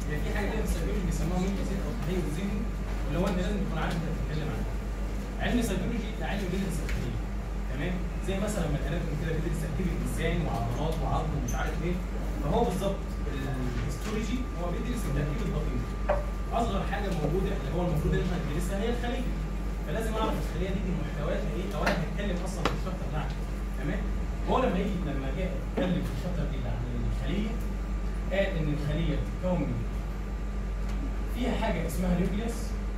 يبقى في حاجه كده في السيكولوجي بيسموها ميميزم او تحيز ذهني اللي هو انت لازم تكون عارف انت بتتكلم عنه. علم السيكولوجي ده علم بيدرس الخليه تمام زي مثلا لما الاناتومي كده بيدرس تركيب الانسان وعضلات وعظم ومش عارف ايه فهو بالظبط الهيستولوجي هو بيدرس التركيب الدقيق اصغر حاجه موجوده اللي هو المفروض ان احنا ندرسها هي الخليه فلازم اعرف الخليه دي, دي محتوياتها ايه او انا هتكلم اصلا في الشابتر ده عنها تمام هو لما يجي لما جه اتكلم في الشابتر دي عن الخليه قال ان الخليه بتتكون من فيها حاجه اسمها نيوكليوس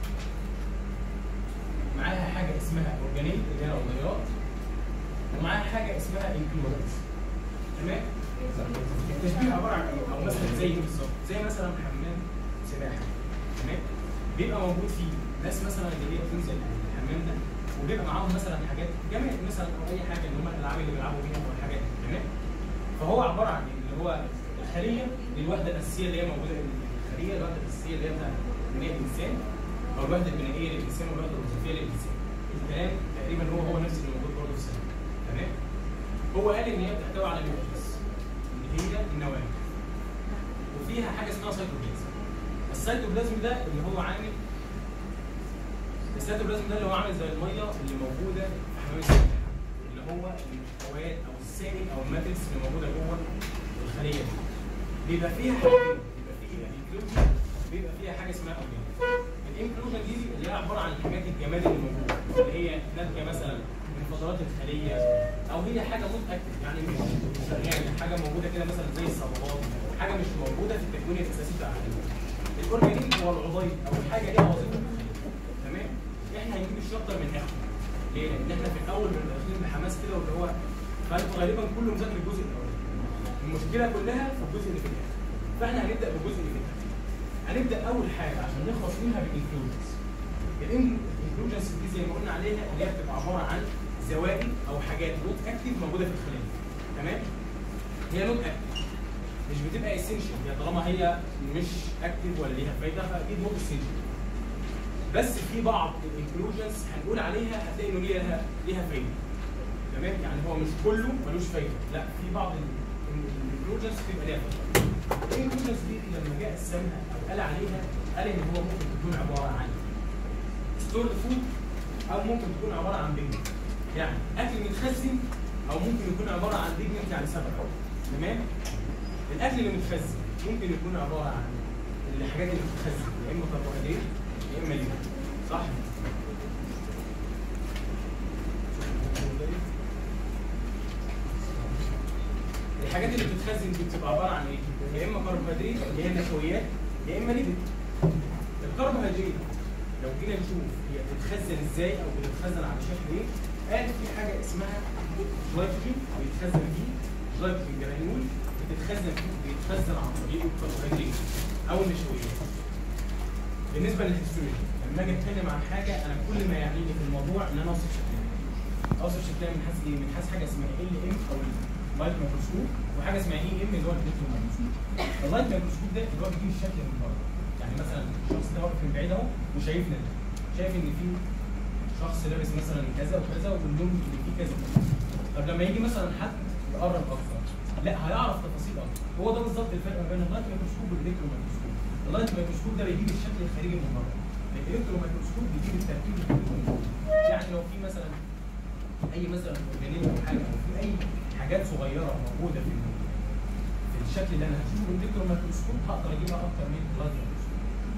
معاها حاجه اسمها اورجانيل اللي هي العضيات ومعاها حاجه اسمها انكلودز تمام التشبيه عباره عن ايه؟ او مثلا زي ايه بالظبط؟ زي مثلا حمام سباحه تمام؟ بيبقى موجود فيه ناس مثلا اللي هي بتنزل الحمام ده وبيبقى معاهم مثلا حاجات جماد مثلا او اي حاجه اللي هم الالعاب اللي بيلعبوا بيها او الحاجات دي تمام؟ فهو عباره عن ايه؟ اللي هو الخليه دي الوحده الاساسيه اللي هي موجوده الخليه الوحده الاساسيه اللي هي بتاعت بناء الانسان او الوحده البنائيه للانسان والوحده الوظيفيه للانسان الكلام تقريبا هو هو نفس اللي موجود برضه في السنه تمام؟ هو قال ان هي بتحتوي على نيوكليس اللي هي النواه وفيها حاجه اسمها سيتوبلازم السيتوبلازم ده اللي هو عامل السيتوبلازم ده اللي هو عامل زي الميه اللي موجوده في حمام السباحه اللي هو المحتويات او السائل او الماتريكس اللي موجوده جوه الخليه دي بيبقى فيها حاجتين بيبقى فيها انكلوجن بيبقى فيها حاجه اسمها اورجانيك الانكلوجن دي اللي هي عباره عن الحاجات الجماد اللي موجوده اللي هي ناتجه مثلا من فضلات الخليه او هي حاجه متاكد يعني مش شغاله حاجه موجوده كده مثلا زي الصبغات حاجه مش موجوده في التكوين الاساسي بتاع الخليه الاورجانيك هو العضيط او حاجه ليها وظيفه في الخليه تمام احنا هنجيب الشابتر من اخر ليه؟ لان احنا في الاول من داخلين بحماس كده واللي هو فانتوا غالبا كله مذاكر الجزء الاولاني المشكله كلها في الجزء اللي في الاخر فاحنا هنبدا بالجزء اللي في الاخر هنبدا اول حاجه عشان نخلص منها بالانكلوجنز الانكلوجنز دي زي ما قلنا عليها اللي هي بتبقى عباره عن زوائد او حاجات نوت اكتف موجوده في الخليه تمام هي نوت اكتف مش بتبقى اسينشال هي طالما هي مش اكتف ولا ليها فايده فاكيد نوت اسينشال بس في بعض الانكلوجنز هنقول عليها هتلاقي انه ليها ليها فايده تمام يعني هو مش كله ملوش فايده لا في بعض الانكلوجنز بتبقى ليها فايده الانكلوجنز دي لما جه قسمها او قال عليها قال ان هو ممكن تكون عباره عن ستورد فود او ممكن تكون عباره عن بيجمنت يعني اكل متخزن او ممكن يكون عباره عن بيجمنت يعني سبب تمام الاكل اللي متخزن ممكن يكون عباره عن الحاجات اللي بتتخزن يا اما كربوهيدرات يا اما ليبيد صح الحاجات اللي بتتخزن دي بتبقى عباره عن ايه؟ يا اما كربوهيدرات اللي هي النشويات يا اما ليبيد الكربوهيدرات لو جينا نشوف هي بتتخزن ازاي او بتتخزن على شكل ايه قال في حاجه اسمها جلايكوجين بيتخزن فيه جلايكوجين جرانيول بتتخزن فيه بيتخزن عن طريق الكربوهيدرات او النشويات بالنسبه للهيستولوجي لما اجي اتكلم عن حاجه انا كل ما يعنيني في الموضوع ان انا اوصف شكلها اوصف شكلها من حيث ايه؟ من حيث حاجه اسمها ال ام او اللايت مايكروسكوب وحاجه اسمها اي ام اللي هو الديجيتال مايكروسكوب اللايت مايكروسكوب ده اللي هو بيجيب الشكل من بره يعني مثلا الشخص ده واقف من بعيد اهو وشايفنا ده شايف ان في شخص لابس مثلا كذا وكذا واللون اللي فيه كذا طب لما يجي مثلا حد يقرب اكتر لا هيعرف تفاصيل اكتر هو ده بالظبط الفرق ما بين اللايت مايكروسكوب والالكترو مايكروسكوب اللايت مايكروسكوب ده بيجيب الشكل الخارجي من بره الالكترو مايكروسكوب بيجيب التركيب الخارجي من جوه يعني لو في مثلا اي مثلا اورجانيزم او حاجه او في اي حاجات صغيره موجوده في في الشكل اللي انا هشوفه بالالكترو مايكروسكوب هقدر اجيبها اكتر من اللايت مايكروسكوب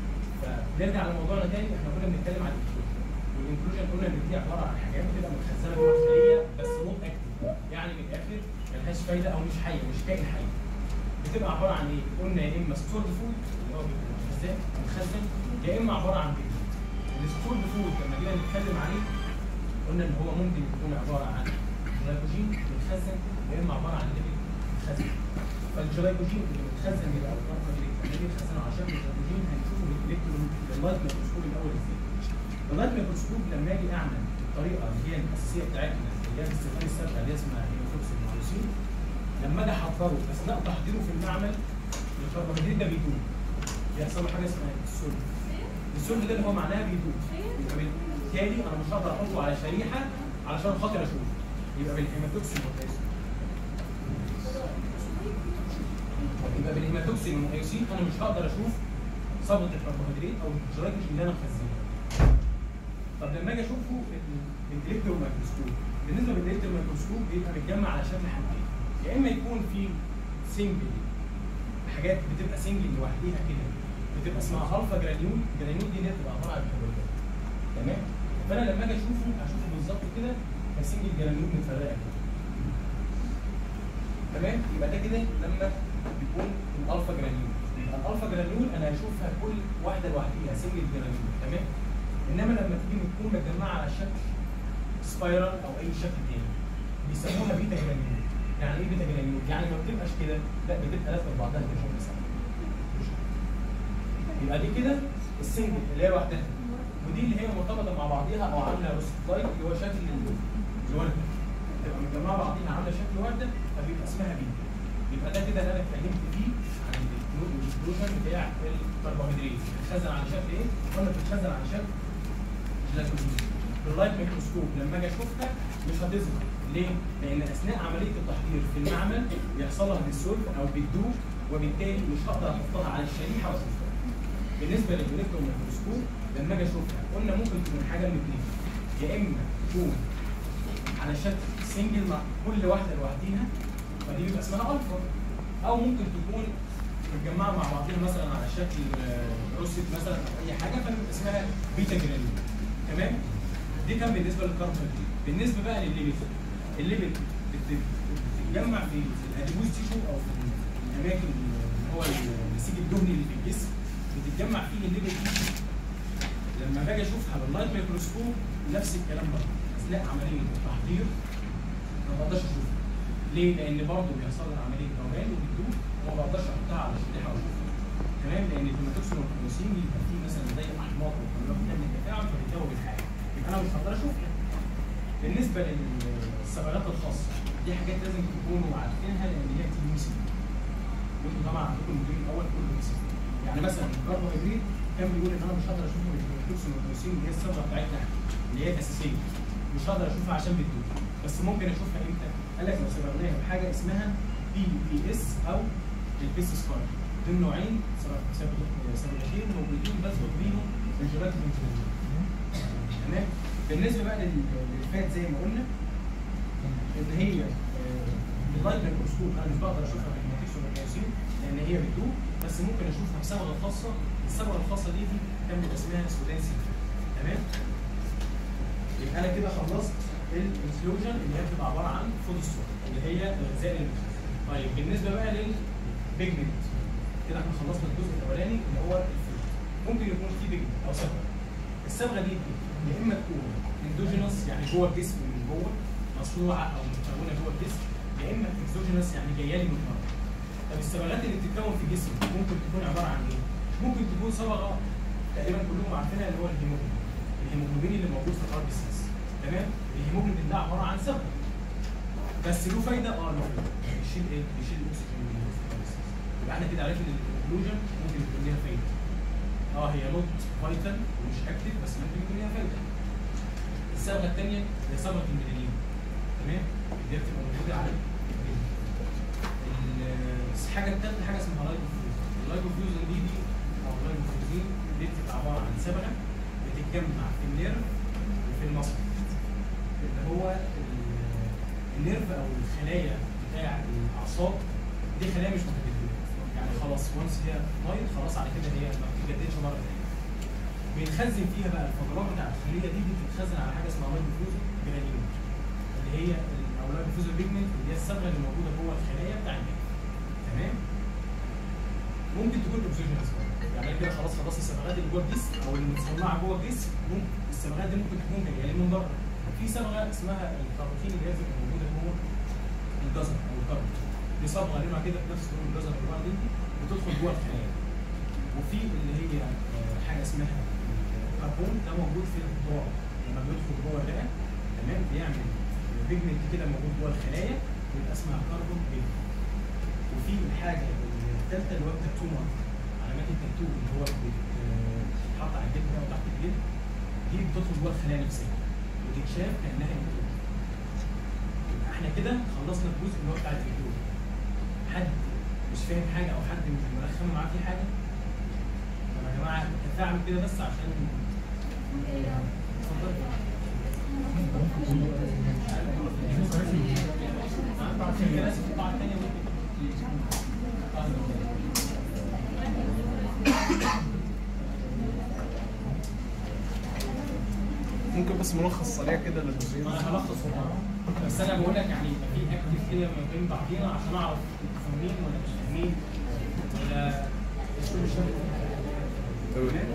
فنرجع لموضوعنا تاني احنا كنا بنتكلم عن الانكلوجن والانكلوجن قلنا ان دي عباره عن حاجات بتبقى متخزنه جوه الخليه بس نوت اكتف يعني من الاخر ملهاش فايده او مش حيه مش كائن حي بتبقى عباره عن ايه؟ قلنا يا اما ستورد فود اللي هو بيبقى متخزن متخزن يا اما عباره عن بيجمنت الستورد فود لما جينا نتكلم عليه قلنا ان هو ممكن يكون عباره عن جلايكوجين متخزن يا اما عباره عن ليبيد متخزن فالجلايكوجين اللي متخزن بيبقى الكربوهيدرات اللي بيتخزن على شكل جلايكوجين هنشوفه بالالكترون باللايت ميكروسكوب الاول ازاي اللايت ميكروسكوب لما اجي اعمل الطريقه اللي هي الاساسيه بتاعتنا اللي هي باستخدام السبعه اللي هي اسمها هيموتوكسين مايوسين لما اجي احضره اثناء تحضيره في المعمل الكربوهيدرات ده بيدوب بيحصل له حاجه اسمها السولد السولد ده اللي هو معناها بيدوب يبقى بالتالي انا مش هقدر احطه على شريحه علشان خاطر اشوفه يبقى بالهيماتوكسين والهيماتوكسين يبقى بالهيماتوكسين والهيماتوكسين انا مش هقدر اشوف صبغه الكربوهيدرات او الجلايكوجين اللي انا مخزنها طب لما اجي اشوفه بالالكترون مايكروسكوب بالنسبه للالكترون مايكروسكوب بيبقى متجمع على شكل حاجتين يا اما يكون في سنجل حاجات بتبقى سنجل لوحديها كده بتبقى اسمها الفا جرانيول جرانيول دي اللي هي بتبقى عباره عن كربوهيدرات تمام فانا لما اجي اشوفه هشوفه بالظبط كده كسنجل جرانيول متفرقه كده تمام يبقى ده كده لما بيكون الالفا جرانيول يبقى الالفا جرانيول انا هشوفها كل واحده لوحديها سنجل جرانيول تمام انما لما تيجي بتكون متجمعه على شكل سبايرال او اي شكل تاني بيسموها بيتا جرانيول يعني ايه بيتا جرانيول؟ يعني ما بتبقاش كده لا بتبقى لازقه في بعضها كده شكل سوا يبقى دي كده السنجل اللي هي لوحدها ودي اللي هي مرتبطه مع بعضيها او عامله روستلايت اللي هو شكل الورده تبقى متجمعه بعضيها عامله شكل ورده فبيبقى اسمها بيتا يبقى ده كده اللي انا اتكلمت فيه عن الاكسكلوجن بتاع الكربوهيدرات بتتخزن على شكل ايه؟ قلنا بتتخزن على شكل جلايكوجين باللايت ميكروسكوب لما اجي اشوفها مش هتظهر ليه؟ لان اثناء عمليه التحضير في المعمل بيحصل لها ديسولف او بتدوب وبالتالي مش هقدر احطها على الشريحه واشوفها. بالنسبه للالكترون ميكروسكوب لما اجي اشوفها قلنا ممكن تكون حاجه من اثنين يا اما تكون على شكل سنجل مع كل واحده لوحديها فدي بيبقى اسمها الفا او ممكن تكون متجمعه مع بعضيها مثلا على شكل آه، روسيت مثلا او اي حاجه فبيبقى اسمها بيتا جرانيول تمام دي كان بالنسبه للكربوهيدرات بالنسبه بقى للليبيد الليبيد بت- بتتجمع في في الاديبوز تيشو او في الاماكن اللي هو النسيج الدهني اللي في الجسم بتتجمع فيه الليبيد دي لما باجي اشوفها باللايت ميكروسكوب نفس الكلام برضه اثناء عمليه التحضير ما بقدرش اشوفها ليه؟ لان برضه بيحصل لها عمليه ذوبان وبتدوب وما بقدرش احطها على شريحه او اشوفها تمام لان الهيماتوكسين والكلوسين بيبقى فيه مثلا زي احماض وكلها بتعمل تفاعل فبتدوب الحاجه يبقى انا مش هقدر اشوفها بالنسبه للصبغات الخاصه دي حاجات لازم تكونوا عارفينها لان هي تي ام سي وانتوا طبعا عندكم المدير الاول كله ام سي يعني مثلا الكربوهيدرات كان بيقول ان انا مش هقدر اشوفه من الهيماتوكسين والكلوسين اللي هي الصبغه بتاعتنا اللي هي الاساسيه مش هقدر اشوفها عشان بتدوب بس ممكن اشوفها امتى؟ قال لك لو صبغناها بحاجه اسمها بي بي اس او البيس سكار دول نوعين صبغتين موجودين بس بيهم الجيلات تمام بالنسبه بقى لل- للفات زي ما قلنا ان هي آه، باللايت ميكروسكوب انا مش بقدر اشوفها بالماتيكس والميوسين لان هي بتدوب بس ممكن اشوفها بصبغه خاصه الصبغه الخاصه دي دي كان بيبقى اسمها سودانسي تمام يبقى انا كده خلصت الانكلوجن اللي هي بتبقى عباره عن فود ستور اللي هي الغذاء المخزن طيب بالنسبه بقى للبيجمنت كده احنا خلصنا الجزء الاولاني اللي هو الفود ممكن يكون في بيجمنت او صبغه الصبغه دي يا اما تكون اندوجينوس يعني جوه الجسم من جوه مصنوعه او متكونه جوه الجسم يا اما اكزوجينوس يعني جايه لي من بره طب الصبغات اللي بتتكون في الجسم ممكن تكون عباره عن ايه؟ ممكن تكون صبغه تقريبا كلهم عارفينها اللي هو الهيموجلوبين الهيموجلوبين اللي موجود في الار بي سيز تمام الهيموجلوبين ده عباره عن صبغه بس له فايده اه له فايده بيشيل ايه؟ بيشيل الاكسجين من الجسم. يبقى احنا كده عرفنا ان الانكلوجن ممكن يكون ليها فايده اه هي نوت فايتال ومش اكتف بس ممكن يكون ليها فايده الصبغه الثانيه هي صبغه الميلانين تمام دي بتبقى موجوده على الجلد. ال- الحاجه الثالثه حاجه اسمها لايكوفيوزن اللايكوفيوزن دي دي او اللايكوفيوزين دي بتبقى عباره عن صبغه بتتجمع في النيرف وفي المصل اللي هو ال- النيرف او الخلايا بتاع الاعصاب دي خلايا مش متجدده يعني خلاص وانس هي مايل خلاص على كده هي ما بتتجددش مره ثانيه بيتخزن فيها بقى الفقرات بتاع الخليه دي بتتخزن على حاجه اسمها لايكوفيوزن جرانيول اللي هي ال- او لايكوفيوزن بيجمنت اللي هي الصبغه اللي موجوده جوه الخلايا بتاع النيرف تمام ممكن تكون اكسجينس يعني أنا كده خلاص خلاص الصبغات اللي جوه الجسم او اللي متصنعه جوه الجسم ممكن الصبغات دي ممكن تكون جايه لي من بره في صبغه اسمها الكاروتين اللي هي بتبقى موجوده جوه الجزر او الكرب دي صبغه لونها كده في نفس لون الجزر اللي بعد دي بتدخل جوه الخلايا وفي اللي هي آه، حاجه اسمها الكربون ده موجود في الضوء لما بيدخل جوه الرئه تمام بيعمل بيجمنت كده موجود جوه الخلايا بيبقى اسمها كربون بيجمنت وفي الحاجه الثالثه اللي هو التاتو مارك علامات التاتو اللي هو بيتحط على الجلد كده وتحت الجلد دي بتدخل جوه الخلايا نفسها وتتشاف كانها انتوج يبقى احنا كده خلصنا الجزء اللي هو بتاع الانتوج حد مش فاهم حاجه او حد مش مرخم معاه في حاجه طب يا كنت هعمل كده بس عشان ممكن بس ملخص سريع كده للجزئيه انا هلخص والله. بس انا بقول لك يعني يبقى في اكتف كده ما بين بعضينا عشان اعرف انتوا فاهمين ولا مش فاهمين ولا مش تمام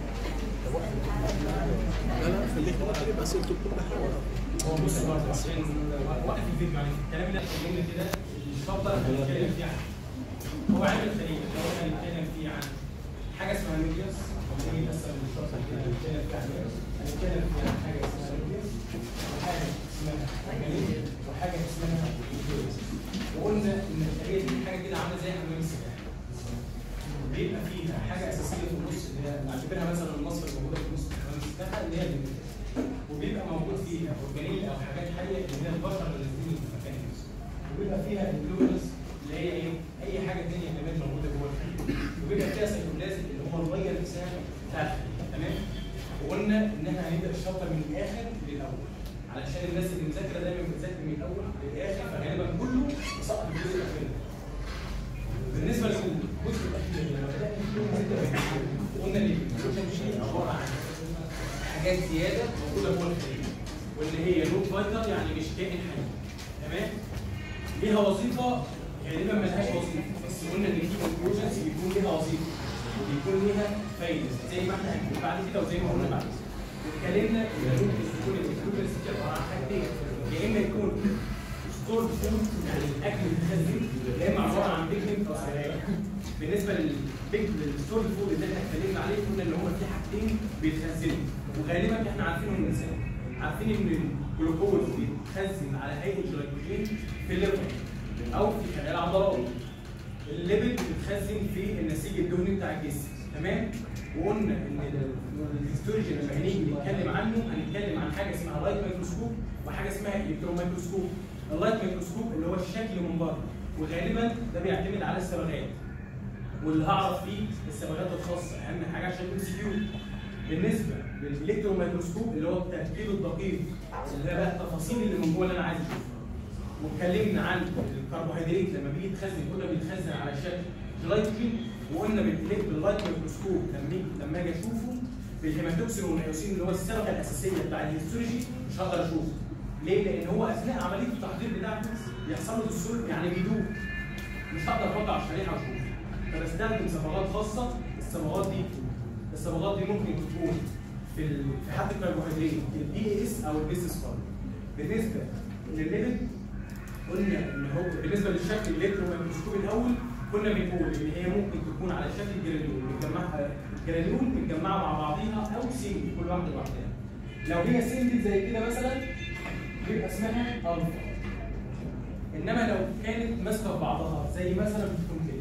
لا لا خليك بقى بس انتوا بكل حاجه هو بص برضه عشان وقف الفيديو يعني الكلام اللي احنا اتكلمنا كده الشطه اللي بنتكلم فيه عنه هو علم الخليه اللي هو كان بيتكلم فيه عن حاجه اسمها ميديوس هو ايه بس الشطه اللي بنتكلم فيها عنها هنتكلم فيها عن حاجه اسمها ميديوس وحاجه اسمها ميكانيزم وحاجه اسمها ميديوس وقلنا ان الخليه دي حاجه كده عامله زي حمام السباحه بيبقى فيها حاجه اساسيه في النص اللي هي نعتبرها مثلا المصفى الموجوده في نص حمام السباحه اللي هي الميديوس وبيبقى موجود فيها اورجانيل او حاجات حيه اللي هي البشر اللي نازلين في المكان نفسه وبيبقى فيها الجلوبولس اللي هي ايه؟ اي حاجه ثانيه كمان موجوده جوه الخليه وبيبقى فيها سيتوبلازم اللي هو الميه نفسها بتاعت الخليه تمام؟ وقلنا ان احنا هنبدا الشابتر من الاخر للاول علشان الناس اللي مذاكره دايما بتذاكر من الاول للاخر فغالبا كله سقط الجزء الاخير بالنسبه للجزء الاخير لما بدانا فيه قلنا ان الكونكلوجن شيء عباره عن حاجات زياده موجوده جوه الخليه واللي هي نوت فايتر يعني مش كائن حي تمام ليها وظيفه غالبا ملهاش وظيفه بس قلنا ان في كونكلوجنز بيكون ليها وظيفه وبيكون ليها فايده زي ما احنا هنقول بعد كده وزي ما قلنا بعد كده اتكلمنا ان ممكن تكون الكونكلوجنز دي عباره عن حاجتين يا اما يكون ستور فود يعني الاكل المتخزن يا اما عباره عن بيجمنت او سوائل بالنسبه للبيج للستور فود اللي احنا اتكلمنا عليه قلنا ان هو في حاجتين بيتخزنوا وغالبا احنا عارفينهم من الانسان عارفين ان الجلوكوز بيتخزن على هيئه جلايكوجين في الليفر او في خلايا العضلات الليبيد بتتخزن في النسيج الدهني بتاع الجسم تمام وقلنا ان الهيستولوجي لما هنيجي نتكلم عنه هنتكلم عن حاجه اسمها لايت مايكروسكوب وحاجه اسمها الكترون مايكروسكوب اللايت مايكروسكوب اللي هو الشكل من بره وغالبا ده بيعتمد على الصبغات واللي هعرف فيه الصبغات الخاصه اهم حاجه عشان ام سي كيو بالنسبه للالكترون مايكروسكوب اللي هو التركيب الدقيق اللي هي بقى التفاصيل اللي من جوه اللي انا عايز اشوفها واتكلمنا عن الكربوهيدرات لما بيجي يتخزن كنا بيتخزن على شكل جلايكوجين وقلنا بالإلكت- باللايت مايكروسكوب لما يجي- لما اجي اشوفه بالهيماتوكسين والميوسين اللي هو الصبغه الاساسيه بتاع الهيستولوجي مش هقدر اشوفه ليه؟ لان هو اثناء عمليه التحضير بتاعته بيحصل له ديسول يعني بيدوب مش هقدر احط على الشريحه واشوفه فبستخدم صبغات خاصه الصبغات دي الصبغات دي ممكن تكون في ال... في حد الكربوهيدرات البي اس او البيس سكار بالنسبه للليبيد قلنا ان هو بالنسبه للشكل الالكترو ميكروسكوب الاول كنا بنقول ان هي ممكن تكون على شكل جرانيول متجمعه جرانيول متجمعه مع بعضيها او سنجل كل واحده لوحدها لو هي سنجل زي كده مثلا بيبقى اسمها الفا انما لو كانت ماسكه في بعضها زي مثلا بتكون كده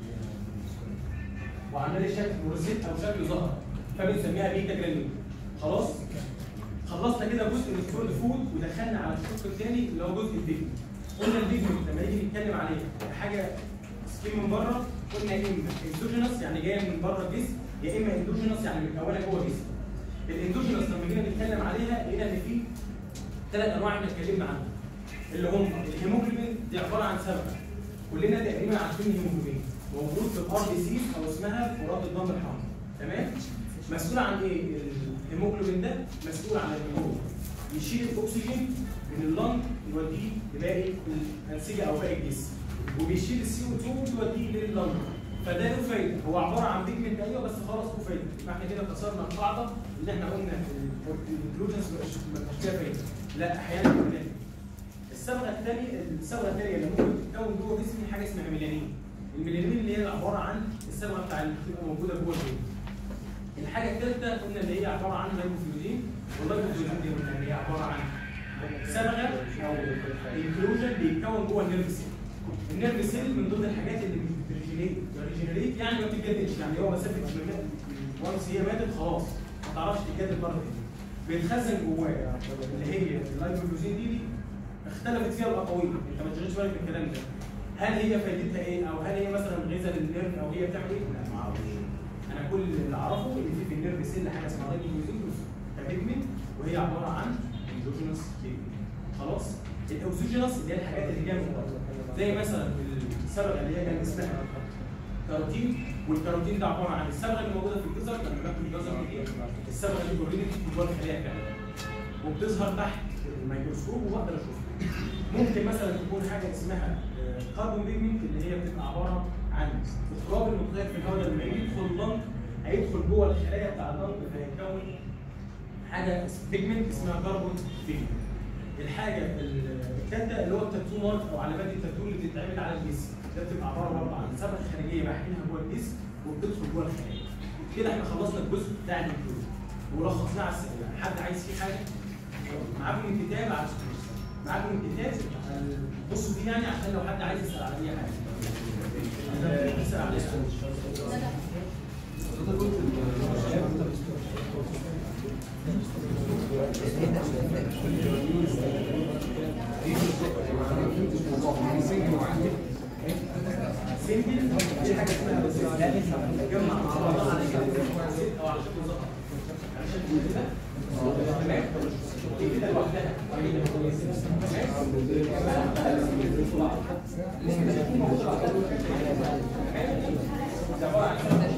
وعامله لي شكل روزيت او شكل زهر فبنسميها بيتا جرانيول خلاص خلصنا كده جزء من الكولد فود ودخلنا على الشق الثاني اللي هو جزء البيجمنت قلنا البيجمنت لما نيجي نتكلم عليه حاجه سكين من بره قلنا يا اما اندوجينس يعني جايه من بره الجسم يا اما اندوجينس يعني متكونه جوه الجسم الاندوجينس لما جينا نتكلم عليها لقينا ان في ثلاث انواع احنا اتكلمنا عنهم اللي هم الهيموجلوبين دي عباره عن صبغه كلنا تقريبا عارفين الهيموجلوبين موجود في الار بي سي او اسمها كرات الدم الحمراء تمام مسؤول عن ايه الهيموجلوبين ده مسؤول عن الهيموجلوبين يشيل الاكسجين من اللنج يوديه لباقي الانسجه او باقي الجسم وبيشيل السي او 2 يوديه لللنج فده له فايده هو عباره عن بيجمنت ايوه بس خلاص له فايده يبقى احنا كده كسرنا القاعده اللي احنا قلنا الجلوتنس ما كانش فيها فايده لا احيانا بيكون لها الصبغه الثانيه الصبغه الثانيه اللي ممكن تتكون جوه جسمي حاجه اسمها ميلانين الميلانين اللي هي عباره عن الصبغه بتاع اللي بتبقى موجوده جوه الجلد الحاجه الثالثه قلنا اللي هي عباره عن لايكوفيولين واللايكوفيولين دي قلنا اللي هي عباره عن صبغه او انكلوجن بيتكون جوه النيرف سيل النيرف سيل من ضمن الحاجات اللي بتريجينيت ريجينيريت يعني ما بتتجددش يعني هو مسافه وانس هي ماتت خلاص ما تعرفش تتجدد مره تاني بيتخزن جواه اللي هي اللايكوفيولين دي, دي اختلفت فيها الاقاويل انت ما تشغلش بالك بالكلام ده هل هي فايدتها ايه او هل هي مثلا غذاء للنيرف او هي بتعمل ايه؟ لا ما اعرفش انا كل اللي اعرفه ان في في اكوير بسيل حاجه اسمها رايبوزوم كبيجمنت وهي عباره عن اندوجينوس بيجمنت خلاص الاوزوجينوس اللي هي الحاجات اللي جايه من بره زي مثلا الصبغه اللي هي كان اسمها كاروتين والكاروتين ده عباره عن الصبغه اللي موجوده في الجزر لما باكل الجزر دي الصبغه دي اوريدي جوه الخليه كامله وبتظهر تحت الميكروسكوب وبقدر اشوفها ممكن مثلا تكون حاجه اسمها كاربون بيجمنت اللي هي بتبقى عباره عن التراب المتغير في الهواء لما يجي يدخل اللنج هيدخل جوه الخلايا بتاع اللنج فيكون حاجه بيجمنت اسمها كاربون بيجمنت الحاجه الثالثه اللي هو التاتو مارك او علامات التاتو اللي بتتعمل على الجسم ده بتبقى عباره برضه عن صبغه خارجيه بحقنها جوه الجسم وبتدخل جوه الخلايا كده احنا خلصنا الجزء بتاع النيوكليوس ولخصناه على السريع حد عايز فيه حاجه معاكم الكتاب على معاكم الكتاب بصوا فيه يعني عشان لو حد عايز يسال على اي حاجه آه، يسال على ايه سنجل دي حاجه اسمها بس جمع مع بعضها على شكل او على شكل زهر على شكل كده تمام دي كده لوحدها ده عباره عن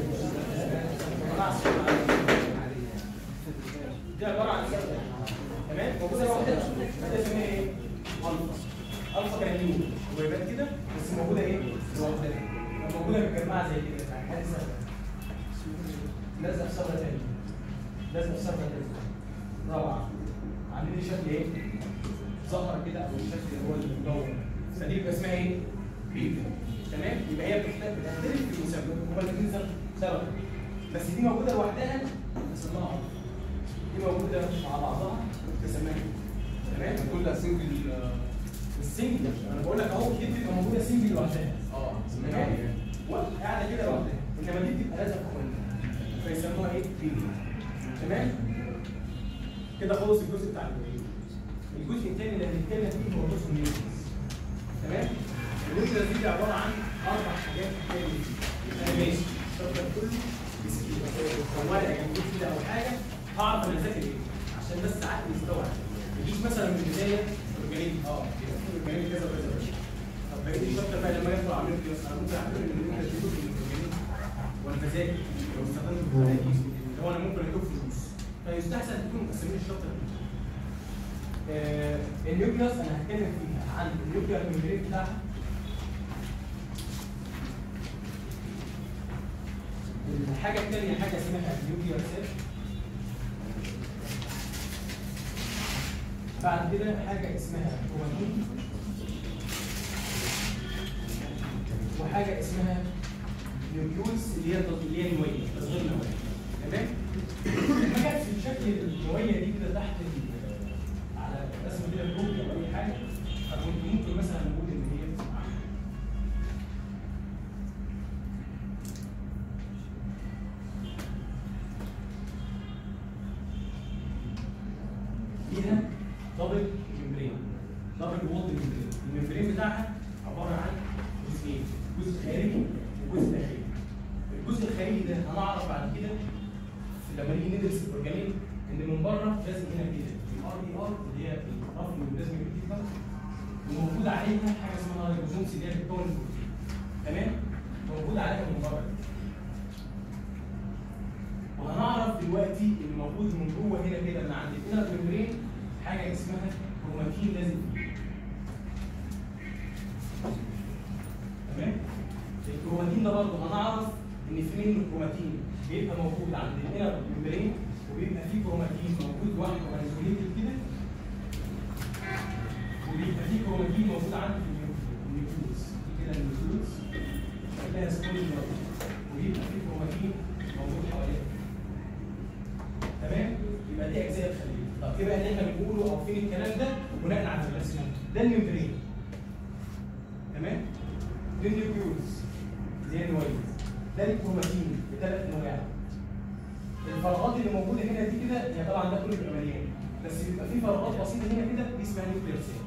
دي عباره عن تمام موجوده لوحدها ده اسمها ايه؟ الفا الفا كانيون ويبان كده بس موجوده ايه؟ لوحدها موجوده متجمعه زي كده يعني حاجه سهله لازقه في صبغه تانيه لازقه في صبغه تانيه روعه عاملين لي شكل ايه؟ زهره كده او الشكل اللي هو المدور فدي بيبقى اسمها ايه؟ بيبي تمام؟ يبقى هي بتختلف بتختلف في المسمى هما الاثنين صبغه بس دي موجوده لوحدها بسموها عضو. دي موجوده مع بعضها بسميها تمام؟ كلها سنجل السنجل انا بقول لك اهو دي بتبقى موجوده سنجل لوحدها اه تمام قاعده كده لوحدها انما دي بتبقى لازقه كلها فيسموها ايه؟ بيبي تمام؟ كده خلص الجزء بتاع البروتين الجزء الثاني اللي هنتكلم فيه هو جزء النيوكليس تمام؟ النيوكليس دي عباره عن اربع حاجات كامل انا ماشي الشابتر كله بسكيل او ورقه جنبيه كده او حاجه هعرف انا ذاكر ايه عشان بس عقلي يستوعب يجيش مثلا من البدايه اورجانيك اه يبقى في اورجانيك كذا وكذا طب بقيت الشابتر بقى لما يدخل اعمل كده انا ممكن اعتبر ان النيوكليس دي جزء من الاورجانيك وانا بذاكر لو استخدمت الفناديس اللي هو انا ممكن ادوب فلوس فيستحسن تكون مقسمين الشابتر دي آه، النيوكليوس انا هتكلم فيها عن النيوكلير ميمبرين بتاعها الحاجه الثانيه حاجه اسمها النيوكلير سيل بعد كده حاجه اسمها كروماتين وحاجه اسمها نيوكليوس اللي هي اللي هي النويه تصغير النواه تمام لما جت في شكل النويه دي كده تحت ال- على رسم كده الكوبي او اي حاجه فكنت ممكن مثلا نقول ان هي بتبقى ليها دبل ممبرين دبل وولد ممبرين الممبرين بتاعها عباره عن جزئين جزء خارجي وجزء داخلي الجزء الخارجي ده هنعرف بعد كده لما نيجي ندرس الاورجانيك ان من بره لازم هنا كده الار دي ار اللي هي الرفل واللازم يبقى وموجود عليها حاجه اسمها رايبوزومز اللي هي بتكون البروتين تمام موجود عليها من بره وهنعرف دلوقتي ان موجود من جوه هنا كده من عند الانر ميمبرين حاجه اسمها كروماتين لازم فيه تمام الكروماتين ده برضه هنعرف ان في منه كروماتين بيبقى موجود عند الانر ميمبرين وبيبقى فيه كروماتين موجود لوحده ايزوليتد كده وبيبقى فيه كروماتين موجود عند النيوكليوس دي كده النيوكليوس هتلاقيها سكول وبيبقى فيه كروماتين موجود حواليها تمام يبقى دي اجزاء الخليه طب ايه بقى اللي احنا بنقوله او فين الكلام ده بناء على الرسمه ده الممبرين تمام دي النيوكليوس زي النويز ده الكروماتين بثلاث انواع الفراغات اللي موجوده هنا دي كده هي طبعا ده كله بيبقى مليان بس بيبقى في فراغات بسيطه هنا كده دي اسمها نيوكلير سيل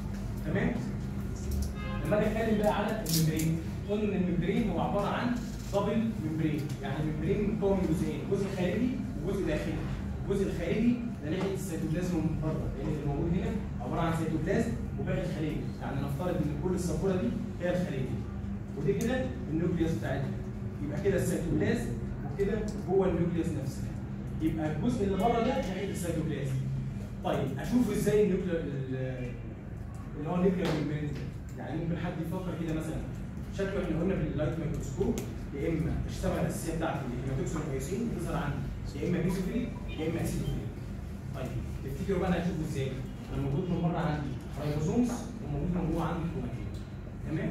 تمام لما اجي اتكلم بقى على الممبرين قلنا ان الممبرين هو عباره عن دبل ممبرين يعني ممبرين مكون من جزئين جزء خارجي وجزء داخلي الجزء الخارجي ده ناحيه السيتوبلازم من بره لان اللي موجود هنا عباره عن سيتوبلازم وباقي الخليه يعني نفترض ان كل السبوره دي هي الخليه ودي كده النيوكليوس بتاعتنا يبقى كده السيتوبلازم وكده جوه النيوكليوس نفسها يبقى الجزء اللي بره ده ناحيه السيتوبلازم طيب اشوف ازاي النيوكليو اللي هو النيوكليو ميمبرين ده يعني ممكن حد يفكر كده مثلا شكله احنا قلنا باللايت ميكروسكوب يا اما الشبكه الاساسيه بتاعت الهيماتوكسين كويسين تظهر عندي يا اما بيزوفيليك يا اما اسيدوفيليك طيب تفتكروا بقى انا هشوفه ازاي؟ انا موجود من بره عندي رايبوزومز وموجود من جوه عندي كروماتين تمام؟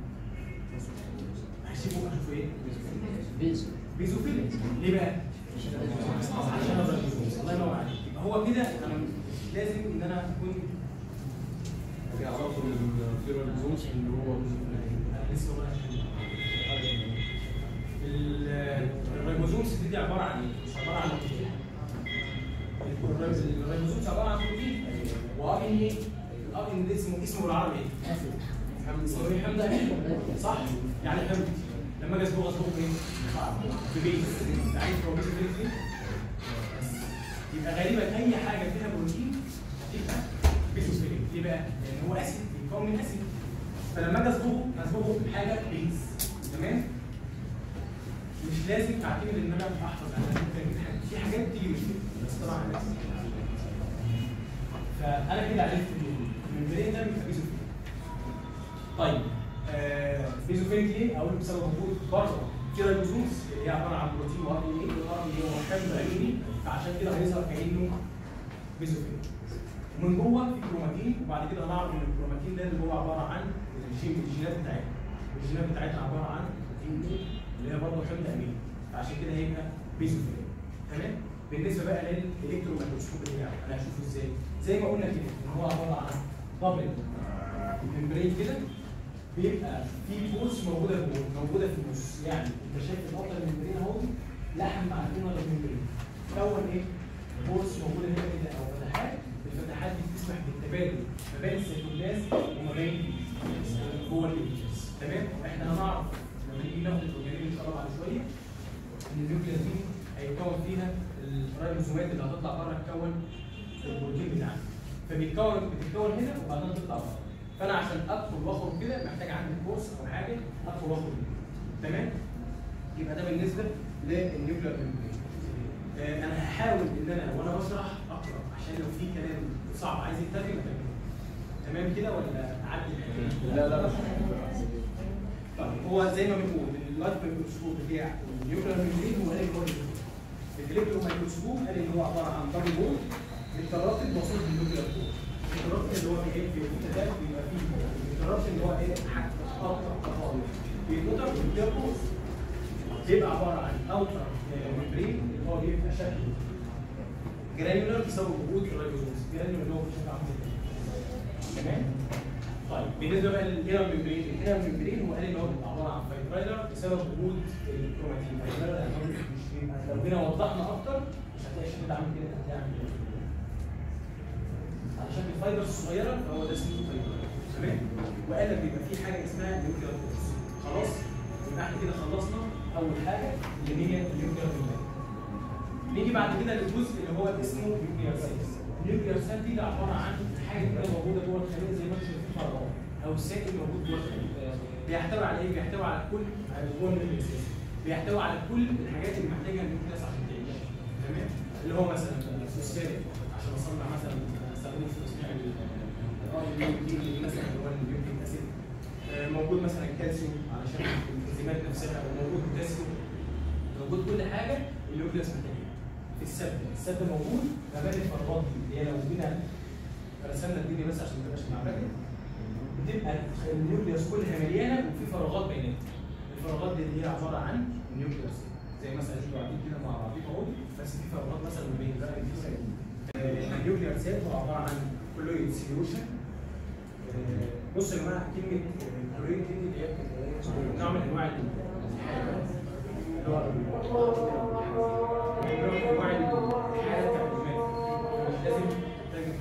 هشوفه اشوف ايه؟ بيزو بيزوفيليك ليه بقى؟ عشان الرايبوزومز الله ينور عليك يبقى هو كده انا مش لازم ان انا اكون في علاقه بالفيرالزومس اللي هو أنا لسه بقول عشان ال- الريبوزومز دي عباره عن ايه؟ مش عباره عن بروتين. الريب- الريبوزومز عباره عن بروتين وار ان ايه؟ الار ان ده اسمه اسمه بالعربي ايه؟ اسمه ايه حمض امين صح؟ يعني حمض لما اجي اصبغه اصبغه بايه؟ ببيز عارف هو بيز بيز ايه؟ بس. يبقى غالبا اي حاجه فيها بروتين هتبقى بيزوفيليك ليه بقى؟ لان هو اسيد بيتكون من اسيد فلما اجي اصبغه هصبغه بحاجه بيز تمام؟ مش لازم تعتمد ان انا احفظ على الحاجات. في حاجات تيجي مش كده بس طبعا لازم. فانا كده عرفت الممبرين ده بيبقى بيزوفيليك طيب آه بيزوفيليك ليه؟ اقول بسبب وجود بره في رايبوزومز اللي هي عباره عن بروتين وار ان اي والار ان اي هو حمض اميني فعشان كده هيظهر كانه بيزوفيليك ومن جوه في كروماتين وبعد كده هنعرف ان الكروماتين ده اللي هو عباره عن الجين الجينات بتاعتنا الجينات بتاعتنا عباره عن بروتين ايه اللي هي برضه حمض اميني فعشان كده هيبقى بيزوفيليك تمام بالنسبه بقى للالكترو مايكروسكوب بتاعه انا هشوفه ازاي زي ما قلنا كده ان هو عباره عن دبل ممبرين كده بيبقى في بورس موجوده جوه موجوده في النص يعني انت شايف القطر الممبرين اهو لحم مع الانر الممبرين كون ايه؟ بورس موجوده هنا كده او فتحات الفتحات دي بتسمح بالتبادل ما بين السيتوبلاز وما بين جوه النيوكليوس تمام؟ احنا هنعرف لما نيجي ناخد البروتين ان شاء الله بعد شويه ان النيوكليوس دي هيتكون فيها الرايبوزومات اللي هتطلع بره تكون البروتين بتاعنا فبيتكون بتتكون هنا وبعدين تطلع بره فانا عشان ادخل واخرج كده محتاج عندي كورس او حاجه ادخل واخرج بيها. تمام يبقى ده بالنسبه للنيوكلير ميمبرين آه انا هحاول ان انا وانا بشرح اقرا عشان لو في كلام صعب عايز يترجم اترجمه تمام كده ولا اعدي الحكايه لا لا لا طيب هو زي ما بنقول اللايت مايكروسكوب بتاع النيوكلير ميمبرين هو قال هو الالكترو مايكروسكوب قال ان هو عباره عن دبل بول مترابط موصول بالنيوكلير بول الترابط اللي هو ايه في ده بيبقى فيه الترابط اللي هو ايه حاجه خط خط بيتقطع بالنيوكلير بيبقى عباره عن اوتر ممبرين اللي هو بيبقى شكله جرانيولار بسبب وجود الرايبوزومز جرانيولار اللي هو بشكل عامل كده تمام طيب بالنسبه بقى للانر ممبرين الانر ممبرين هو قال ان هو بيبقى عباره عن فايبرايلر بسبب وجود الكروماتين فايبرايلر يعني هو مش بيبقى لو جينا وضحنا اكتر مش هتلاقي الشكل ده عامل كده هتلاقي عامل كده على شكل فايبر الصغيره فهو ده اسمه فايبر تمام وقال لك بيبقى في حاجه اسمها نيوكلير بورس خلاص يبقى احنا كده خلصنا اول حاجه اللي هي النيوكلير ممبرين نيجي بعد كده للجزء اللي هو اسمه نيوكلير سيلز النيوكلير سيل دي ده عباره عن حاجه كده موجوده جوه الخليه زي ما انتم شايفين فراغ او سائل موجود جوه الخليه بيحتوي على ايه؟ بيحتوي على كل جوه النيوكلير سيل بيحتوي على كل الحاجات اللي محتاجها النيوكليس عشان تعيش تمام اللي هو مثلا الفوسفات عشان اصنع مثلا استخدمه في تصنيع ال دي مثلا اللي هو النيوكليك اسيد آه، موجود مثلا الكالسيوم علشان الانزيمات نفسها وموجود البوتاسيوم موجود كل حاجه النيوكليس محتاجها في السد السد موجود ما بين الفراغات دي اللي هي لو جينا رسمنا الدنيا بس عشان ما تبقاش معركه بتبقى النيوكليوس كلها مليانه وفي فراغات بيناتها الفراغات دي اللي هي عباره عن النيوكليوس زي مثلا انتوا قاعدين كده مع بعضيكم اهو بس في فراغات مثلا ما بين بقى النيوكليوس سيل هو عباره عن كلويد سيلوشن بصوا يا جماعه كلمه كلويد دي اللي هي نوع من انواع الحيوانات اللي هو نوع من انواع الحياه بتاعت الماء مش لازم تترجم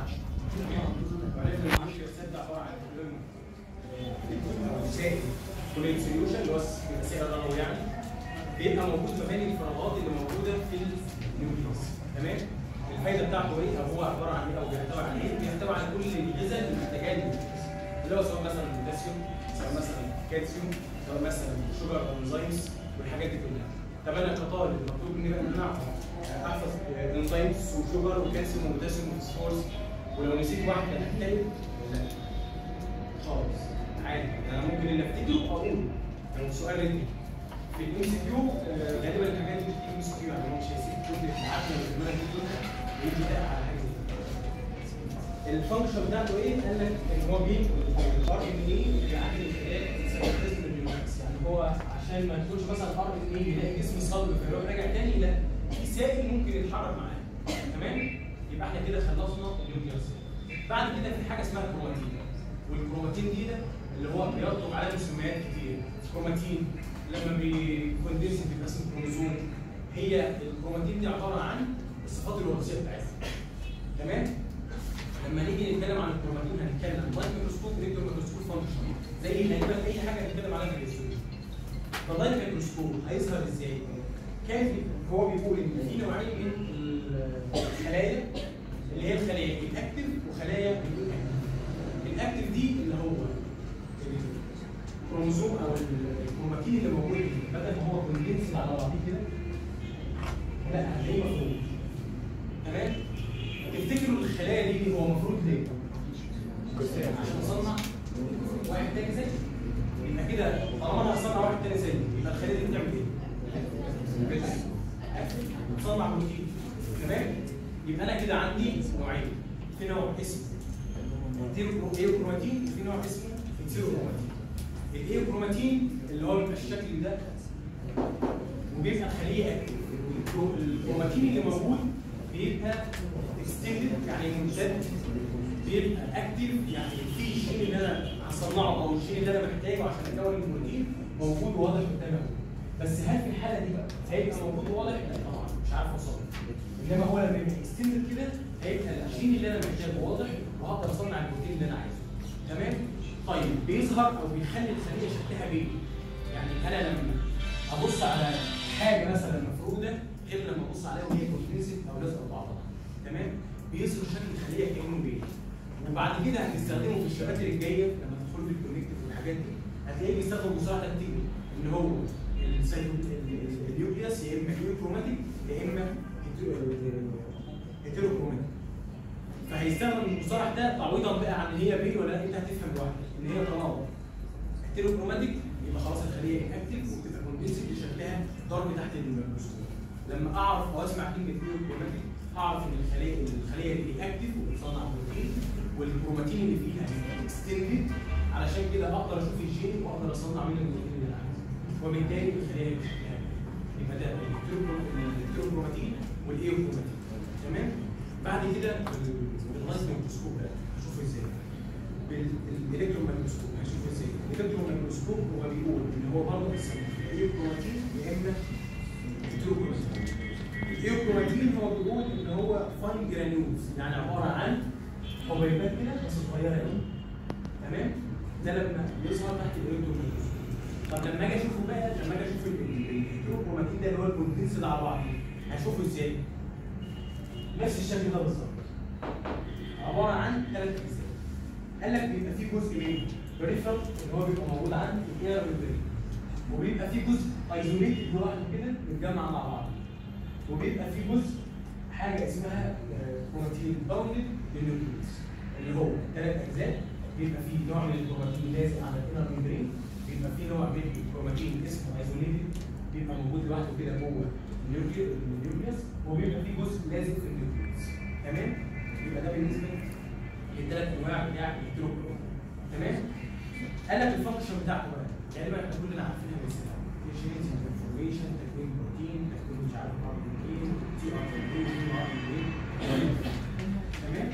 وعرفنا ان النيوكليوس سيل ده عباره عن كلويد سائل كوليت سوليوشن اللي هو بيبقى سعر رقمي يعني بيبقى موجود ما بين الفراغات اللي موجوده في النيوكليوس تمام الفايده بتاعته ايه او هو عباره عن ايه او بيحتوي على ايه بيحتوي على كل الغذاء اللي محتاجاه النيوكليوس اللي هو سواء مثلا بوتاسيوم سواء مثلا كالسيوم سواء مثلا شوجر انزيمز والحاجات دي كلها طب انا كطالب مطلوب مني بقى ان انا احفظ انزيمز وشوجر وكالسيوم وبوتاسيوم وفوسفورس ولو نسيت واحده هكتب لا خالص عادي انا ممكن ان افتكره او اقوله لو السؤال رجلي في الام سي كيو غالبا الحاجات دي بتيجي ام سي كيو يعني هو مش هيسيب كل العقل اللي في دماغك دي كلها ويجي ده على حاجه زي كده. الفانكشن بتاعته ايه؟ قال لك ان هو بينقل الار ان اي يعني الخلايا سيتوبلازم بالنيوكليوس يعني هو عشان ما تقولش مثلا ار ان اي يلاقي جسم صلب فيروح راجع تاني لا في سائل ممكن يتحرك معاه تمام؟ يبقى احنا كده خلصنا النيوكليوس بعد كده في حاجه اسمها كروماتين والكروماتين دي ده اللي هو بيطلق عليه مسميات كتير كروماتين لما بيكوندنس بيبقى اسمه كروموزوم هي الكروماتين دي عباره عن الصفات الوراثيه بتاعتها تمام لما نيجي نتكلم عن الكروماتين هنتكلم عن لايت ميكروسكوب ريديو ميكروسكوب فانكشن زي غالبا اي حاجه هنتكلم عليها في الهيستوري فاللايت ميكروسكوب هيظهر ازاي؟ كان هو بيقول ان في نوعين من الخلايا اللي هي الخلايا الاكتف وخلايا الاكتف الاكتف دي اللي هو الكروموزوم او الكروماتين اللي موجود فيه بدل ما هو كوندنسد على بعضيه كده لا هتلاقيه مفروض تمام تفتكروا الخلايا دي هو المفروض ليه؟ عشان اصنع واحد تاني زي يبقى كده طالما انا هصنع واحد تاني زي يبقى الخلايا دي بتعمل ايه؟ بتصنع بروتين تمام؟ يبقى انا كده عندي نوعين في نوع اسمه ايوكروماتين وفي نوع اسمه انتيروكروماتين الايوكروماتين اللي هو بيبقى الشكل ده وبيبقى خليه اكتف الكروماتين اللي موجود بيبقى اكستندد يعني ممتد بيبقى اكتف يعني في الشيء اللي انا هصنعه او الشيء اللي انا محتاجه عشان اكون البروتين موجود واضح قدامي بس هل في الحاله دي بقى هيبقى موجود واضح؟ لا طبعا مش عارف اوصله انما هو لما يبقى اكستندد كده هيبقى الجين اللي انا محتاجه واضح وهقدر اصنع البروتين اللي انا عايزه تمام؟ طيب بيظهر او بيخلي الخليه شكلها بيه يعني انا لما ابص على حاجه مثلا مفروده غير لما ابص عليها وهي كونتنسد او لازقه في بعضها تمام؟ بيظهر شكل الخليه كانه بيه وبعد كده هنستخدمه في الشباتر الجايه لما تدخلوا في الكونكتيف والحاجات دي هتلاقيه بيستخدم مصطلح تكتيكي ان هو النيوكليوس يا اما ايوكروماتيك يا اما هيتيروكروماتيك فهيستخدم المصطلح ده تعويضا بقى عن هي بي ولا لا انت هتفهم لوحدك ان هي تناقض هيتيروكروماتيك يبقى خلاص الخليه اكتف وبتبقى كوندنسد بشكلها ضرب تحت الميكروسكوب لما اعرف او اسمع كلمه ايوكروماتيك اعرف ان الخليه الخليه دي اكتف وبتصنع بروتين والكروماتين اللي فيها اكستندد علشان كده اقدر اشوف الجين واقدر اصنع منه البروتين اللي انا عايزه وبالتالي الخليه بشكلها يبقى ده الكتروكروماتين والايوكروماتين تمام بعد كده باللايت ميكروسكوب بقى هشوفه ازاي بالالكترون ميكروسكوب هشوفه ازاي الالكترون ميكروسكوب هو بيقول ان هو برضه بيسمى الايوكروماتين يا اما الكتروكروماتين الايوكروماتين هو بيقول ان هو فاين جرانيولز يعني عباره عن حبيبات كده بس صغيره قوي تمام ده لما يظهر تحت الالكترون ميكروسكوب طب لما اجي اشوفه بقى لما اجي اشوف الهيتروكروماتين ده اللي هو الكوندنسد على بعضه هشوفه ازاي؟ نفس الشكل ده بالظبط عباره عن ثلاث اجزاء قال لك بيبقى فيه جزء من بريفرال اللي هو بيبقى موجود عند الاير والبرين وبيبقى فيه جزء ايزوليتد لوحده كده متجمع مع بعض وبيبقى فيه جزء حاجه اسمها كروماتين باوندد بالنيوكليوس اللي هو ثلاث اجزاء بيبقى فيه نوع من الكروماتين لازق على الانر ميمبرين بيبقى فيه نوع من الكروماتين اسمه ايزوليتد بيبقى موجود لوحده كده جوه النيوكليوس وبيبقى فيه جزء لازق في النيوكليوس تمام يبقى ده بالنسبه للثلاث انواع بتاع الهيتروكروم تمام قال لك الفانكشن بتاعته بقى غالبا احنا كلنا عارفينها مثلا جينيتيك انفورميشن تكوين بروتين تكوين مش عارف ار ان ايه تي ار ان ايه تي ار ان ايه تمام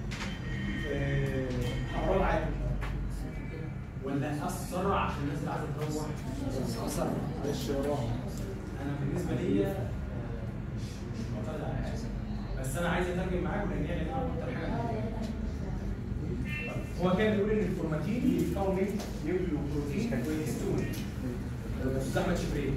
هقرا معاكم ولا اسرع عشان الناس اللي عايزه تروح اسرع معلش وراها انا بالنسبه ليا آه، مش مش معترض على حاجه بس انا عايز اترجم معاكم لان هي اللي اكتر حاجه هو كان بيقول ان الكروماتين بيتكون من نيوكليو بروتين وهيستون استاذ احمد شبرين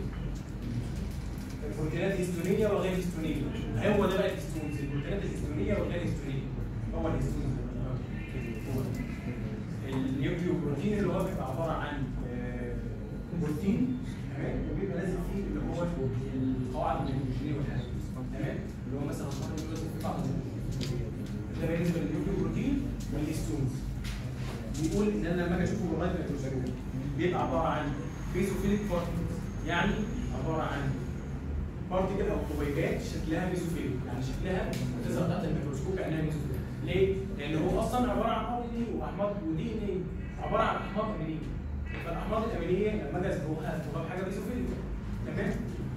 البروتينات هيستونيه وغير هيستونيه هو ده بقى الهيستونز البروتينات الهيستونيه والغير هيستونيه هو الهيستونز هو النيوكليو بروتين اللي هو بيبقى عباره عن آه، بروتين تمام وبيبقى لازم فيه اللي هو القواعد النيوكليوجينيه والحاجات دي. تمام اللي هو مثلا الصنع لازم فيه بعض ده بالنسبه للنيوكليو بروتين والهيستونز بيقول ان انا لما اجي اشوفه بالرايت ميكروسكوب بيبقى عباره عن بيزوفيليك بارتكلز يعني عباره عن بارتكل او حبيبات شكلها ميزوفيليك يعني شكلها بتظهر تحت الميكروسكوب كانها ميزوفيليك ليه؟ لان هو اصلا عباره عن ار ان اي واحماض ودي ان اي عباره عن احماض امينيه فالاحماض الامينيه لما اجي اذكرها تبقى حاجه ميزوفيليك تمام؟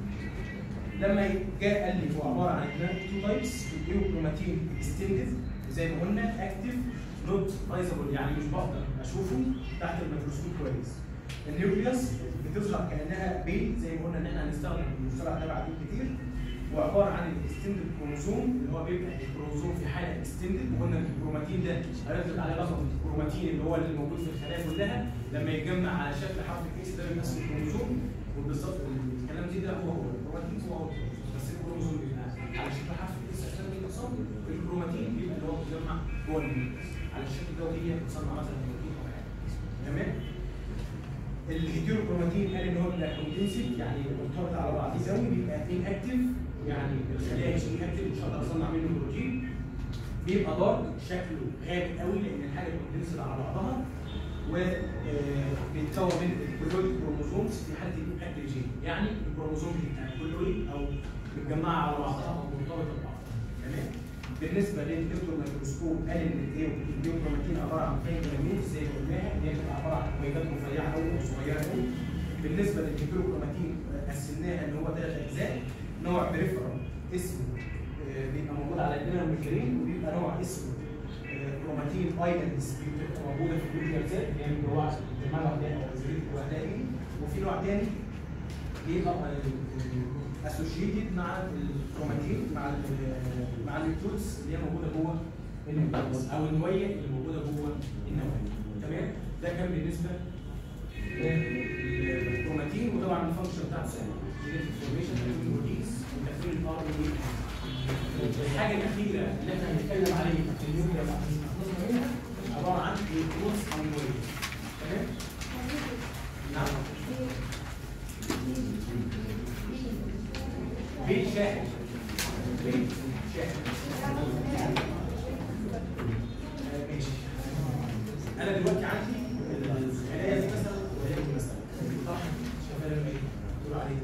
لما جاء قال لي هو عباره عن تو تايبس النيوكروماتين اكستندد زي ما قلنا اكتف نوت فايزبل يعني مش بقدر اشوفه تحت الميكروسكوب كويس النيوكليوس بتظهر كانها بيل زي ما قلنا ان احنا هنستخدم المصطلح ده بعدين كتير وعباره عن الاكستندد كروموسوم اللي هو بيبقى الكروموسوم في حاله اكستندد وقلنا ان الكروماتين ده هنطلق عليه لقب الكروماتين اللي هو اللي موجود في الخلايا كلها لما يتجمع على شكل حرف اكس ده بيبقى اسمه كروموسوم وبالظبط الكلام دي ده هو هو الكروماتين هو هو بس الكروموسوم بيبقى على شكل حرف اكس عشان بيتصل الكروماتين بيبقى اللي هو بيتجمع جوه النيوكليوس على الشكل ده وهي بتصنع مثلا بروتين او حاجه تمام الهيتيروكروماتين قال ان هو بيبقى كوندنسد يعني مرتبط على بعضيه قوي بيبقى ان اكتف يعني الخلايا مش ان اكتف مش هقدر اصنع منه بروتين بيبقى دارك شكله غامق قوي لان الحاجه كوندنسد على بعضها وبيتكون من الكلويد كروموسومز في حاله الاكتف جين يعني الكروموسوم بتبقى كلويد او متجمعه على بعضها او مرتبطه ببعض تمام بالنسبه للدكتور ميكروسكوب قال ان الايه النيوكروماتين عباره عن فايبرامينز زي ما قلناها اللي هي بتبقى عباره عن حبيبات رفيعه قوي وصغيره قوي بالنسبه للهيتروكروماتين قسمناها ان هو ثلاث اجزاء نوع بريفرال اسمه آه، بيبقى موجود على ايدينا الميكرين وبيبقى نوع اسمه آه، كروماتين ايلاندز بتبقى موجوده في النيوكلير سيل يعني اللي هو اجتماع لوحدها او زريت لوحدها وفي نوع ثاني بيبقى اسوشيتد مع الكروماتين مع ال مع الالكترودز اللي هي موجوده جوه النيوكليوس او النويه اللي موجوده جوه النواه تمام ده كان بالنسبه للكروماتين وطبعا الفانكشن بتاعته سهله فورميشن بروتينز وتكوين الار الحاجه الاخيره اللي احنا هنتكلم عليها في النيوكليوس خلصنا منها عباره عن الكروس او النويه تمام نعم بيت شاهد بيت شاهد آه، ماشي انا دلوقتي عندي الخلايا دي مثلا وهي مثلا صح شغاله بايه؟ بيقولوا عليه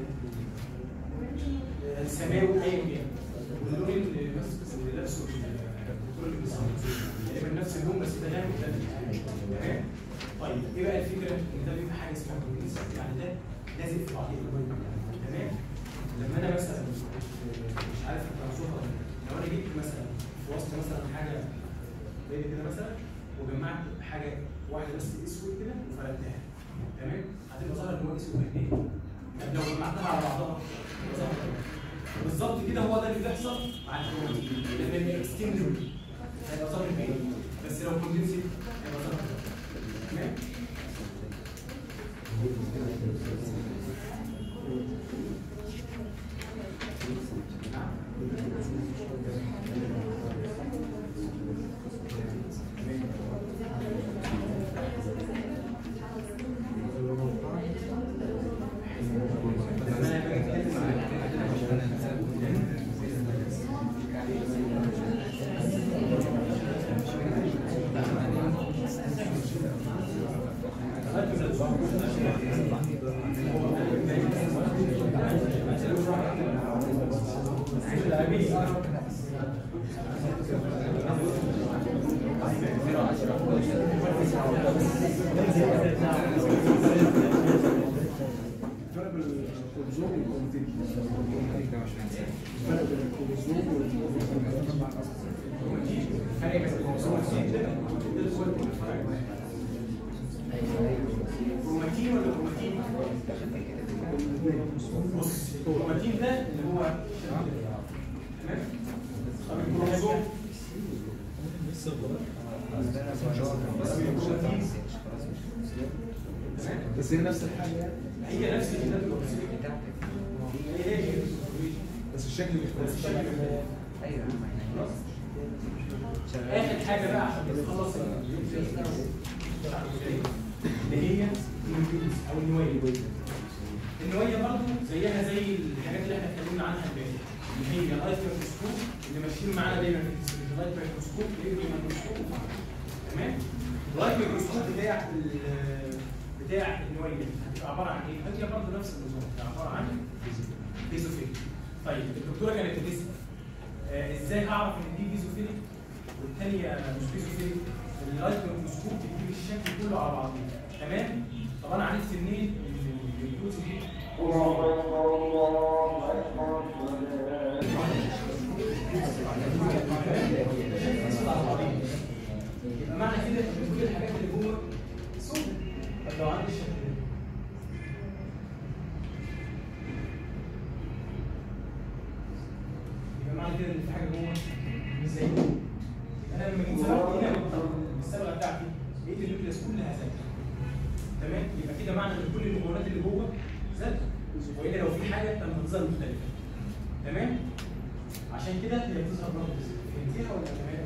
آه، سماوي ايا كان واللون اللي بس اللي لابسه الدكتور اللي بيصور تقريبا نفس اللون بس ده غامق ده تمام طيب ايه بقى الفكره؟ ان ده بيبقى حاجه اسمها بروتين يعني ده لازق في بعضيه تمام لما انا مثلا مش عارف انت هتوصفها ولا لا. لو انا جبت مثلا في وسط مثلا حاجه زي كده مثلا وجمعت حاجه واحده بس اسود كده وفردتها تمام هتبقى ظاهره ان هو اسود باثنين طب لو جمعتها على بعضها هتبقى ظاهرة كده. بالظبط كده هو ده اللي بيحصل مع الكروماتين لما يبقى اكستندد هيبقى ظاهر باين بس لو كوندنسد هيبقى ظاهر كده. تمام لما انا باجي اتكلم فرق بين الكروموسوم والكروماتين فرق بين الكروموسوم والكروماتين فرق بين الكروموسوم والكروماتين كروماتين ولا كروماتين؟ بص الكروماتين ده اللي هو تمام؟ طب الكروموسوم تمام بس هي نفس الحاجه يعني هي نفس الكتاب هي هي بس الشكل بيختلف خلاص اخر حاجه بقى عشان تخلص اللي هي النيوكليس او النوايا النوايا برضه زيها زي الحاجات اللي احنا اتكلمنا عنها امبارح اللي هي اللايت مايكروسكوب اللي ماشيين معانا دايما في التسجيل اللايت مايكروسكوب الالكترو مايكروسكوب تمام اللايت مايكروسكوب بتاع ال- بتاع النوايا هتبقى عباره عن ايه؟ هي برضه نفس النظام هتبقى عباره عن بيزوفيل طيب الدكتوره كانت بتسال آه، ازاي اعرف ان دي بيزوفيليك والثانيه مش بيزوفيليك اللايت مايكروسكوب بتجيب الشكل كله على بعضه تمام طب انا عرفت منين ان الجلوكوز دي يبقى معنى كده ان كل الحاجات اللي جوه سودة طب لو عندي الشكل ده يبقى معنى كده ان في حاجه جوه مش زي دي. انا لما جيت سبقت هنا الصبغه بتاعتي لقيت النيوكليوس كلها زي تمام يبقى كده معنى ان كل المكونات اللي جوه زاد والا لو في حاجه لما تظهر مختلفه تمام عشان كده هي بتظهر برضه فهمتيها ولا تمام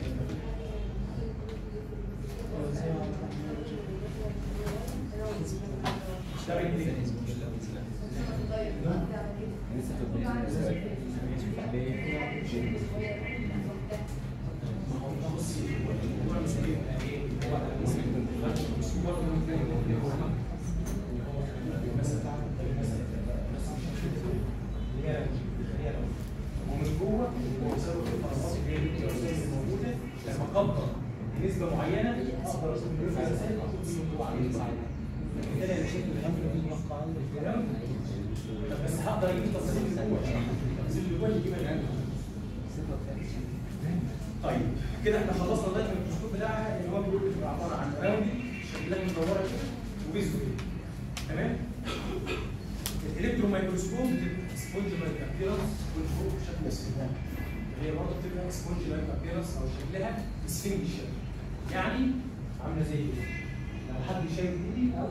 اشتغل كده ومن جوه هو بسبب الفرامات اللي هي الجواسيس الموجوده لما اكبر بنسبه معينه اقدر اخد من الاساسات واخد منه جوه عمليه صعبه لكن كده انا شايف الهم دي موقع عندي الكلام طب بس هقدر اجيب تفاصيل من جوه التفاصيل اللي جوه يجيبها من عندي. طيب كده احنا خلصنا لغايه الميكروسكوب بتاعها اللي هو بيقول بتبقى عباره عن راوندي شكلها مدوره كده وبيزو تمام الالكترو مايكروسكوب بتبقى سبونج لايك ابيرنس والفوق شكل السفنج هي برضه بتبقى سبونج لايك ابيرنس او شكلها سفنج الشكل يعني عامله زي كده لو حد شايف ايدي او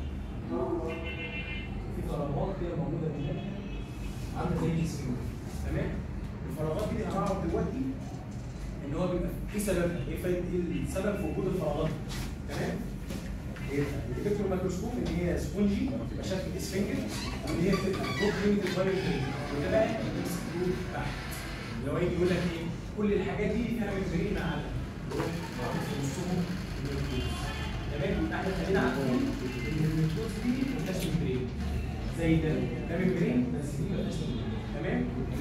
في فراغات كده موجوده من هنا عامله زي السفنج تمام الفراغات دي انا هعرف دلوقتي ان هو بيبقى في سبب ايه فايده ايه السبب في وجود الفراغات دي تمام الالكترو مايكروسكوب ان هي سبونجي بتبقى شكل اسفنجر وان هي بتبقى بوك ليميتد فايروس وده بقى الاكسكلود تحت اللي هو يجي يقول لك ايه كل الحاجات دي فيها ممبرين معانا حاطط في نصهم النيوكليوس تمام يبقى احنا خلينا عارفين ان النيوكليوس دي ما فيهاش ممبرين زي ده ده ممبرين بس دي ما فيهاش ممبرين تمام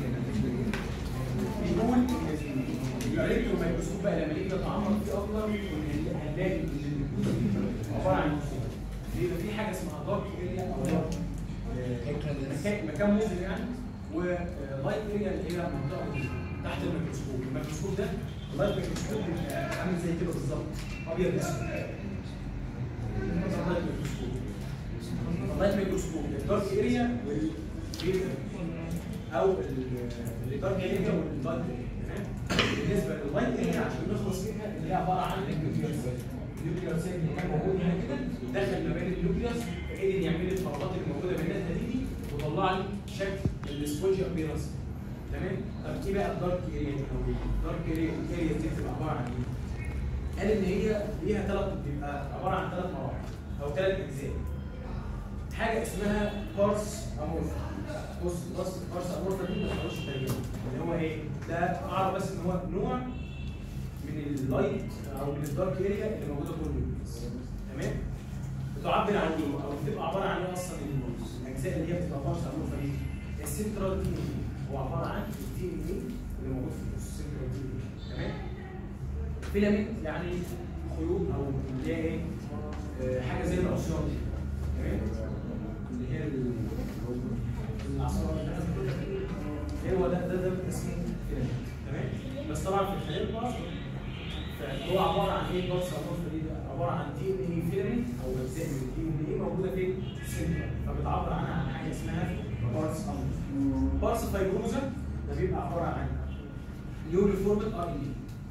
بيقول ان الالكترو مايكروسكوب بقى لما نيجي نتعمق فيه اكتر هنلاقي ان النيوكليوس دي عباره عن نصين بيبقى في حاجه اسمها دارك اريا او دارك مكان مكان مظلم يعني ولايت اريا اللي هي منطقه تحت الميكروسكوب الميكروسكوب ده اللايت ميكروسكوب بيبقى عامل زي كده بالظبط ابيض اسود اللايت ميكروسكوب اللايت ميكروسكوب الدارك اريا والبيت او الدارك اريا واللايت اريا تمام بالنسبه لللايت اريا عشان نخلص فيها اللي هي عباره عن النيوكليوس النيوكليوس سيل اللي كان موجود هنا كده دخل ما بين النيوكليوس فقدر يعمل لي الفراغات اللي موجوده بيناتها دي وطلع لي شكل السبونج ابيرنس تمام طب ايه بقى الدارك اريا دي او الدارك اريا الاريا دي بتبقى عباره عن ايه؟ قال ان هي ليها ثلاث بيبقى عباره عن ثلاث مراحل او ثلاث اجزاء حاجه اسمها بارس امورفا بص بص بارس امورفا دي ما تقدرش تترجمها اللي هو ايه؟ ده اعرف بس ان هو نوع من اللايت او من الدارك اريا اللي موجوده جوه النيوكليوس تمام؟ بتعبر عن ايه؟ او بتبقى عباره عن ايه اصلا الاجزاء اللي هي بتبقى بارس امورفا دي؟ السنترال دي هو عباره عن الدي ان اي اللي موجود في النص السنترال دي تمام؟ فيلامنت يعني خيوط او اللي هي ايه؟ آه، حاجه زي العصيان دي تمام؟ اللي هي ال- العصيان هو ده ده ده اسمه فيلامنت تمام؟ بس طبعا في الخليه بقى فهو عباره عن ايه بارس امورفا دي ده؟ عباره عن دي ان اي فيلامنت او اجزاء من الدي ان اي موجوده في السنترال فبتعبر عنها عن حاجه اسمها بارس امورفا بارس فايبروزا ده بيبقى عباره عن نيوري فورمد ار ان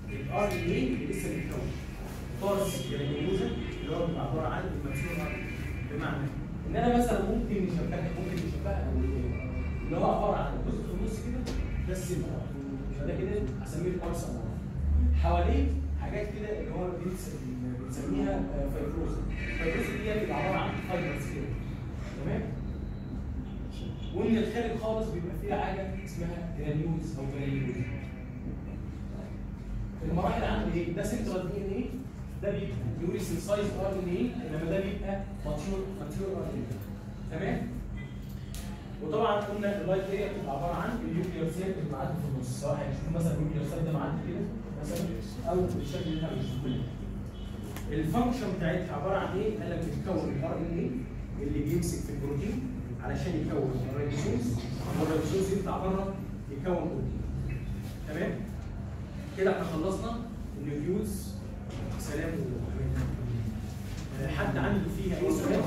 الار ان اي اللي لسه بيتكون بارس جرانيولوزا اللي هو بيبقى عباره عن المكسور ار بمعنى ان انا مثلا ممكن نشبهها ممكن نشبهها اللي هو عباره عن جزء في النص كده ده السيمبل فده كده هسميه البارس أمر. حواليه حاجات كده اللي هو بنس- بنسميها فايبروزا الفايبروزا دي بتبقى عباره عن فايبرز كده تمام ومن الخارج خالص بيبقى فيها حاجه اسمها جرانيولز او جرانيولز المراحل عندي ايه؟ ده سنترال دي ان ايه ده بيبقى يوري سايز ار ان ايه انما ده بيبقى ماتيور ماتيور ار ان تمام وطبعا قلنا اللايت اريا بتبقى عباره عن النيوكليير سيل اللي معدي في النص سواء هنشوف مثلا النيوكليير سيل ده معدي كده مثلا او بالشكل اللي احنا بنشوفه الفانكشن بتاعتها عباره عن ايه؟ قال لك بتكون الار ان ايه اللي بيمسك في البروتين علشان يكون الريبوسومز والريبوسومز يطلع بره يكون بروتين تمام؟ كده احنا خلصنا النيوكليوز سلام وأمان. آه، حد عنده فيها اي سؤال؟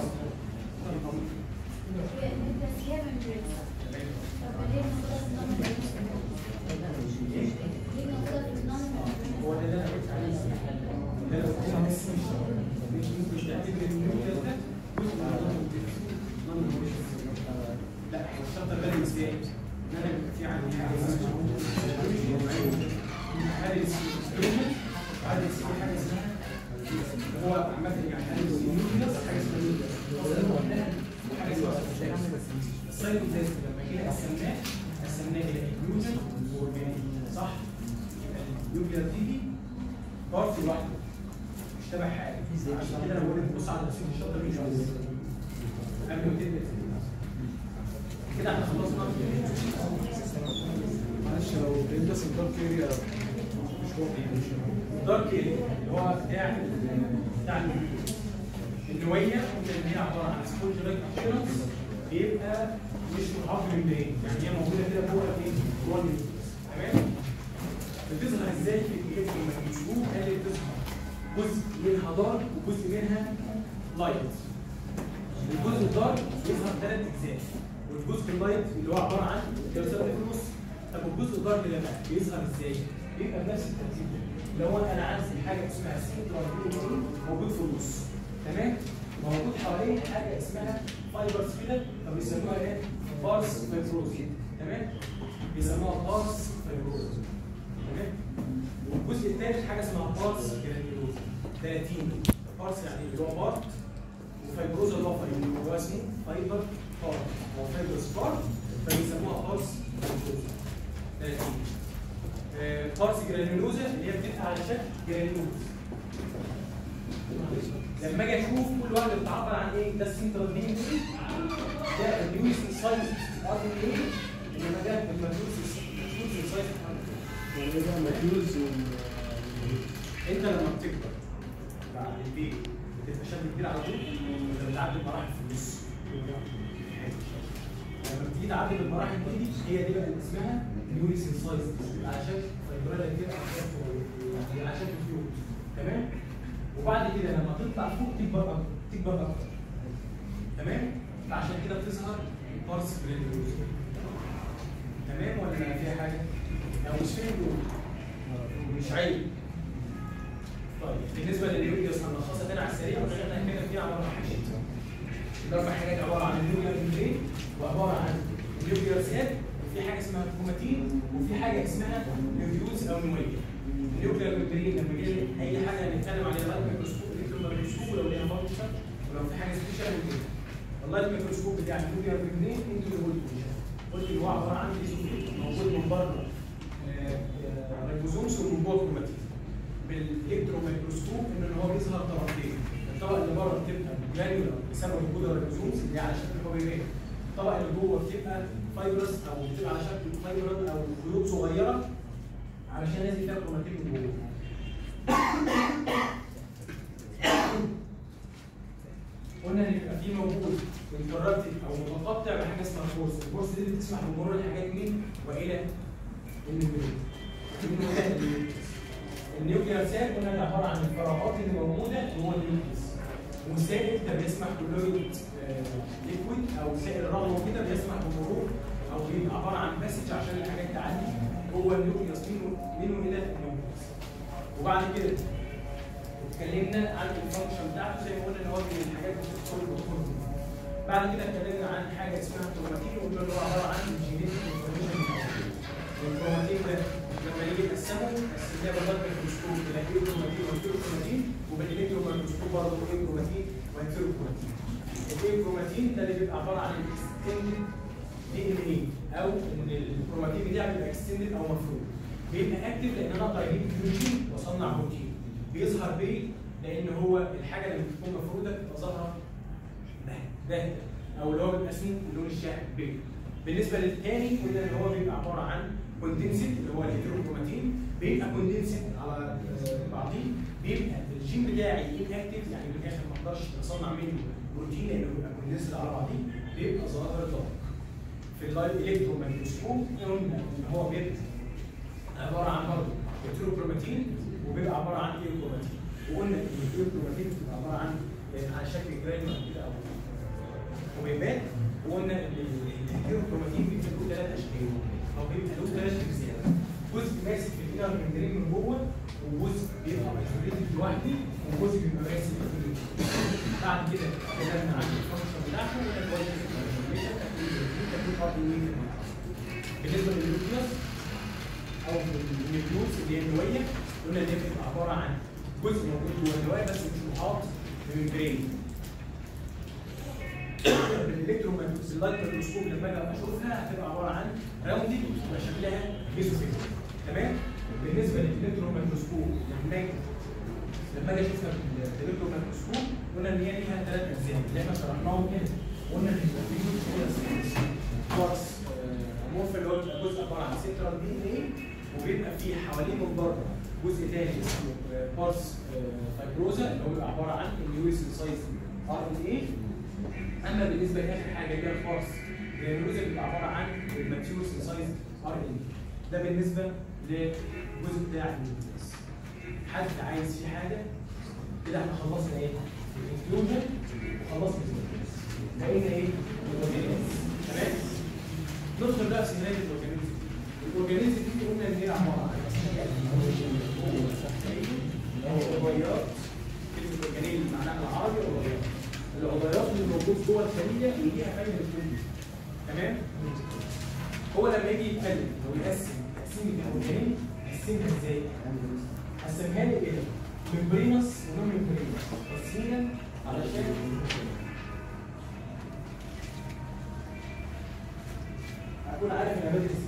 هي التسهيل من بريكس طب ليه موجودة في النظام الرئيسي؟ ليه موجودة في النظام هو ده اللي انا قلت عليه ده لو كان بس مش مش ممكن تعتبر النيوكليوز ده جزء من النظام الرئيسي. لا هو الشرط الغالي ازاي؟ ان انا يبقى في عندي حاجه اسمها هاريس ستيتمنت هاريس في حاجه اسمها هو عامه يعني هاريس نيوكليوس حاجه اسمها نيوكليوس حاجه اسمها السايتوبلازم لما جينا قسمناه قسمناه الى انكلوجن واورجانيك صح؟ يبقى النيوكليوس دي بارت لوحده مش تبع حاجه عشان كده انا بقول لك بص على تفسير الشطر مش عاوز قبل ما تبدا كده احنا خلصنا معلش لو بيلبس الدارك اريا مش واضح دارك اريا اللي هو بتاع بتاع النويه اللي هي عباره عن سبونج لايك ابيرنس بيبقى مش محاط بالبرين يعني هي موجوده كده جوه الايه؟ جوه النيوكليوس تمام؟ بتظهر ازاي في الكتاب الميكروسكوب؟ قال لي بتظهر جزء منها دارك وجزء منها لايت الجزء الدارك بيظهر ثلاث اجزاء والجزء اللايت اللي هو عباره عن الجلسات اللي في النص طب والجزء الدارك ده بقى بيظهر ازاي؟ بيبقى بنفس الترتيب ده اللي هو انا عندي حاجه اسمها سنترال موجود في النص تمام؟ موجود حواليه حاجه اسمها فايبرز كده فبيسموها ايه؟ بارس فايبروز تمام؟ بيسموها بارس فايبروز تمام؟ والجزء الثالث حاجه اسمها بارس جرانيولوز 30 بارس يعني اللي هو بارت وفايبروز اللي هو فايبر اللي هو اسمه فايبر بارت او فايبرز بارت فبيسموها بارس فايبروز 30 آه، بارس جرانيولوزا اللي هي بتبقى على شكل جرانيولوز لما اجي اشوف كل واحده بتعبر عن ايه ده السنترال دي ده النيوز سايز ار ان ايه انما ده الماتيوس سايز يعني ايه بقى ماتيوز انت لما بتكبر بعد البيت بتبقى شاب كبير على طول ولا بتعدي بمراحل في النص لما بتيجي تعدي بالمراحل دي هي دي بقى اللي اسمها نيوريس سايز على شكل فايبرال كده أو شكل- يعني على شكل فيوم تمام وبعد كده لما تطلع فوق تكبر اكتر تكبر اكتر تمام فعشان كده بتظهر البارس جرانيولوز تمام ولا فيها حاجه؟ لو مش فاهم قول. مش عيب طيب بالنسبه للنيوكليوس هنلخصها تاني على السريع عشان احنا كده فيها عباره عن حاجتين الاربع حاجات عباره عن النيوكليير ممبرين وعباره عن النيوكليير سيل وفي حاجه اسمها كروماتين وفي حاجه اسمها نيوكليوز او نويه النيوكليير ممبرين لما جه اي حاجه هنتكلم عليها بقى الميكروسكوب الكترون ميكروسكوب ولو ليها فانكشن ولو في حاجه سبيشال ممكن والله الميكروسكوب بتاع النيوكليير ممبرين انتوا اللي قلتوا قلت ان هو عباره عن ايزوفيل موجود من بره ريبوزومز ومن جوه كروماتين بالالكتروميكروسكوب ان هو بيظهر طبقتين الطبقه اللي بره بتبقى جرانيولار بسبب وجود الريبوزومز اللي هي على شكل حبيبات الطبقه اللي جوه بتبقى فايبرس او بتبقى على شكل فايبر او خيوط صغيره علشان لازم فيها كروماتين من جوه قلنا ان يبقى في موجود انترابتد او متقطع بحاجه اسمها فورس الفورس دي بتسمح بمرور الحاجات من والى النيوكليوس النيوكليير سيل قلنا ده عباره عن الفراغات اللي موجوده جوه النيوكليوس والسائل ده بيسمح بلويد ليكويد او سائل رغم كده بيسمح بمرور او بيبقى عباره عن باسج عشان الحاجات تعدي جوه النيوكليوس منه منه الى النيوكليوس وبعد كده اتكلمنا عن الفانكشن بتاعته زي ما قلنا ان هو من الحاجات اللي بتدخل الدخول بعد كده اتكلمنا عن حاجه اسمها الكروماتين وقلنا ان هو عباره عن جينيتيك انفورميشن والكروماتين ده لما نيجي نقسمه قسمناه بالبلد ميكروسكوب الى ايه كروماتين وانتيرو كروماتين وبالالكترو ميكروسكوب برضه ايه كروماتين وانتيرو كروماتين الايه كروماتين ده اللي بيبقى عباره عن الاكستندد دي ان ايه او ان الكروماتين بتاعي بيبقى اكستندد او مفروض بيبقى اكتف لان انا اقدر اجيب بروتين واصنع بروتين بيظهر بيه لان هو الحاجه اللي بتكون مفروضه بتبقى ظاهره باهته او اللي هو بيبقى اسمه اللون الشاحب بيه بالنسبه للثاني قلنا ان هو بيبقى عباره عن كوندنسيت اللي هو الهيتروكروماتين بيبقى كوندنسيت على آه، بعضيه بيبقى الجين بتاعي انكتف يعني من الاخر ما اقدرش اصنع منه بروتين لانه بيبقى كوندنسيت على بعضيه بيبقى ظاهر دارك في اللايف الكترو مايكروسكوب قلنا ان هو بيبقى عباره عن برضه هيتروكروماتين وبيبقى عباره عن ايوكروماتين وقلنا ان الايوكروماتين بتبقى عباره عن آه، على شكل جرانيول كده او حبيبات وقلنا ان الهيتروكروماتين بيبقى له ثلاث اشكال او بيبقى له ثلاث اجزاء جزء ماسك في الانر ممبرين من جوه وجزء بيبقى ايزوليتد لوحدي وجزء بيبقى ماسك في الانر بعد كده اتكلمنا عن الفانكشن بتاعته وقلنا ان هو بالنسبه للنيوكليوس او النيوكليوس اللي هي النويه قلنا ان هي بتبقى عباره عن جزء موجود جوه النواه بس مش محاط بممبرين الالكترو اللايت ميكروسكوب لما اجي اشوفها هتبقى عباره عن راوندد وتبقى شكلها ميزوفيل تمام بالنسبه للالكترو ميكروسكوب لما اجي لما اجي اشوفها بالالكترو ميكروسكوب قلنا ان هي ليها ثلاث اجزاء اللي احنا شرحناهم هنا قلنا ان يبقى في جزء كده كوارتز مورف اللي هو بيبقى جزء عباره عن سنترال دي ان ايه وبيبقى فيه حواليه من بره جزء تاني اسمه بارس فايبروزا اللي هو بيبقى عباره عن اليوريس سايز ار ان ايه اما بالنسبه لاخر حاجه اللي هي الفارس الجلوكوزا بيبقى عباره عن الماتيور سايز ار ان ده بالنسبه للجزء بتاع النيوكليوس حد عايز فيه حاجه كده احنا خلصنا ايه؟ الانكلوجن وخلصنا النيوكليوس بقينا ايه؟ الاورجانيزم تمام؟ ندخل بقى في سيناريو الاورجانيزم الاورجانيزم دي قلنا ان هي عباره عن عضويات كلمه اورجانيزم معناها العربي عضويات العضيات اللي موجود جوه الخليه اللي ليها فايده للكل تمام هو لما يجي يتكلم او يقسم تقسيم الاورجانيزم يقسمها ازاي؟ قسمها لي كده ممبرينس ونون ممبرينس تقسيما علشان اكون عارف انا بدرس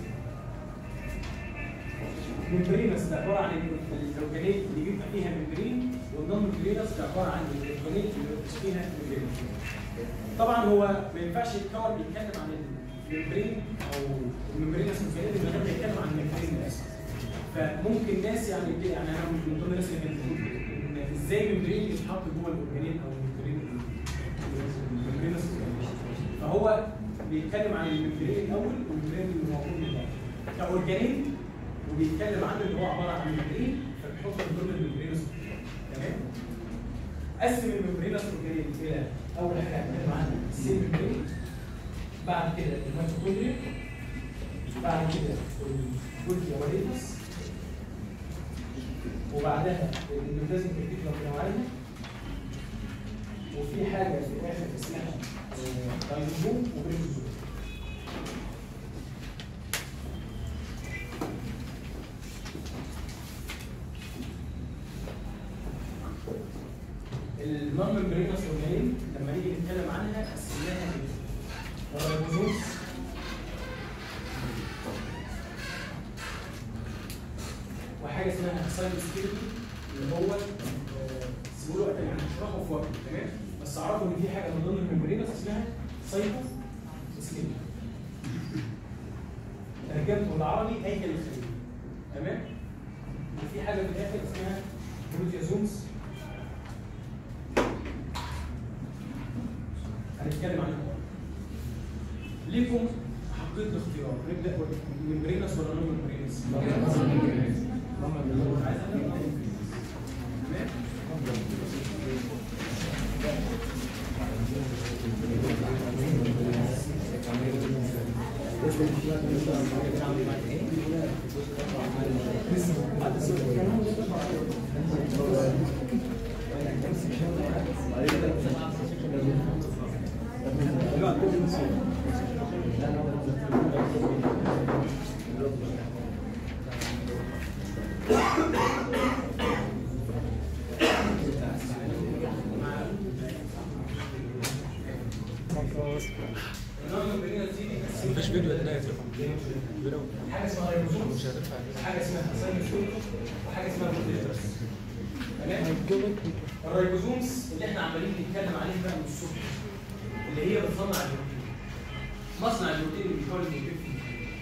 ايه ممبرينس ده عباره عن الاورجانيزم اللي بيبقى فيها ممبرين والنون ممبرينس ده عباره عن الاورجانيزم اللي مش فيها ممبرين طبعا هو ما ينفعش يتكون بيتكلم عن الممبرين او الممبرينس ممبرين من غير ما يتكلم عن الممبرين بس فممكن ناس يعني يعني انا من ضمن الناس اللي بتقول ان ازاي ممبرين يتحط جوه الاورجانيزم او الممبرين الممبرينس فهو بيتكلم عن الممبرين الاول والممبرين اللي موجود من بره كاورجانيزم وبيتكلم عنه ان هو عباره عن ممبرين فبيحطه من ضمن الممبرينس تمام قسم الممبرينس اورجانيزم الى اول حاجه هنتكلم عنها السيل ممبرين بعد كده الميتوكوندريا بعد كده الجولجي اوريتس وبعدها النيوبلازم كريتيكولا بنوعيها وفي حاجه في الاخر اسمها رايزوزوم وبريزوزوم النون ممبرينس اورجانيزم لما نيجي نتكلم عنها قسمناها كده الرايبوزوم وحاجه اسمها اكسايد سكيلتي اللي هو سيقولوا هنشرحه في وقت تمام بس اعرفوا ان في حاجه من ضمن الممبرينس اسمها سايتو سكيلتي ترجمته بالعربي هيكل الخليه تمام وفي حاجه في الاخر اسمها بروتيازومز هنتكلم عنها ليكم حقيقة الاختيار نبدا ممبرينس ولا نون ممبرينس؟ عايز أبدأ بنون ممبرينس. تمام؟ مفيش فيديو هنا يترفع حاجه اسمها ريبوزوم حاجه اسمها ساينوسويد وحاجه اسمها بروتينز تمام الريبوزومز اللي احنا عمالين نتكلم عليه بقى من الصبح اللي هي بتصنع البروتين مصنع البروتين اللي بيكون البروتين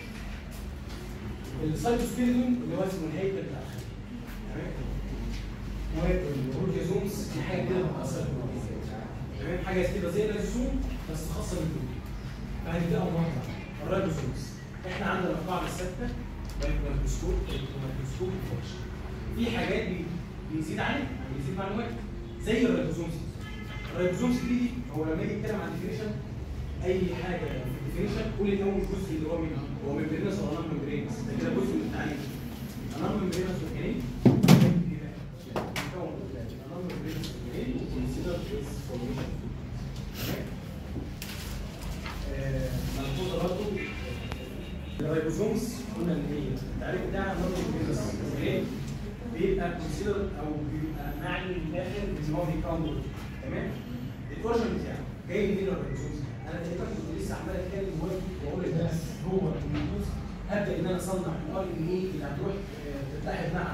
السايتوسكيلتون اللي هو اسمه الهيكل بتاع الخلية تمام والبروتيزومز دي حاجه كده بتاثر في البروتين تمام حاجه كده زي الريزوم بس خاصه بالبروتين فهنبداوا مره الريبوزومز احنا عندنا القاعده الثابته الميكروسكوب الميكروسكوب فانكشن في حاجات بي- بيزيد عليها يعني بيزيد معلومات زي الريبوزومز الريبوزومز دي هو لما يجي يتكلم عن الديفينيشن اي حاجه في الديفينيشن قول الاول الجزء اللي هو منها هو ممبرينس ولا نون ممبرينس ده كده جزء من التعريف النون ممبرينس ميكانيك النون ممبرينس ميكانيك وكونسيدر اتس فورميشن تمام آه، ملحوظه برضه الريبوزومز قلنا ان هي التعريف بتاعها نون ممبرينس ميكانيك بيبقى كونسيدر او بيبقى معني من الاخر ان هو بيكون بروتين تمام الاورجن بتاعه جاي منين الريبوزومز انا تقريبا كنت لسه عمال اتكلم دلوقتي واقول لك بس هو النيوز هبدا ان انا اصنع الار ان اي اللي هتروح آه، تتحد مع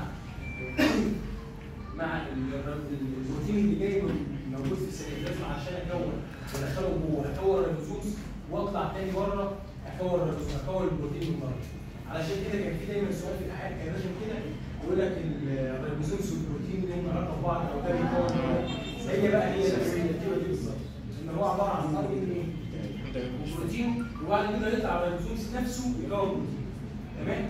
مع ال- ال- البروتين اللي جاي من- موجود في السيتوبلازم عشان اكون وادخله جوه اكون الريبوزومز واطلع تاني بره اكون الريبوزوم اكون البروتين من بره علشان كده كان في دايما سؤال في الاحياء كان لازم كده يقول لك ال- الريبوزومز والبروتين لهم علاقه ببعض او ده بيكون ده. هي بقى هي نفس النتيجه دي بالظبط ان هو عباره عن ار ان ايه وبروتين وبعد كده يطلع على الريبوزومز نفسه يكون بروتين تمام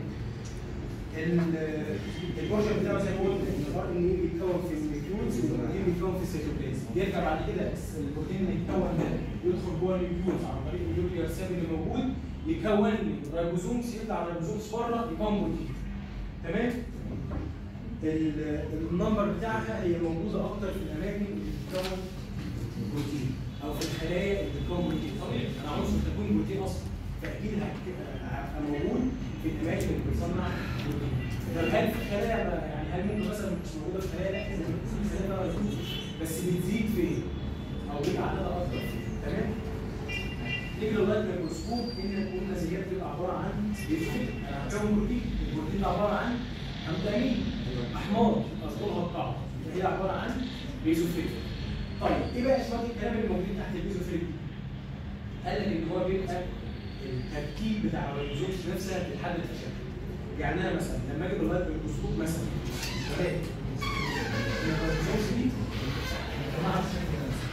ال- البورشن بتاعه زي ما قلت ان الار ان اي بيتكون في النيوكليوز والبروتين بيتكون في السيتوبلازم يرجع بعد كده البروتين اللي يتكون ده يدخل جوه النيوكليوز عن طريق النيوكليير سيل اللي موجود يكون لي رايبوزومز يطلع على الريبوزومز بره يكون بروتين تمام ال- النمبر بتاعها هي موجوده اكتر في الاماكن اللي بتكون بروتين او في الخلايا اللي بتكون بروتين طبيعي انا عنصر تكوين بروتين اصلا فاكيد هك- هبقى موجود في الاماكن اللي بتصنع بروتين طب هل في خلايا بقى- يعني هل ممكن مثلا مش موجوده في خلايا لا لازم تكون في خلايا بقى موجودة. بس بتزيد فين او بيبقى عددها اكتر تمام نيجي لغايه الميكروسكوب ان قلنا زيها بتبقى عباره عن بيفرق انا هكون بروتين البروتين ده عباره عن امتامين احماض اذكرها القاعده هي عباره عن بيزوفيل طيب ايه بقى اشباه الكلام اللي موجود تحت البيزوفيل قال لك ان هو بيبقى التركيب بتاع الريبوزومز نفسها بتحدد الشكل يعني انا مثلا لما اجي لغايه الميكروسكوب مثلا الاقي ان الريبوزومز دي جماعه بالشكل ده مثلا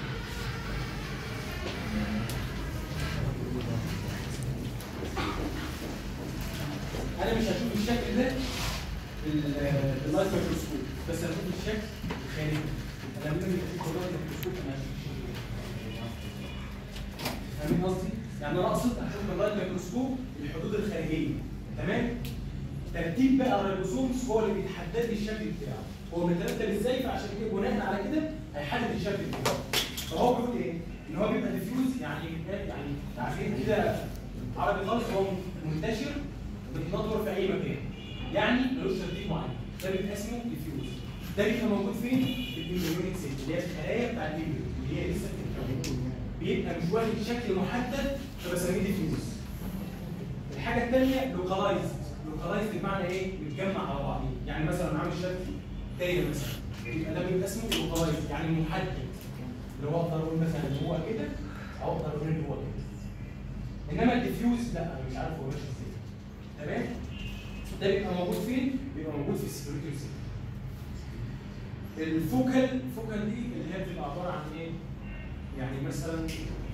انا مش هشوف الشكل ده بال- باللايت ميكروسكوب بس هشوف الشكل الخارجي انا لما اجي اشوف باللايت ميكروسكوب انا هشوف الشكل ده. فاهمين قصدي؟ يعني انا اقصد اشوف باللايت ميكروسكوب الحدود الخارجيه تمام؟ ترتيب بقى الريبوسومز هو اللي بيتحدد لي الشكل بتاعه هو مترتب ازاي فعشان كده بناء على كده هيحدد الشكل بتاعه فهو بيقول ايه؟ ان هو بيبقى ديفيوز يعني يعني تعرفين كده عربي خالص هو منتشر بيتنطور في اي مكان يعني ملوش ترتيب معين ده بيبقى اسمه ديفيوز ده بيبقى موجود فين؟ في الامبريونيك سيل اللي هي الخلايا بتاع الامبريون اللي هي لسه بتتكون بيبقى مش واخد شكل محدد فبسميه ديفيوز الحاجه الثانيه لوكالايزد لوكالايزد بمعنى ايه؟ متجمع على بعضيه يعني مثلا انا عامل شكل دايره مثلا يبقى ده بيبقى اسمه لوكالايزد يعني محدد اللي هو اقدر اقول مثلا ان هو كده او اقدر اقول ان هو كده انما الديفيوز لا انا مش عارف هو ماشي ازاي تمام ده بيبقى موجود فين؟ بيبقى موجود في السكيورتي سيل الفوكال الفوكال دي اللي هي بتبقى عباره عن ايه؟ يعني مثلا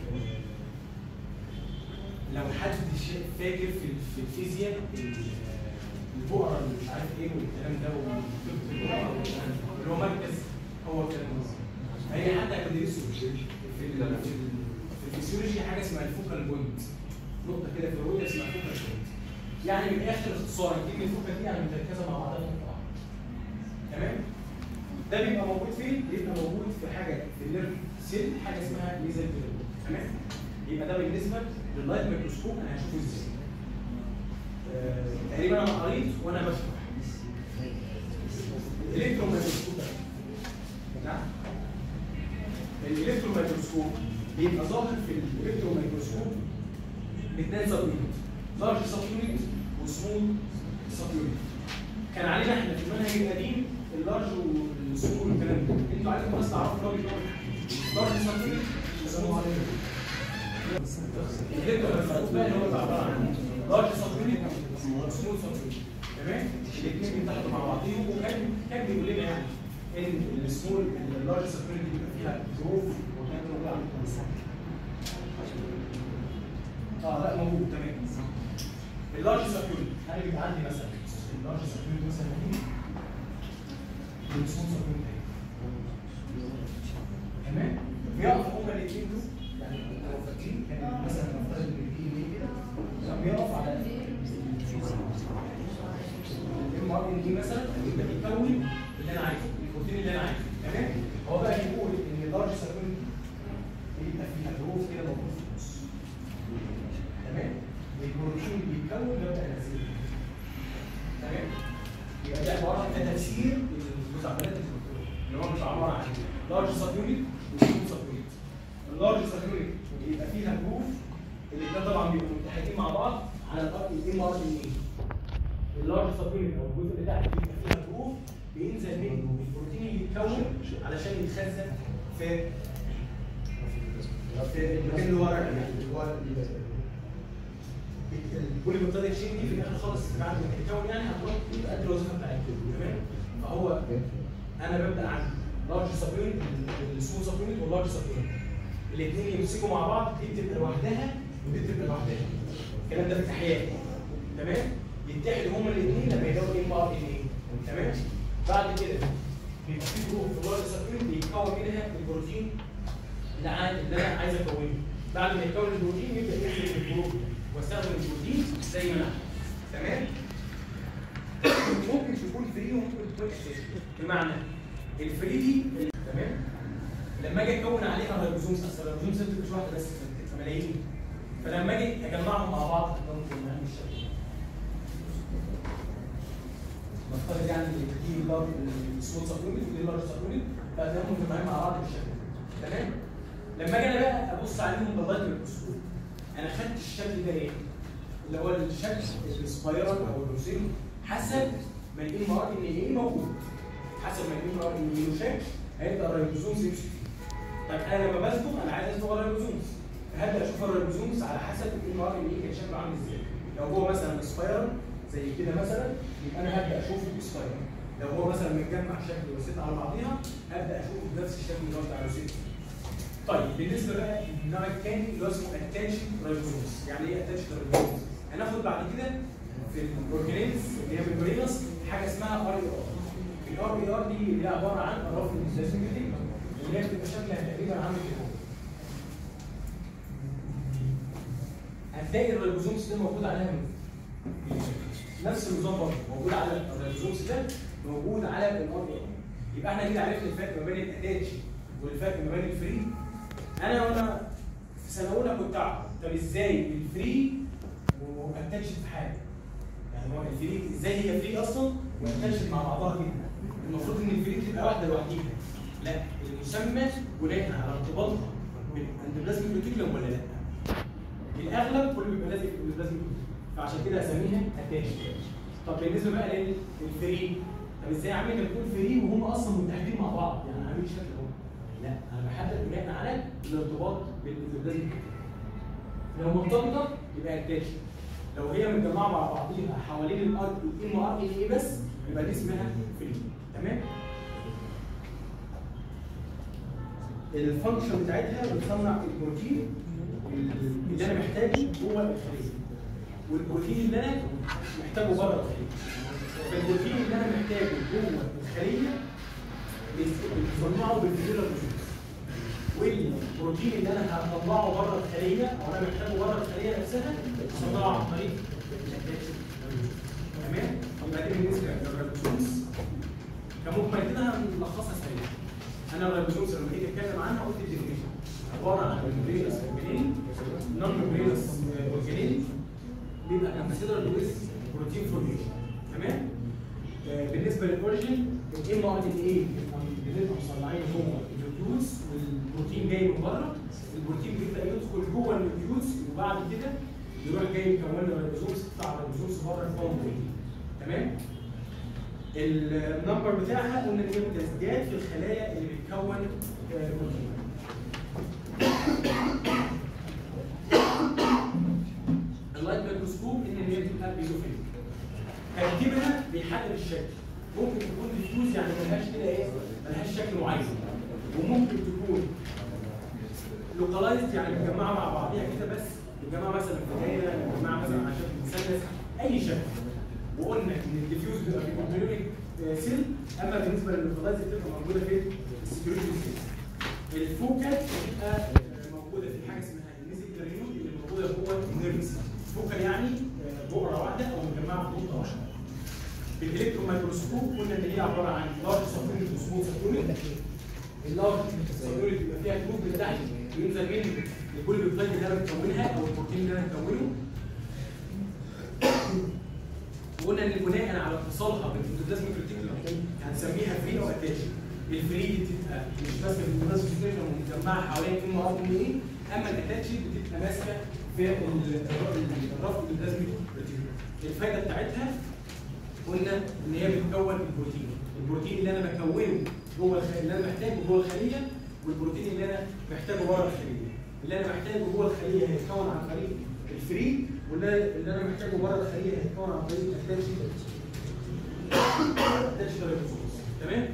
لو حد شا- فاكر في في الفيزياء ال- البؤره اللي مش عارف ايه والكلام ده والدكتور البؤره والكلام ده، اللي هو مركز هو الكلام ده اي حد هيدرسه في ال- في ال- في الفسيولوجي حاجه اسمها الفوكال بوينت نقطه كده في الرؤيه اسمها فوكال بوينت يعني من الاخر اختصارا كلمه فوكال دي يعني متركزه مع بعضها نقطه واحده تمام ده بيبقى موجود فين؟ بيبقى موجود في حاجه في النيرف سيل حاجه اسمها ميزل تمام؟ يبقى ده بالنسبه لللايت ميكروسكوب انا هشوفه ازاي؟ آه، تقريبا انا قريت وانا بشرح الالكترون ميكروسكوب ده نعم الالكترون ميكروسكوب بيبقى ظاهر في الالكترون ميكروسكوب اثنين سب يونت لارج سب يونت وسمول سب يونت كان علينا احنا في المنهج القديم اللارج والسمول والكلام ده انتوا عليكم بس تعرفوا الراجل ده لارج سب يونت وسمول سب يونت الالكترون ميكروسكوب بقى اللي هو عباره عن لارج سب يونت وسمول سب يونت تمام الاثنين بيتحدوا مع بعضهم وكان كان بيقول لنا يعني ان السمول اللارج سب يونت بيبقى فيها ظروف وكان موجود عند اه لا موجود تمام اللارج سبيوري انا بيبقى عندي مثلا اللارج سبيوري مثلا دي والسمول سبيوري تمام بيقف هما الاثنين دول يعني لو فاكرين كان مثلا نفترض ان في ايميل كده كان بيقف على الام ار ان دي مثلا يبقى بيكون اللي انا عايزه البروتين اللي انا عايزه تمام هو بقى بيقول ان اللارج سبيوري بيبقى فيها ظروف كده موجود في النص تمام البروتين بيتكون بيبدا ينزل تمام يبقى ده عباره عن تاثير المستعملات الدكتور اللي هو مش عباره عن لارج سب يونت وسمول سب يونت اللارج سب يونت بيبقى فيها جروف الاثنين طبعا بيبقوا متحدين مع بعض على الارض الام ار ان اي اللارج سب يونت او الجزء اللي تحت بيبقى فيها جروف بينزل منه البروتين اللي يتكون علشان يتخزن في في المكان اللي ورا اللي هو البولي بيبتدي تشيل دي في الاخر خالص بعد ما تتكون يعني هتروح تبقى قد الوظيفه بتاعتها تمام فهو انا ببدا عندي لارج سبيونت السمول سبيونت واللارج سبيونت الاثنين يمسكوا مع بعض دي بتبقى لوحدها ودي بتبقى لوحدها الكلام ده في الاحياء تمام يتحدوا هما الاثنين لما يلاقوا ام ار ان اي تمام بعد كده بيبقى في جروب في اللارج سبيونت بيتكون منها البروتين اللي عايز اللي انا عايز اكونه بعد ما يكون البروتين يبدا يخرج الجروب واستخدم البروتين زي ما انا تمام ممكن تكون فري وممكن تكون اساسي بمعنى الفري دي تمام لما اجي اكون عليها رايبوزومز اصل الرايبوزومز ست مش واحده بس بتبقى ملايين فلما اجي اجمعهم مع بعض هتكون معاهم الشكل نفترض يعني ان دي اللارج السمول سبلومنت ودي اللارج سبلومنت فهتلاقيهم مجمعين مع بعض بالشكل ده تمام لما اجي انا بقى ابص عليهم باللايت ميكروسكوب انا خدت الشكل ده ايه؟ اللي هو الشكل السبايرال او الروسين حسب ما الام ار ان ايه موجود حسب ما الام ار ان ايه له شكل هيبقى الرايبوزومز يمشي فيه طيب انا لما بصبغ انا عايز اصبغ الرايبوزومز فهبدا اشوف الرايبوزومز على حسب الام ار ان ايه كان شكله عامل ازاي لو هو مثلا سبايرال زي كده مثلا يبقى انا هبدا اشوف السبايرال لو هو مثلا متجمع شكل روسيت على بعضيها هبدا اشوف بنفس الشكل اللي هو بتاع الروسيت طيب بالنسبه بقى للنوع الثاني اللي هو اسمه اتنشن رايبوزومز يعني ايه اتنشن رايبوزومز هناخد بعد كده في الاورجانيز اللي هي بالبرينس حاجه اسمها ار اي ار الار اي ار دي اللي هي عباره عن اراف الديزاينتي اللي هي بتبقى شكلها تقريبا عامل كده هتلاقي الرايبوزومز ده موجود عليها من نفس النظام برضه موجود على الرايبوزومز ده موجود على الار اي ار يبقى احنا كده عرفنا الفرق ما بين الاتاتش والفرق ما بين الفري انا وانا في سنه اولى كنت اعرف طب ازاي الفري واتاتش في حاجه يعني هو الفري ازاي هي فري اصلا واتاتش مع بعضها كده المفروض ان الفري تبقى واحده لوحديها لا المسمى بناء على ارتباطها بالاندوبلازميك ريتيكولوم ولا لا الاغلب كله بيبقى لازم بالاندوبلازميك فعشان كده اسميها اتاتش طب بالنسبه بقى للفري طب ازاي اعمل انت بتقول فري وهم اصلا متحدين مع بعض يعني عاملين شكل اهو لا انا بحدد بناء على الارتباط بالاندوبلازميك لو مرتبطه يبقى اتاتش لو هي متجمعه مع بعضيها حوالين الار الام ار ان اي بس يبقى دي اسمها فري تمام الفانكشن بتاعتها بتصنع البروتين اللي انا محتاجه جوه الخليه والبروتين اللي انا محتاجه بره الخليه فالبروتين اللي انا محتاجه جوه الخليه بتصنعه بالفيزيولا والبروتين اللي انا هطلعه بره الخليه او انا محتاجه بره الخليه نفسها هطلعه عن طريق تمام؟ يبقى دي بالنسبه للريبوسومز كمجمل كده هنلخصها سريعا انا الريبوسومز لما جيت اتكلم عنها قلت الديفينيشن عباره عن ميمبرينس اورجانيل نون ميمبرينس اورجانيل بيبقى كونسيدرد ويز بروتين فورميشن تمام؟ آه، بالنسبه للاوريجن الام ار ان اي بنبقى مصنعين جوه النيوكليوس والبروتين جاي من بره البروتين بيبدا يدخل جوه النيوكليوس وبعد كده يروح جاي يكون الريبوزومز تطلع الريبوزومز بره يكون بروتين تمام؟ النمبر بتاعها قلنا ان هي بتزداد في الخلايا اللي بتكون آه، بروتين اللايت ميكروسكوب ان هي بتبقى بيزوفيليك تركيبها بيحدد الشكل ممكن تكون ديفيوز يعني ملهاش كده ايه ملهاش شكل معين وممكن تكون لوكالايزد يعني متجمعه مع بعضيها كده بس متجمعه مثلا في دايره متجمعه مثلا على شكل مثلث اي شكل وقلنا ان الديفيوز بيبقى في كونتينيوك سيل اما بالنسبه لللوكالايزد بتبقى موجوده في السكيورتي سيل الفوكال بتبقى آه، موجوده في حاجه اسمها النيزك رينود اللي موجوده جوه النيرف سيل فوكال يعني آه، بؤره واحده او مجمعه في نقطه واحده بالالكترون مايكروسكوب قلنا ان هي عباره عن لارج سبيوريت وسمول سبيوريت اللارج سبيوريت بيبقى فيها جروب بتاعي بينزل من البولي بيبتايد اللي انا بكونها او البروتين اللي انا بكونه وقلنا ان بناء على اتصالها بالاندوبلازميك ريتيكولوم هنسميها فري او اتاش الفري دي بتبقى مش ماسكه في الاندوبلازميك ريتيكولوم ومجمعه حوالين ام ار ام ايه اما الاتاتش بتبقى ماسكه في ال- الرف الاندوبلازميك ريتيكولوم الفايده بتاعتها قلنا ان هي بتكون البروتين البروتين اللي انا بكونه جوه الخليه اللي انا محتاجه جوه الخليه والبروتين اللي انا محتاجه بره الخليه اللي انا محتاجه جوه الخليه هيتكون عن طريق الفري واللي اللي انا محتاجه بره الخليه هيتكون عن طريق الاتاتش الاتاتش ريبوسومز تمام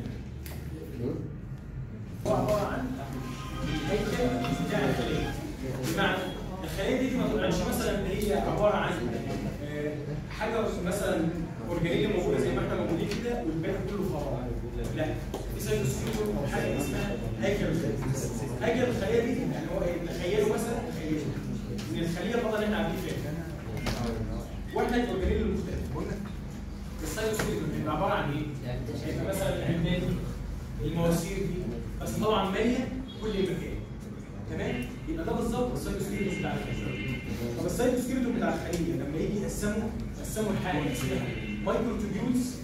هو عباره عن الهيكل بتاع الخليه بمعنى الخليه دي ما طلعتش مثلا ان هي عباره عن آه، حاجه مثلا اورجانيل موجوده زي ما احنا موجودين كده والباقي كله فراغ لا في سايتوسكليتون او حاجه اسمها هيكل الخليه هيكل الخليه دي يعني هو ايه تخيلوا مثلا تخيلوا ان الخليه البطل اللي احنا قاعدين فيها واحنا الاورجانيل المختلف السايتوسكليتون هيبقى عباره عن ايه؟ هيبقى مثلا العمال المواسير دي بس طبعا ماليه كل مكان تمام يبقى ده بالظبط السايتوسكليتون بتاع الخليه طب السايتوسكليتون بتاع الخليه لما يجي يقسموا يقسموا الحاجه اسمها مايكرو تيبيولز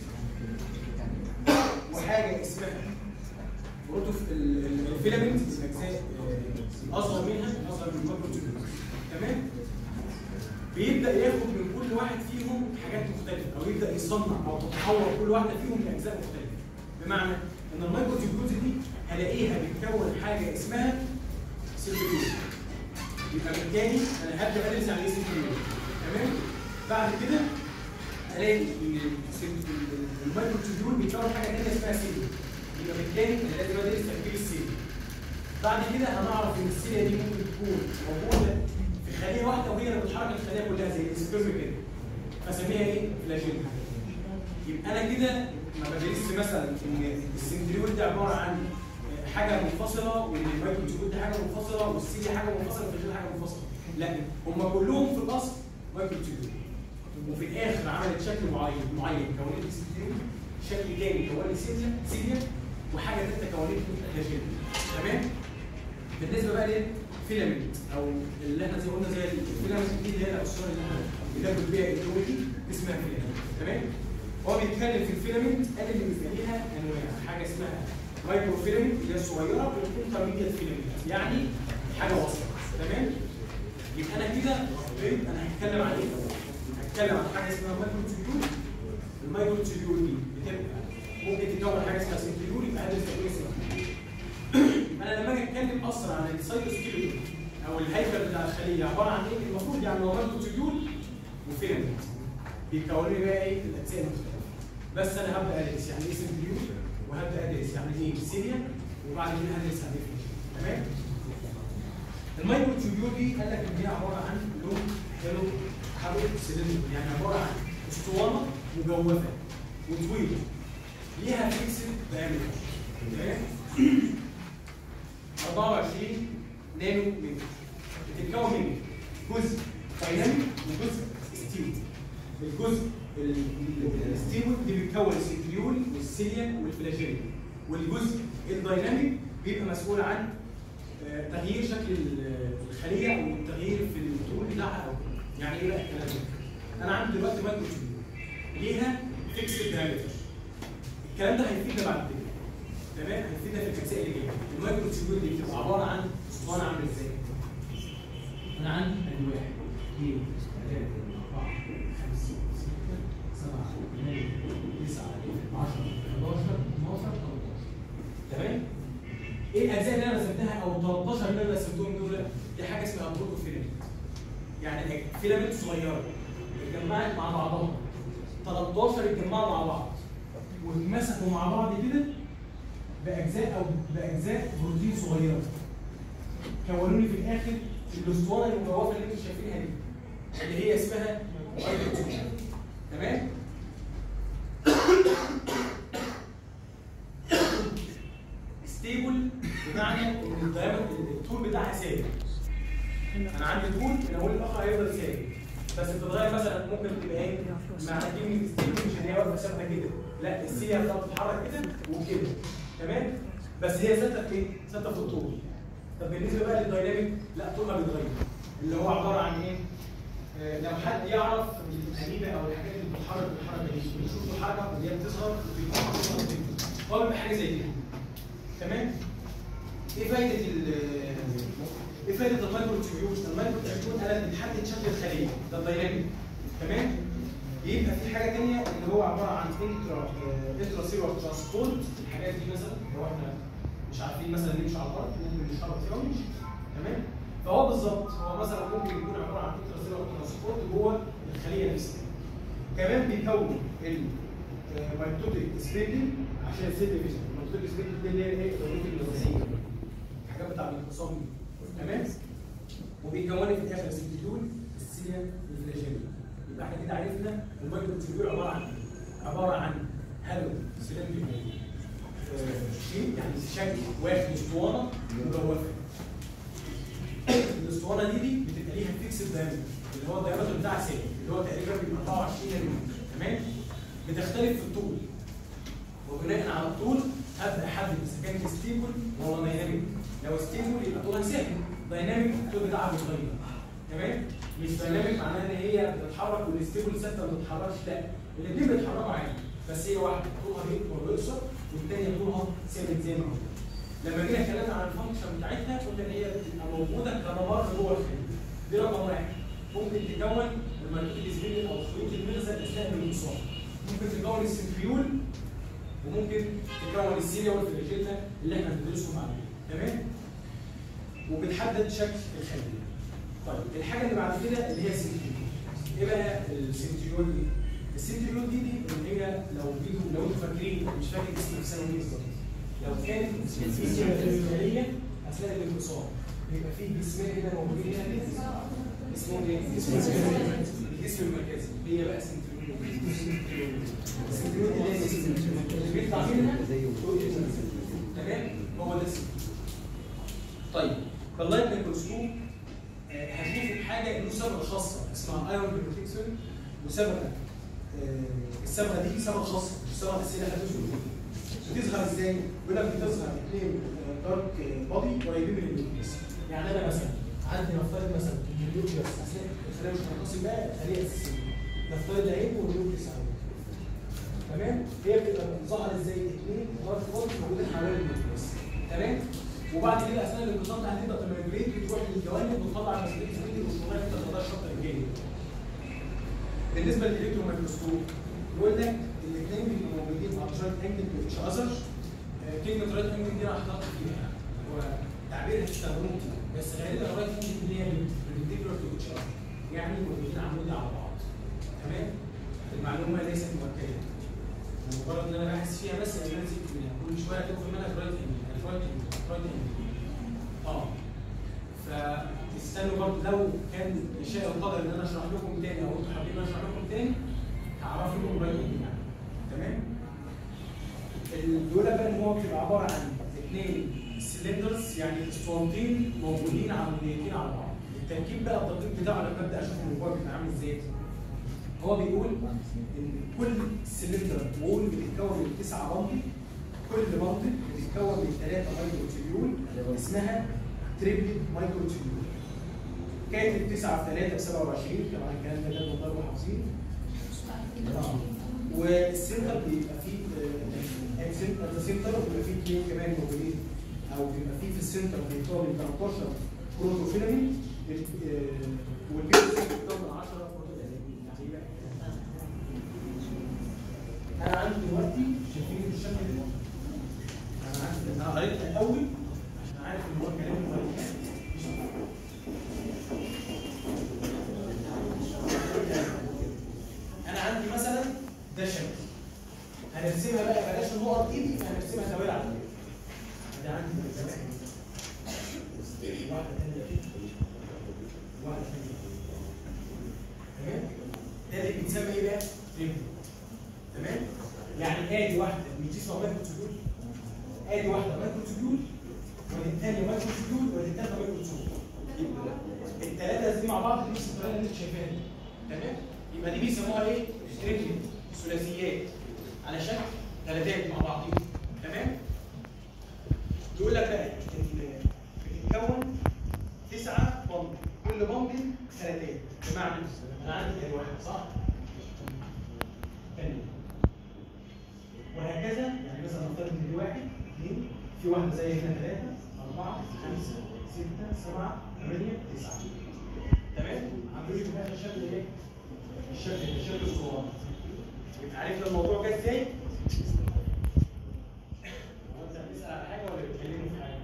وحاجه اسمها بروتوف الفيلامنت الاجزاء آه، اصغر منها اصغر من المايكرو تيبيولز تمام بيبدا ياخد من كل واحد فيهم حاجات مختلفه او يبدا يصنع او تتحول كل واحده فيهم لاجزاء مختلفه بمعنى ان المايكرو تيبيولز دي هلاقيها بتكون حاجه اسمها سيلولوز يبقى بالتالي انا هبدا ادرس يعني ايه سيلولوز تمام بعد كده الاقي ان المايكرو تيبيول بيكون حاجه ثانيه اسمها سيل يبقى بالتالي انا لازم ادرس تركيب السيل بعد كده هنعرف ان السيله دي ممكن تكون موجوده في خليه واحده وهي اللي بتحرك الخليه كلها زي السبرم كده فاسميها ايه؟ فلاجيلا يبقى انا كده ما بدرسش مثلا ان السنتريول ده عباره عن حاجه منفصله وان المايكرو تيبول دي حاجه منفصله والسيليا حاجه منفصله والفلاجيلا حاجه منفصله لا هم كلهم في الاصل مايكرو تيبول وفي الاخر عملت شكل معين معين كونت السنتريول شكل تاني كونت سيليا سيليا وحاجه ثالثه كونت فلاجيلا تمام؟ بالنسبه بقى للفيلامنت او اللي احنا زي قلنا زي الفيلامنت دي اللي هي الاسرار اللي احنا بناكل بيها الدول دي اسمها فيلامنت تمام هو بيتكلم في الفيلامنت قال ان بيبقى ليها انواع حاجه اسمها مايكرو فيلامنت اللي هي صغيره والانترميديت فيلامنت يعني حاجه وسط تمام يبقى انا كده بقيت انا هتكلم عن ايه؟ هتكلم عن حاجه اسمها مايكرو تيبيول المايكرو تيبيول دي بتبقى ممكن تكون حاجه اسمها سنتريول يبقى هذا تكوين سنتريول انا لما اجي اتكلم اصلا عن السايتوسكيلتون او الهيكل بتاع الخليه عباره عن ايه؟ المفروض يعني هو مايكرو تيبيول وفيلامنت بيكونوا لي بقى ايه؟ الاجزاء المختلفه بس انا هبدا ادرس يعني ايه سنتريول وهبدا ادرس يعني ايه سيريا وبعد كده هدرس يعني ايه فيلامنت. تمام؟ المايكرو تيبيول دي قال لك ان هي عباره عن لون حلو حلو سيلندر يعني عباره عن اسطوانه مجوفه وطويله ليها فيكسد دايمتر تمام 4 24 نانو متر بتتكون من جزء دايناميك وجزء ستيبل الجزء ال- ال- الستيبل دي بيتكون السنتريول والسيليا والفلاجيلا والجزء الدايناميك بيبقى مسؤول عن آه، تغيير شكل ال- الخليه او التغيير في الطول بتاعها او كده. يعني ايه بقى الكلام ده؟ انا عندي دلوقتي مايكرو ليها فيكس دايمتر الكلام ده هيفيدنا بعد كده تمام هيفيدنا في الاجزاء اللي جايه المايكرو تيوبول دي بتبقى عباره عن اسطوانه عامله ازاي؟ انا عندي ادي واحد اثنين ثلاثه اربعه خمسه سته سبعه ثمانيه تسعه 10 11 12 13 تمام؟ ايه الاجزاء اللي انا رسمتها او 13 اللي انا رسمتهم دول دي حاجه اسمها بروتو فيلامنت يعني فيلامنت صغيره اتجمعت مع بعضها 13 اتجمعوا مع بعض واتمسكوا مع بعض كده باجزاء او باجزاء بروتين صغيره كونوا لي في الاخر الاسطوانه المجوفه اللي انتم شايفينها دي اللي هي اسمها مايكروتيوب تمام ستيبل بمعنى ان الدايمتر الطول بتاعها ثابت انا عندي طول من اول لاخر هيفضل ثابت بس بتتغير مثلا ممكن تبقى ايه مع كلمه ستيبل مش ان هي واقفه ثابته كده لا السي هتفضل تتحرك كده وكده تمام بس هي ثابته في ايه؟ ثابته في الطول طب بالنسبه بقى للدايناميك لا طولها بيتغير اللي هو عباره عن ايه؟ آه، لو حد يعرف الانيمه او الحاجات اللي بتتحرك بالحركه دي بيشوف الحركه اللي هي بتظهر وبتكبر بتظهر وبتكبر. هو بيبقى حاجه زي كده تمام؟ ايه فايده ال ايه فايده المايكرو تيوبيول؟ المايكرو تيوبيول انا بتحدد شكل الخليه ده الدايناميك تمام؟ يبقى في حاجه ثانيه اللي هو عباره عن انترا انترا سيلولار ترانسبورت الحاجات دي مثلا لو احنا مش عارفين مثلا نمشي على الارض ممكن نشرب فيها ونمشي تمام؟ فهو بالظبط هو مثلا ممكن يكون عباره عن انترا سيلولار ترانسبورت جوه الخليه نفسها كمان بيكون الميتوتيك سبيندل عشان السيل ديفيجن الميتوتيك سبيندل دي اللي هي ايه؟ الغدود الوراثيه الحاجات بتاع الانقسام دي تمام وبيكون لي في الاخر السنتيول السيليا الفلاجيلا يبقى احنا كده عرفنا المايكرو تيوبيول عباره عن إيه؟ عباره عن هالو سيلندريكال شيء يعني شكل واخد اسطوانه مجوفه الاسطوانه دي دي بتبقى ليها فيكس دايمتر اللي هو الدايمتر بتاعها ثابت اللي هو تقريبا بيبقى 24 نانومتر تمام بتختلف في الطول وبناء على الطول هبدا احدد اذا كان ستيبل ولا دايناميك لو ستيبل يبقى طولها ثابت دايناميك الطول بتاعها بيتغير تمام مش دايناميك معناها ان هي بتتحرك والستيبل ثابته ما بتتحركش لا الاثنين بيتحركوا عادي بس هي واحده طولها بيكبر ويقصر والثانيه طولها ثابت زي ما هو لما جينا اتكلمنا عن الفانكشن بتاعتها قلنا ان هي بتبقى موجوده كممر جوه الخليه دي رقم واحد ممكن تكون الميتوتيك سبيل او خيوط المغزى اثناء الانقسام ممكن تكون السنتريول وممكن تكون السيليا والفلاجيلا اللي احنا بندرسهم بعدين تمام وبتحدد شكل الخليه طيب الحاجه اللي بعد كده اللي هي السنتريول ايه بقى السنتريول دي؟ السنتريول دي دي اللي هي لو جيتوا لو انتوا فاكرين مش فاكر اسم الثانوي ايه بالظبط لو كان الفيزيائيه اثناء الانقسام بيبقى فيه جسمين هنا موجودين هنا كده اسمهم ايه؟ الجسم المركزي هي بقى سنتريول السنتريول اللي هي الجسم اللي بيطلع منها تمام هو ده السنتريول طيب باللايت ميكروسكوب آه، هتشوفوا حاجه له صبغه خاصه اسمها ايرون بروتكشن وصبغه آه، الصبغه دي صبغه خاصه مش صبغه الاسئله اللي هتظهر بتظهر ازاي؟ بيقول لك بتظهر اثنين دارك بادي قريبين من النيوكليس يعني انا مثلا عندي نفترض مثلا ان النيوكليس اثناء الخلايا مش هتنقسم بقى خليه اساسيه نفترض العين والنيوكليس اهو تمام هي بتبقى ظاهره ازاي اثنين دارك بادي موجودين حوالين النيوكليس تمام وبعد كده اثناء الانقسام ده هتبدا تمايجريت بتروح للجوانب وتطلع المسؤوليه الزميل والشغلانه انت تقدر الشق الجانبي بالنسبه للالكترون ميكروسكوب يقول لك الاثنين بيبقوا موجودين على رايت انجل مفيش اذر كلمه رايت انجل دي انا هحطها فيها هو تعبير هتستخدموه كتير بس غالبا الرايت انجل اللي هي بريديكولار تو اتش ار يعني موجودين عمودي على بعض تمام المعلومه ليست مؤكده مجرد ان انا بحث فيها بس انا نسيت منها كل شويه تاخد منها رايت انجل رايت انجل رايت انجل اه فاستنوا برضه لو كان يشاء القدر ان انا اشرح لكم تاني او انتوا حابين ان أنا اشرح لكم تاني هعرف لكم رايت انجل يعني تمام ال- بيقول لك بقى ان هو بيبقى عباره عن اثنين السلندرز يعني الاسطوانتين موجودين عموديتين على بعض التركيب بقى الدقيق بتاعه لما ابدا اشوف من جوه بيبقى عامل ازاي هو بيقول ان كل سلندر وول بتتكون من تسعه بندل كل بندل بتتكون من ثلاثه مايكرو تيبيول اسمها تريبلت مايكرو تيبيول كانت التسعه في 3 ب 27 طبعا الكلام ده جدول ضرب حافظين والسنتر بيبقى فيه آه، السنتر السنتر بيبقى فيه اثنين كمان موجودين او بيبقى فيه في السنتر بيتكون من 13 بروتوفيلامين والبيت بيتكون من 10 بروتوفيلامين يعني إيه بقى؟ انا عندي دلوقتي شايفين الشكل ده انا عندي انا قريت الاول عشان عارف ان هو كلام كويس انا عندي مثلا ده شكل هنرسمها بقى بلاش النقط دي هنرسمها دوائر على فكره ده عندي تمام واحده ثانيه واحده ثانيه تمام ده اللي بيتسمى ايه بقى؟ ريبو تمام يعني ادي واحده مش دي اسمها مايكرو تيبيول ادي واحده مايكرو تيبيول ودي الثانيه مايكرو تيبيول ودي الثالثه مايكرو تيبيول الثلاثه دي مع بعض دي نفس الطريقه اللي انت شايفاها دي تمام يبقى دي بيسموها ايه؟ تريبلت ثلاثيات على شكل ثلاثات مع بعضهم تمام؟ يقول لك بقى ال- بتتكون تسعه بندل كل بندل ثلاثات بمعنى انا عندي ادي واحد صح؟ ثانيه وهكذا يعني مثلا نفترض ان دي واحد اثنين في واحده زي هنا ثلاثه اربعه خمسه سته سبعه ثمانيه تسعه تمام؟ عملوا لي في الاخر الشكل ايه؟ الشكل الشكل الصغير يبقى عرفنا الموضوع جه ازاي؟ هو انت بتسال على حاجه ولا بتكلمني في حاجه؟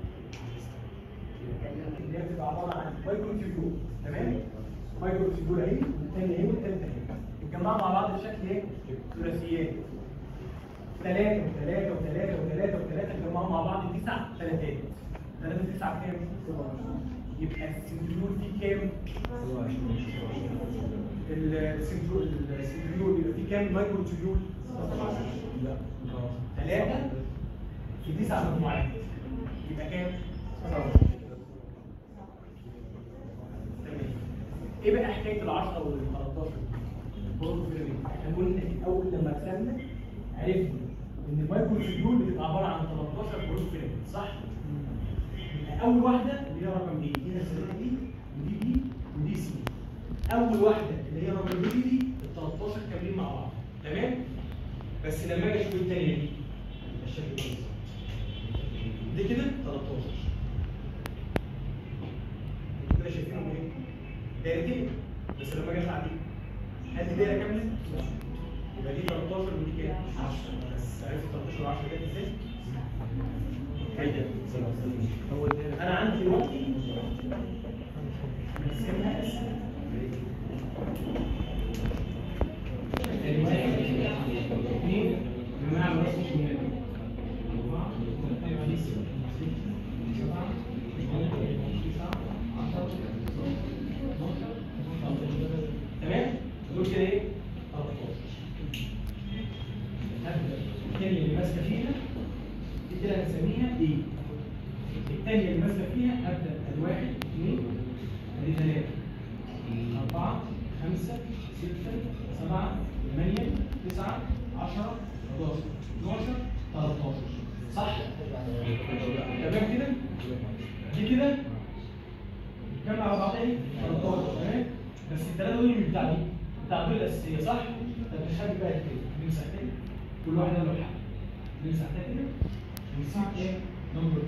اللي هي بتبقى عباره عن مايكرو تيبيول تمام؟ مايكرو تيبيول اهي والثانيه اهي والثالثه اهي اتجمعوا مع بعض بشكل ايه؟ ثلاثيات ثلاثة وثلاثة وثلاثة وثلاثة وثلاثة اتجمعوا مع بعض تسع ثلاثات ثلاثة تسعة كام؟ يبقى السنتريول فيه كام؟ السنتريول السنتريول بيبقى فيه كام مايكرو تيبيول؟ ثلاثة في تسع مجموعات يبقى كام؟ تمام ايه بقى حكايه ال 10 وال 13 برضه في الريت احنا قلنا في اول لما رسمنا عرفنا ان المايكرو تيبيول بتبقى عباره عن 13 بروتو فيلامنت صح؟ يبقى اول واحده اللي هي رقم دي هنا السلسله دي ودي دي ودي سي اول واحده اللي هي رقم دي دي ال 13 كاملين مع بعض تمام؟ بس لما اجي اشوف الثانيه دي يبقى الشكل ده بالظبط. دي كده 13 كده شايفينهم ايه؟ دايرتين بس لما اجي اطلع دي هل دي دايره كامله؟ يبقى دي 13 ودي كام؟ 10 بس عرفت 13 و10 جت ازاي؟ كده انا عندي دلوقتي نقسمها اسم اثنين بمعنى راس شمال تمام؟ دول كده ايه؟ 13 الثانية اللي ماسكة فيها دي كده هنسميها ايه؟ الثانية اللي ماسكة فيها أبدأ الواحد اثنين ادي ثلاثة أربعة خمسة ستة سبعة ثمانية تسعة 10 11 12 13 صح؟ تمام كده؟ دي كده كام على بعض ايه؟ 13 تمام؟ بس الثلاثة دول مش بتاع دي بتاع دول الأساسية صح؟ طب نخلي بقى كده نمسح كده كل واحدة لوحدها نمسح ده كده نمسح ايه؟ نمبر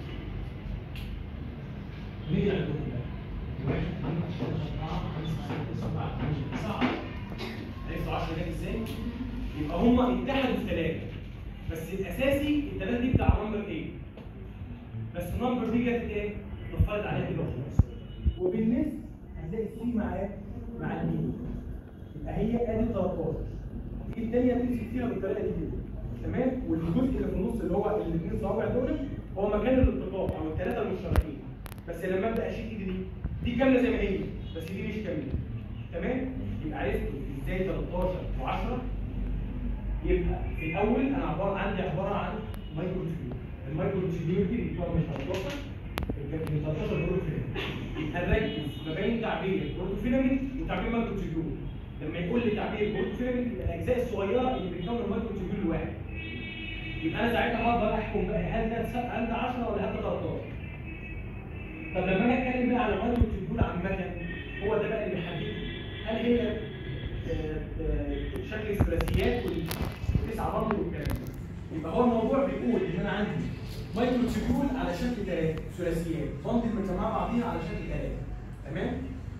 نيجي على الدور بقى واحد اثنين ثلاثة أربعة خمسة ستة سبعة ثمانية تسعة عرفتوا 10 جت ازاي؟ يبقى هم اتحدوا في ثلاثة بس الأساسي الثلاثة دي بتاع نمبر ايه؟ بس النمبر دي جت ايه؟ نفترض عليها كده وخلاص وبالنسبة هتلاقي السي مع ايه؟ مع البي يبقى هي ادي 13 دي الثانية تمسك فيها بالطريقة دي كده تمام؟ والجزء اللي في النص اللي هو الاثنين صوابع دول هو مكان الالتقاء او الثلاثة المشتركين بس لما ابدا اشيل ايدي دي دي كامله زي ما هي بس دي مش كامله تمام؟ يبقى عرفت ازاي 13 و10 يبقى في الاول انا عباره عندي عباره عن مايكرو تيوب المايكرو تيوبيول دي بتكون من 13 من 13 بروتوفيلامنت هنركز ما بين تعبير بروتوفيلامنت وتعبير مايكرو تيوبيول لما يقول لي تعبير بروتوفيلامنت يبقى الاجزاء الصغيره اللي بتكون المايكرو تيوبيول الواحد يبقى انا ساعتها هقدر احكم بقى هل ده هل ده 10 ولا هل ده 13 طب لما انا اتكلم بقى على مايكرو تيوبيول عامه هو ده بقى اللي بيحدد لي هل هي آه، آه، شكل الثلاثيات وال- والتسعه بندل والكلام ده يبقى هو الموضوع بيقول ان انا عندي مايكرو تيوبيول على شكل ثلاثه ثلاثيات بندل مجمعه مع بعضيها على شكل ثلاثه تمام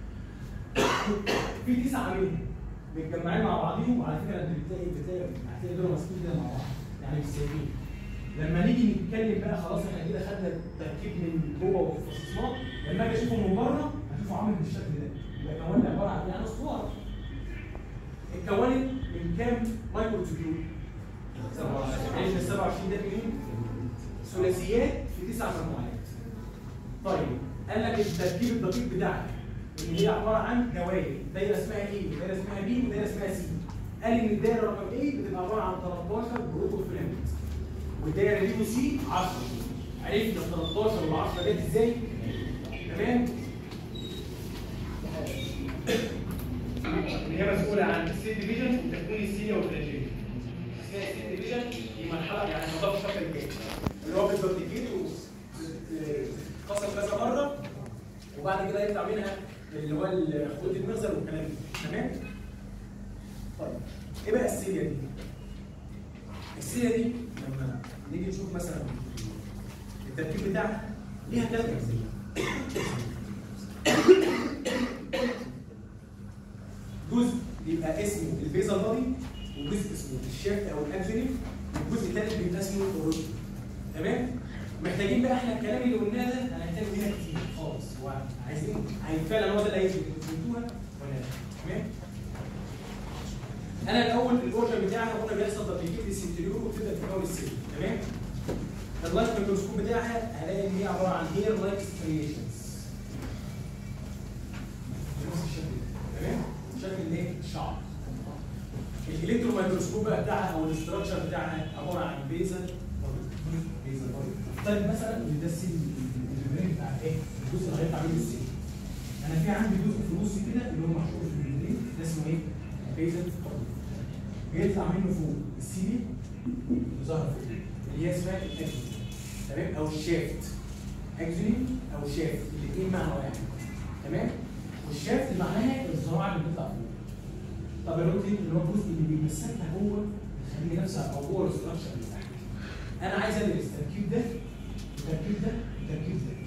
في تسعه منهم متجمعين مع بعضيهم وعلى فكره انت بتلاقي بتلاقي هتلاقي دول ماسكين كده مع بعض يعني مش سايبين لما نيجي نتكلم بقى خلاص احنا كده خدنا التركيب من جوه وفي الفصيصات لما اجي اشوفه من بره هشوفه عامل بالشكل ده يبقى كون عباره عن يعني اسطوانه اتكونت من كام مايكرو تيوبيول؟ 27 27 ده منين؟ ثلاثيات في تسع مجموعات طيب قال لك التركيب الدقيق بتاعها ان هي عباره عن دوائر دايره اسمها ايه ودايره اسمها بي ودايره اسمها سي قال ان الدايره رقم ايه بتبقى عباره عن 13 بروتوفيلامنت والدايره بي وسي 10 عرفنا ال 13 وال 10 جت ازاي؟ تمام؟ اللي هي مسؤوله عن السيل ديفيجن وتكوين السيليا والفلاجيل اسمها السيل ديفيجن دي مرحله يعني مضاف الشكل الجاي اللي هو بتدوبليكيت وتتفصل كذا مره وبعد كده يطلع منها اللي هو خطوط المخزن والكلام ده تمام؟ طيب ايه بقى السيليا دي؟ السيليا دي لما نيجي نشوف مثلا التركيب بتاعها ليها ثلاث اجزاء جزء بيبقى اسمه البيزل بادي وجزء اسمه الشافت او الاكزونيم والجزء الثالث بيبقى اسمه الروتي تمام محتاجين بقى احنا الكلام اللي قلناه ده هنحتاجه هنا كتير خالص وعايزين عايزين فعلا هو ده اللي هيثبت انتوا فهمتوها ولا لا تمام انا الاول الاورجن بتاعها قلنا بيحصل تطبيقات السنتريول وبتبدا تكون السيل تمام اللايت ميكروسكوب بتاعها هلاقي ان هي عباره عن هير لايك ستريشنز نفس الشكل ده تمام شكل الايه الشعر الالكترو ميكروسكوب بقى بتاعها او الاستراكشر بتاعها عباره عن بيزل بيزل طيب مثلا ان ده السيل الممبرين بتاع ايه الجزء اللي هيطلع منه السيل انا في عندي جزء في النص كده اللي هو محشور في الممبرين ده اسمه ايه بيزل بيطلع منه فوق السيلي اللي ظهر فوق اللي هي اسمها الاكزوني تمام او الشافت اكزوني او شافت الاثنين معنى واحد تمام والشافت معناها الزراعه اللي بتطلع فوق طب الروتين اللي هو الجزء اللي بيمسكها هو يخلي نفسها او هو الاستراكشر اللي تحت انا عايز ادرس التركيب ده التركيب ده التركيب ده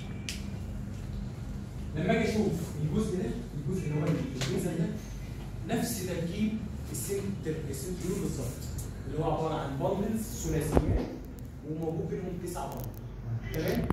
لما اجي اشوف الجزء ده الجزء اللي هو الجزء ده نفس تركيب السنتر السنتريول بالظبط اللي هو عباره عن بندلز ثلاثيات وموجود بينهم تسع بندل تمام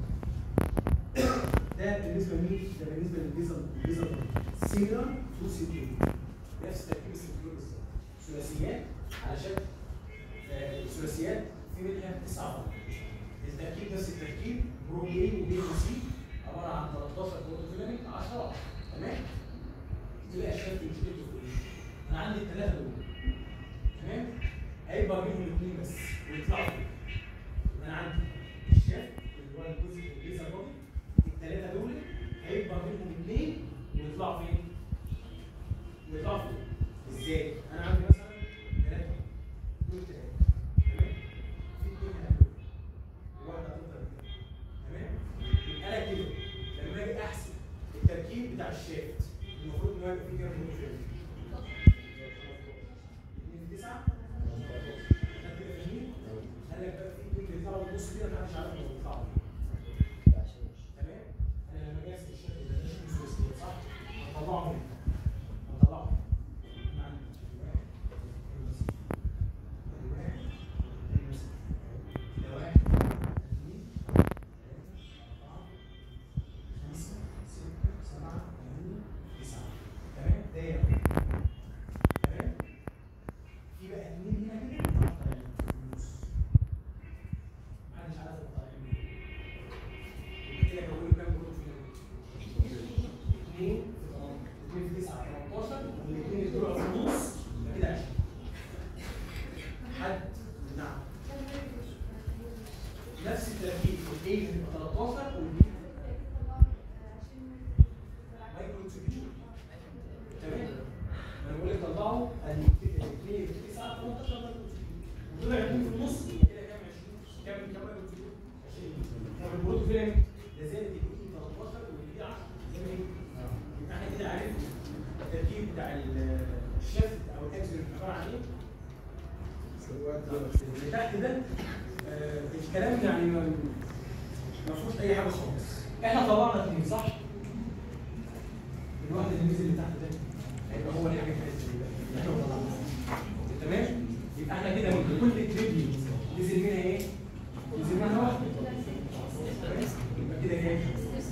ده بالنسبه لمين؟ ده بالنسبه للفيزا الفيزا سيميلر تو سنتريول نفس تركيب السنتريول بالظبط ثلاثيات على شكل آه، ثلاثيات في منها تسع بندل التركيب نفس التركيب برو اي وبي وسي عباره عن 13 بروتوفيلامنت 10 تمام؟ دي بقى شكل مشكلته في ايه؟ انا عندي الثلاثه دول تمام هيبقى منهم اثنين بس ويطلعوا فوق يبقى انا عندي الشاف اللي هو الجزء الليزر بودي الثلاثه دول هيبقى منهم اثنين ويطلعوا فين؟ ويطلعوا فوق ازاي؟ انا عندي مثلا ثلاثه دول ثلاثه تمام في اثنين هنا وواحده هتفضل كده تمام يبقى انا كده لما اجي احسب التركيب بتاع الشافت المفروض ان هو يبقى فيه كام بروتوفيلامنت؟ اتنين تسعة احنا كده فاهمين؟ قال لك بقى في اتنين بيطلعوا من النص كده محدش عارف هو بيطلعوا تمام؟ انا لما اجي احسب الشكل ده ده شكل سويسري صح؟ هطلعه هنا هطلعه انا عندي واحد طلع اتنين في النص يبقى كده كام 20 كام كام مايكرو تيوب 20 طب البروت فيلامنت لا زالت الاي 13 والاي 10 زي ما هي يبقى احنا كده عرفنا التركيب بتاع الشفت او الاكسل عباره عن ايه؟ اللي تحت ده آه، الكلام يعني ما ما فيهوش اي حاجه خالص احنا طلعنا اثنين صح؟ الواحد اللي نزل اللي تحت ده هيبقى هو الحاجه اللي احنا طلعناها تمام؟ يبقى احنا كده من كل تريبلي نزل منها ايه؟ نزل منها واحده يبقى كده ايه؟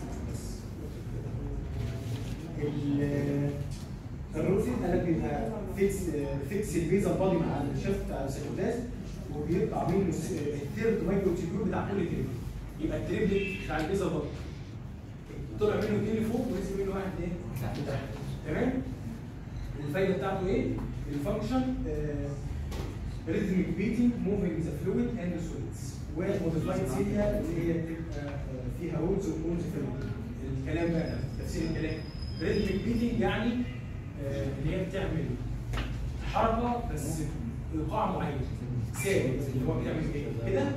ال- الروتين قال لك انها فيكس فيكس البيزا بادي مع الشفت بتاع السيكوتاز وبيطلع منه الس- الثيرد مايكرو تيبيول بتاع كل تريبل يبقى التريبل بتاع البيزا بادي طلع منه اثنين لفوق ونزل منه واحد ايه؟ تحت تمام؟ الفايده بتاعته ايه؟ الفانكشن ريزميك بيتنج موفينج ذا فلويد اند سوليدز والموديفايد سيليا اللي هي بتبقى آه، فيها هولز وكونز في الكلام بقى تفسير الكلام ريزميك بيتنج يعني آه، اللي هي بتعمل حركه بس ايقاع معين ثابت اللي هو بتعمل ايه؟ كده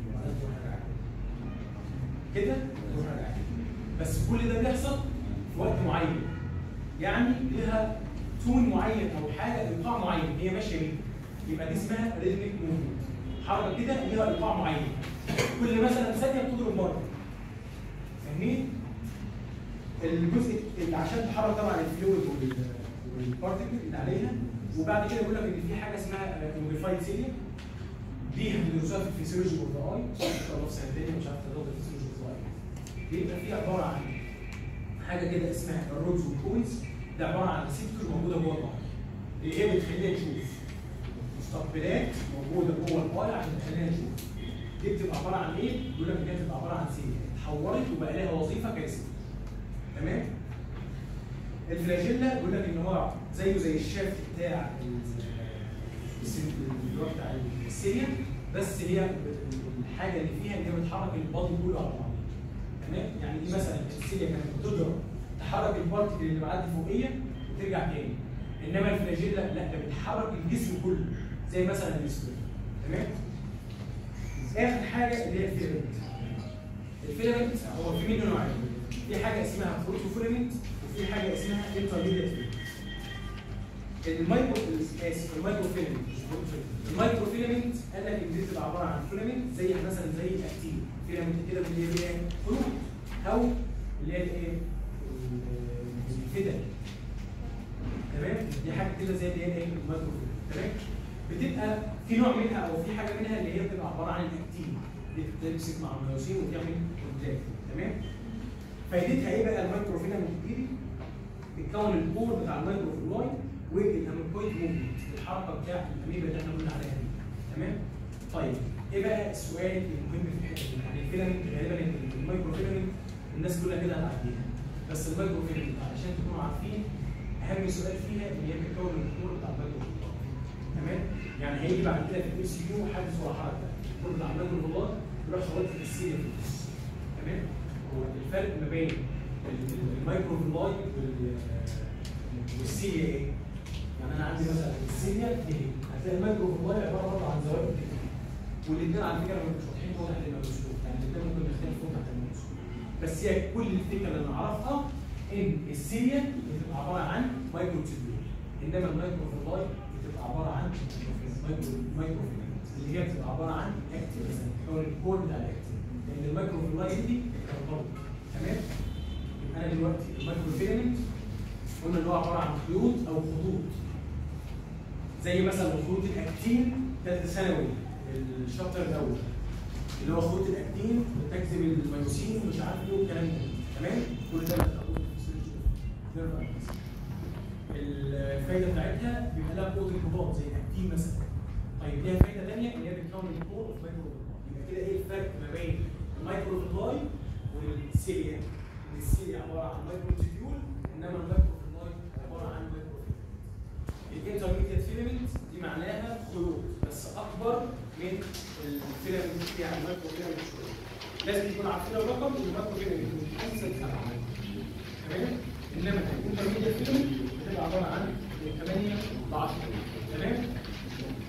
كده بس كل ده بيحصل في وقت معين يعني لها تون معين او حاجه ايقاع معين هي ماشيه بيه يبقى دي اسمها ريزميك موفمنت حركه كده ليها ايقاع معين كل مثلا ثانيه بتضرب مره فاهمين؟ الجزء اللي عشان تحرك طبعا الفلويد وال- والبارتكل اللي عليها وبعد كده بيقول لك ان في حاجه اسمها موديفايد سيليا دي بندرسوها في الفسيولوجي اوف ذا اي ان شاء الله في سنه تانيه مش عارف تاخد الفسيولوجي اوف ذا اي بيبقى فيها عباره عن حاجه كده اسمها الرودز والكوينز ده عباره عن ريسبتور موجوده جوه الاي اللي هي بتخلينا نشوف مستقبلات موجوده جوه الاي عشان تخلينا نشوف دي بتبقى عباره عن ايه؟ بيقول لك ان هي بتبقى عباره عن سيليا اتحولت وبقى لها وظيفه كريسبتور تمام؟ الفلاجيلا بيقول لك ان هو زيه زي الشافت بتاع ال- السن- اللي هو بتاع السيليا بس هي الحاجه اللي فيها ان هي بتحرك البادي كله على بعضه تمام يعني دي مثلا السيليا كانت بتضرب تحرك البارتكل اللي معدي فوقيه وترجع تاني انما الفلاجيلا لا ده بتحرك الجسم كله زي مثلا الاسود تمام اخر حاجه اللي هي الفيلامنت الفيلامنت هو في منه نوعين في حاجه اسمها بروتوفيلامنت وفي حاجه اسمها انترميديت فيلامنت المايكرو اسف المايكرو فيلامنت مش بروتوفيلامنت المايكرو فيلامنت قال لك ان دي بتبقى عباره عن فيلامنت زي مثلا زي الاكتين فيلامنت كده اللي هي ايه خيوط او اللي هي الايه الفدل تمام دي حاجه كده زي اللي هي ايه المايكرو فيلامنت تمام بتبقى في نوع منها او في حاجه منها اللي هي بتبقى عباره عن الاكتين دي بتمسك مع الميوسين وتعمل كونتاكت تمام فايدتها ايه بقى المايكرو فيلامنت دي بتكون الكور بتاع المايكرو فلويد والاميكويد موفمنت الحركه بتاع الاميبا اللي احنا قلنا عليها دي تمام طيب ايه بقى السؤال المهم في الحته دي يعني الفيلامنت غالبا المايكرو فيلامنت الناس كلها كده هتعديها بس المايكرو فيلامنت علشان تكونوا عارفين اهم سؤال فيها ان هي بتكون الكور بتاع المايكرو فلويد تمام يعني هيجي بعد كده في الام سي كيو حدث ولا حرج بقى الكور بتاع المايكرو فلويد يروح خبط في السيليا في النص تمام هو الفرق ما بين ال- ال- المايكرو فلويد وال- والسيليا ايه؟ يعني انا عندي مثلا السيليا دي هتلاقي المايكرو فلويد عباره برضه عن زوايا كده والاثنين على فكره مش واضحين هو تحت الميكروسكوب يعني الاثنين ممكن يختلفوا تحت الميكروسكوب بس هي كل الفكره اللي نعرفها ان السيليا بتبقى عباره عن مايكرو تيبيول انما المايكرو فلويد بتبقى عباره عن مايكرو مايكرو فيلامنت اللي هي بتبقى عباره عن اكتيف مثلا او الكور بتاع الاكتيف لان المايكرو فلويد دي بترتبط تمام يبقى انا دلوقتي المايكرو فيلامنت قلنا اللي هو عباره عن خيوط او خطوط زي مثلا خطوط الاكتين ثالثه ثانوي الشابتر الاول اللي هو خطوط الاكتين بتجذب الميوسين ومش عارف ايه والكلام ده تمام كل ده بتاخده في الفسيولوجي نيرف أناليسيس. الفايده بتاعتها بيبقى لها قوه انضباط زي الاكتين مثلا طيب ليها فايده ثانيه ان هي بتكون الكور اوف مايكرو يبقى كده ايه الفرق ما بين المايكرو فلاي والسيليا ان السيليا عباره عن مايكرو تيبيول انما المايكرو فلاي عباره عن مايكرو الانترميديت فيلامنت دي معناها خيوط بس اكبر من الفيلامنت يعني المايكرو فيلامنت شويه لازم تكونوا عارفين الرقم المايكرو فيلامنت من 5 ل 7 تمام انما الانترميديت فيلامنت بتبقى عباره عن من 8 ل 10 تمام ايه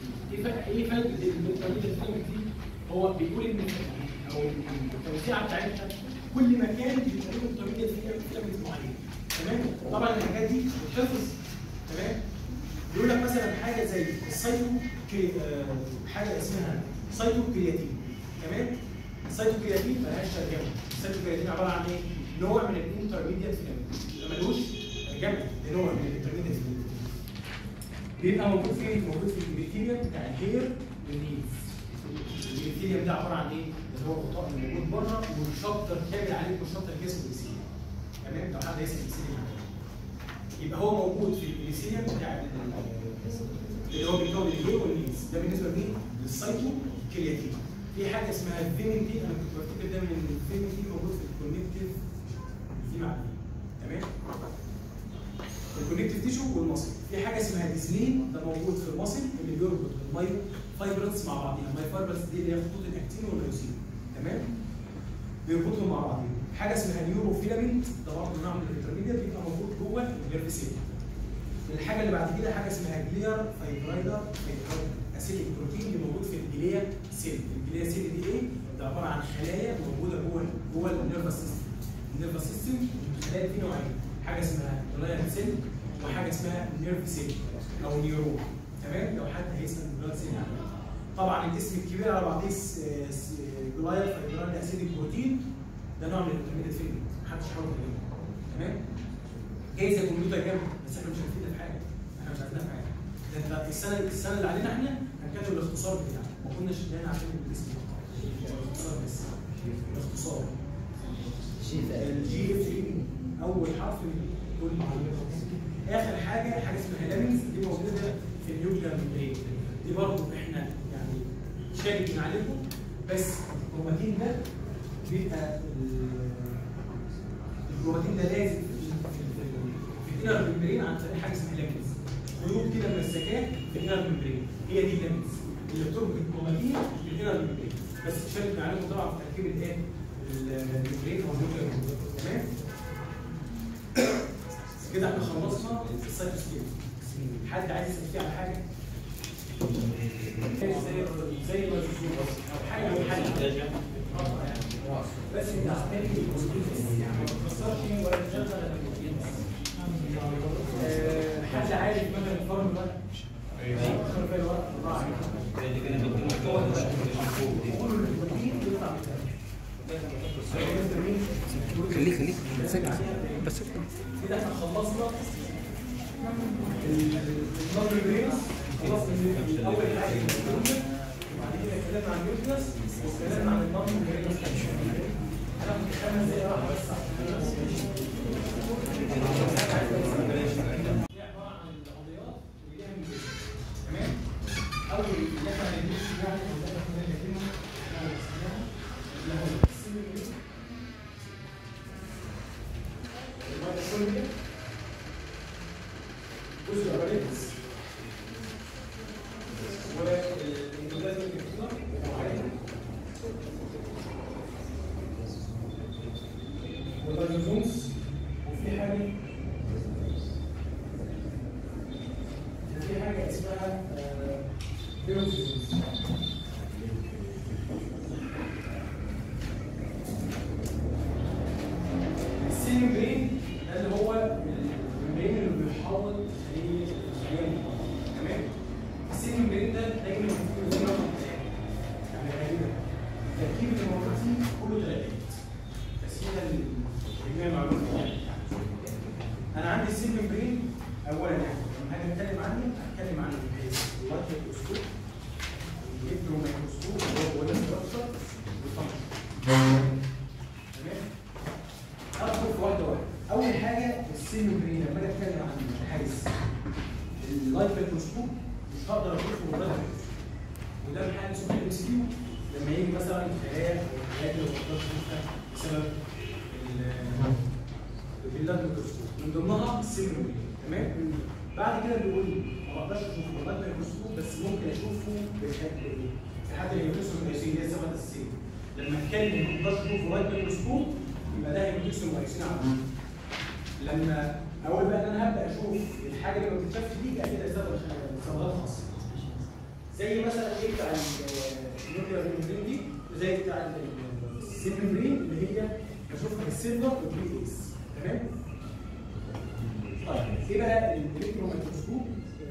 فا- ايه فايده الانترميديت فيلامنت دي؟ هو بيقول ان او التوزيعه بتاعتها كل مكان بيبقى له انترميديت فيلامنت معين تمام؟ طبعا الحاجات دي بتحفظ تمام؟ بيقول لك مثلا حاجه زي السايتو كري... آه، حاجه اسمها سايتو كرياتين تمام؟ السايتو كرياتين ملهاش ترجمه السايتو كرياتين عباره عن ايه؟ نوع من الانترميديت فيلامنت ملوش ترجمه ده نوع من الانترميديت فيلامنت بيبقى موجود فين؟ موجود في البكتيريا بتاع الهير والنيز. البكتيريا ده عباره عن ايه؟ اللي هو الغطاء اللي موجود بره والشطر كامل عليه والشطر جسم البكتيريا. تمام؟ لو حد يسال البكتيريا يبقى هو موجود في البكتيريا بتاع ال- اللي هو بيكون الهير والنيز. ده بالنسبه لمين؟ للسايتو كرياتين. في حاجه اسمها الفيمين دي انا كنت بفتكر دايما ان الفيمين دي موجود في الكونكتيف في معدنيه. تمام؟ الكونكتيف تيشو والمصل في حاجه اسمها ديزلين ده موجود في المصل اللي بيربط المايو فايبرز مع بعضيها المايو فايبرز دي اللي هي خطوط الاكتين والميوسين تمام بيربطهم مع بعضيهم حاجه اسمها نيورو فيلامنت ده برضه نوع من الانترميديت بيبقى موجود جوه النيرف سيل الحاجه اللي بعد كده حاجه اسمها جلير فايبرايدر اسيتيك بروتين اللي موجود في الجليا سيل الجليا سيل دي ايه ده عباره عن خلايا موجوده جوه جوه النيرفس سيستم النيرفس سيستم الخلايا دي نوعين حاجه اسمها جلايا سيل وحاجه اسمها نيرف سيل او نيورون تمام لو حد هيسال بلاد سيل يعني. طبعا الاسم الكبير على بعضيه س- س- جلايا فايبرال اسيديك بروتين ده نوع من الانترميديت فيلم محدش حاول يجيبه تمام جايز الكمبيوتر جنب بس احنا مش هنفيدنا في حاجه احنا مش عايزينها في حاجه ده انت السنه السنه اللي علينا احنا هنكتب الاختصار بتاعه ما كناش احنا عارفين الاسم الاختصار بس الاختصار الجي اف اول حرف من كل اخر حاجه حاجه اسمها لامينز دي موجوده في النيوكلير ميمبرين دي برضه احنا يعني شارك من عليكم بس الكروماتين ده بيبقى ال- الكروماتين ده لازم في في الانر ميمبرين عن طريق حاجه اسمها لامينز خيوط كده مرسكات في الانر ميمبرين هي دي اللامينز اللي بتربط الكروماتين بالانر ميمبرين بس شارك من عليكم طبعا في تركيب الايه الميمبرين او النيوكلير ميمبرين تمام كده احنا خلصنا السايتوسكيب حد عايز يسال فيه على حاجه زي زي ما بتشوف او حاجه او حاجه بس انت عمال يعني ما تكسرش ولا تشغل ولا تجيب. آه، حد عارف مثلا الفرن الورق؟ الفرن فيه الورق الله عليك. قولوا للمدير يطلع خليك خليك بس بس كده احنا خلصنا النظر بريس خلصنا اول حاجه النيوكليس وبعد كده اتكلمنا عن النيوكليس واتكلمنا عن النظر بريس هناخد خمس دقايق راحه بس دي عباره عن القضيات اللي ليها ميزان تمام اول اللي احنا هندرسه يعني اللي احنا هنتكلم عنه اللي هو السيميوليشن الميتوكوندريا جزء الريتس والانجلازم الكتير والريزونس وفي حاجه في حاجه اسمها بيوزيزونس السيل برين ده اللي هو البرين اللي بيحاول خليه خليه تمام السيل برين ده دايما بيكون زي ما قلت يعني غالبا تركيب المواد كله ثلاثات بس كده تجميع المعلومات يعني. انا عندي السيل برين اولا يعني لما هاجي اتكلم عنه هتكلم عن اللايت ميكروسكوب الالكترو ميكروسكوب اللي هو ولا ستراكشر والفانكشن تمام ادخل في واحده واحده اول حاجه السيلوبرين لما اجي اتكلم عن الحيز اللايت ميكروسكوب مش هقدر اشوفه باللايت ميكروسكوب وده حاجه اسمها ام سي لما يجي مثلا خلايا او الحاجات اللي ما بقدرش اشوفها بسبب ال- باللايت ميكروسكوب من ضمنها السيلوبرين تمام بعد كده بيقول لي ما بقدرش اشوفه باللايت ميكروسكوب بس ممكن اشوفه بالحاجه في حد الهيموسيس الميوسين اللي هي الزبده السين لما اتكلم ما اقدرش اشوفه باللايت ميكروسكوب يبقى ده هيموسيس الميوسين عندي لما اول بقى ان انا هبدا اشوف الحاجه اللي ما بتتشافش دي يبقى كده الزبده الصبغات الخاصه زي مثلا ايه بتاع النيوكلير ميمبرين دي وزي بتاع السيل ميمبرين اللي هي بشوفها بالسيلفر والبي اكس تمام؟ طيب ايه بقى الالكترون ميكروسكوب؟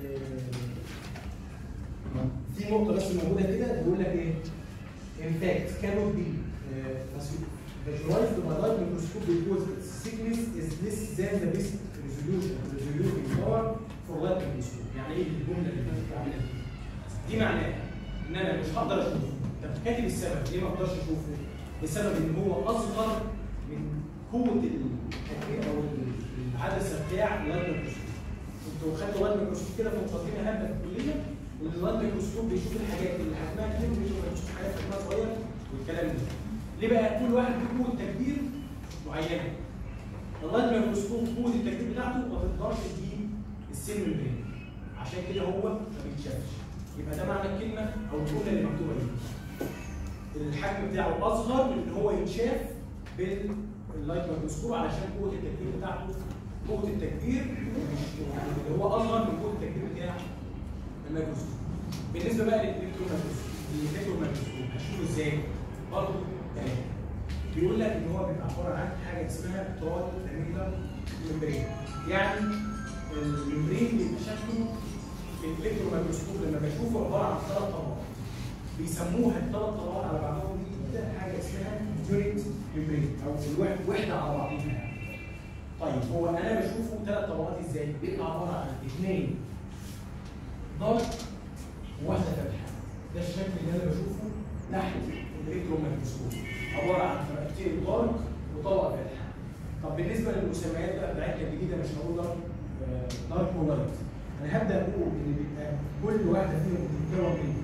آه، في نقطة بس موجودة كده بيقول لك ايه؟ In fact, cannot be uh, visualized by light microscope because its thickness is less than the best resolution resolution power for light microscope. يعني ايه الجملة اللي انت بتعملها دي؟ دي معناها ان انا مش هقدر اشوفه. طب كاتب السبب ليه ما اقدرش اشوفه؟ بسبب ان هو اصغر من قوة التكوين او العدسة بتاع اللايت ميكروسكوب. انتوا خدتوا لايت ميكروسكوب كده في مقدمة هامة في الكلية واللايت ميكروسكوب بيشوف الحاجات اللي حجمها كبير وبيشوف حاجات حجمها صغير والكلام ده. ليه بقى؟ كل واحد له قوة تكبير معينة. اللايت ميكروسكوب قوة التكبير بتاعته ما تقدرش تجيب السن ممبرين. عشان كده هو ما بيتشافش. يبقى ده معنى الكلمة أو الجملة اللي مكتوبة دي. الحجم بتاعه أصغر من إن هو يتشاف باللايت ميكروسكوب علشان قوة التكبير بتاعته قوة التكبير يعني اللي هو أصغر من قوة التكبير بتاع الميكروسكوب. بالنسبة بقى للإلكترون ميكروسكوب، الإلكترون ميكروسكوب هشوفه إزاي؟ برضه تمام. بيقول لك ان هو بيبقى عباره عن حاجه اسمها تراد لاميلر ممبرين يعني الممبرين بيبقى شكله في الالكتروميكروسكوب لما بشوفه عباره عن ثلاث طبقات بيسموها الثلاث طبقات على بعضهم دي كده حاجه اسمها يونت ممبرين او الوحده وحده على بعضها يعني. طيب هو انا بشوفه ثلاث طبقات ازاي؟ بيبقى عباره عن اثنين دارك وواحده فاتحه ده الشكل اللي انا بشوفه تحت الالكتروميكروسكوب عباره عن طبقتين دارك وطبقه فاتحه. طب بالنسبه للمسميات بقى بتاعتنا الجديده مش هقول دارك دارك ولايت. انا هبدا اقول ان بيبقى كل واحده فيهم بتتكون من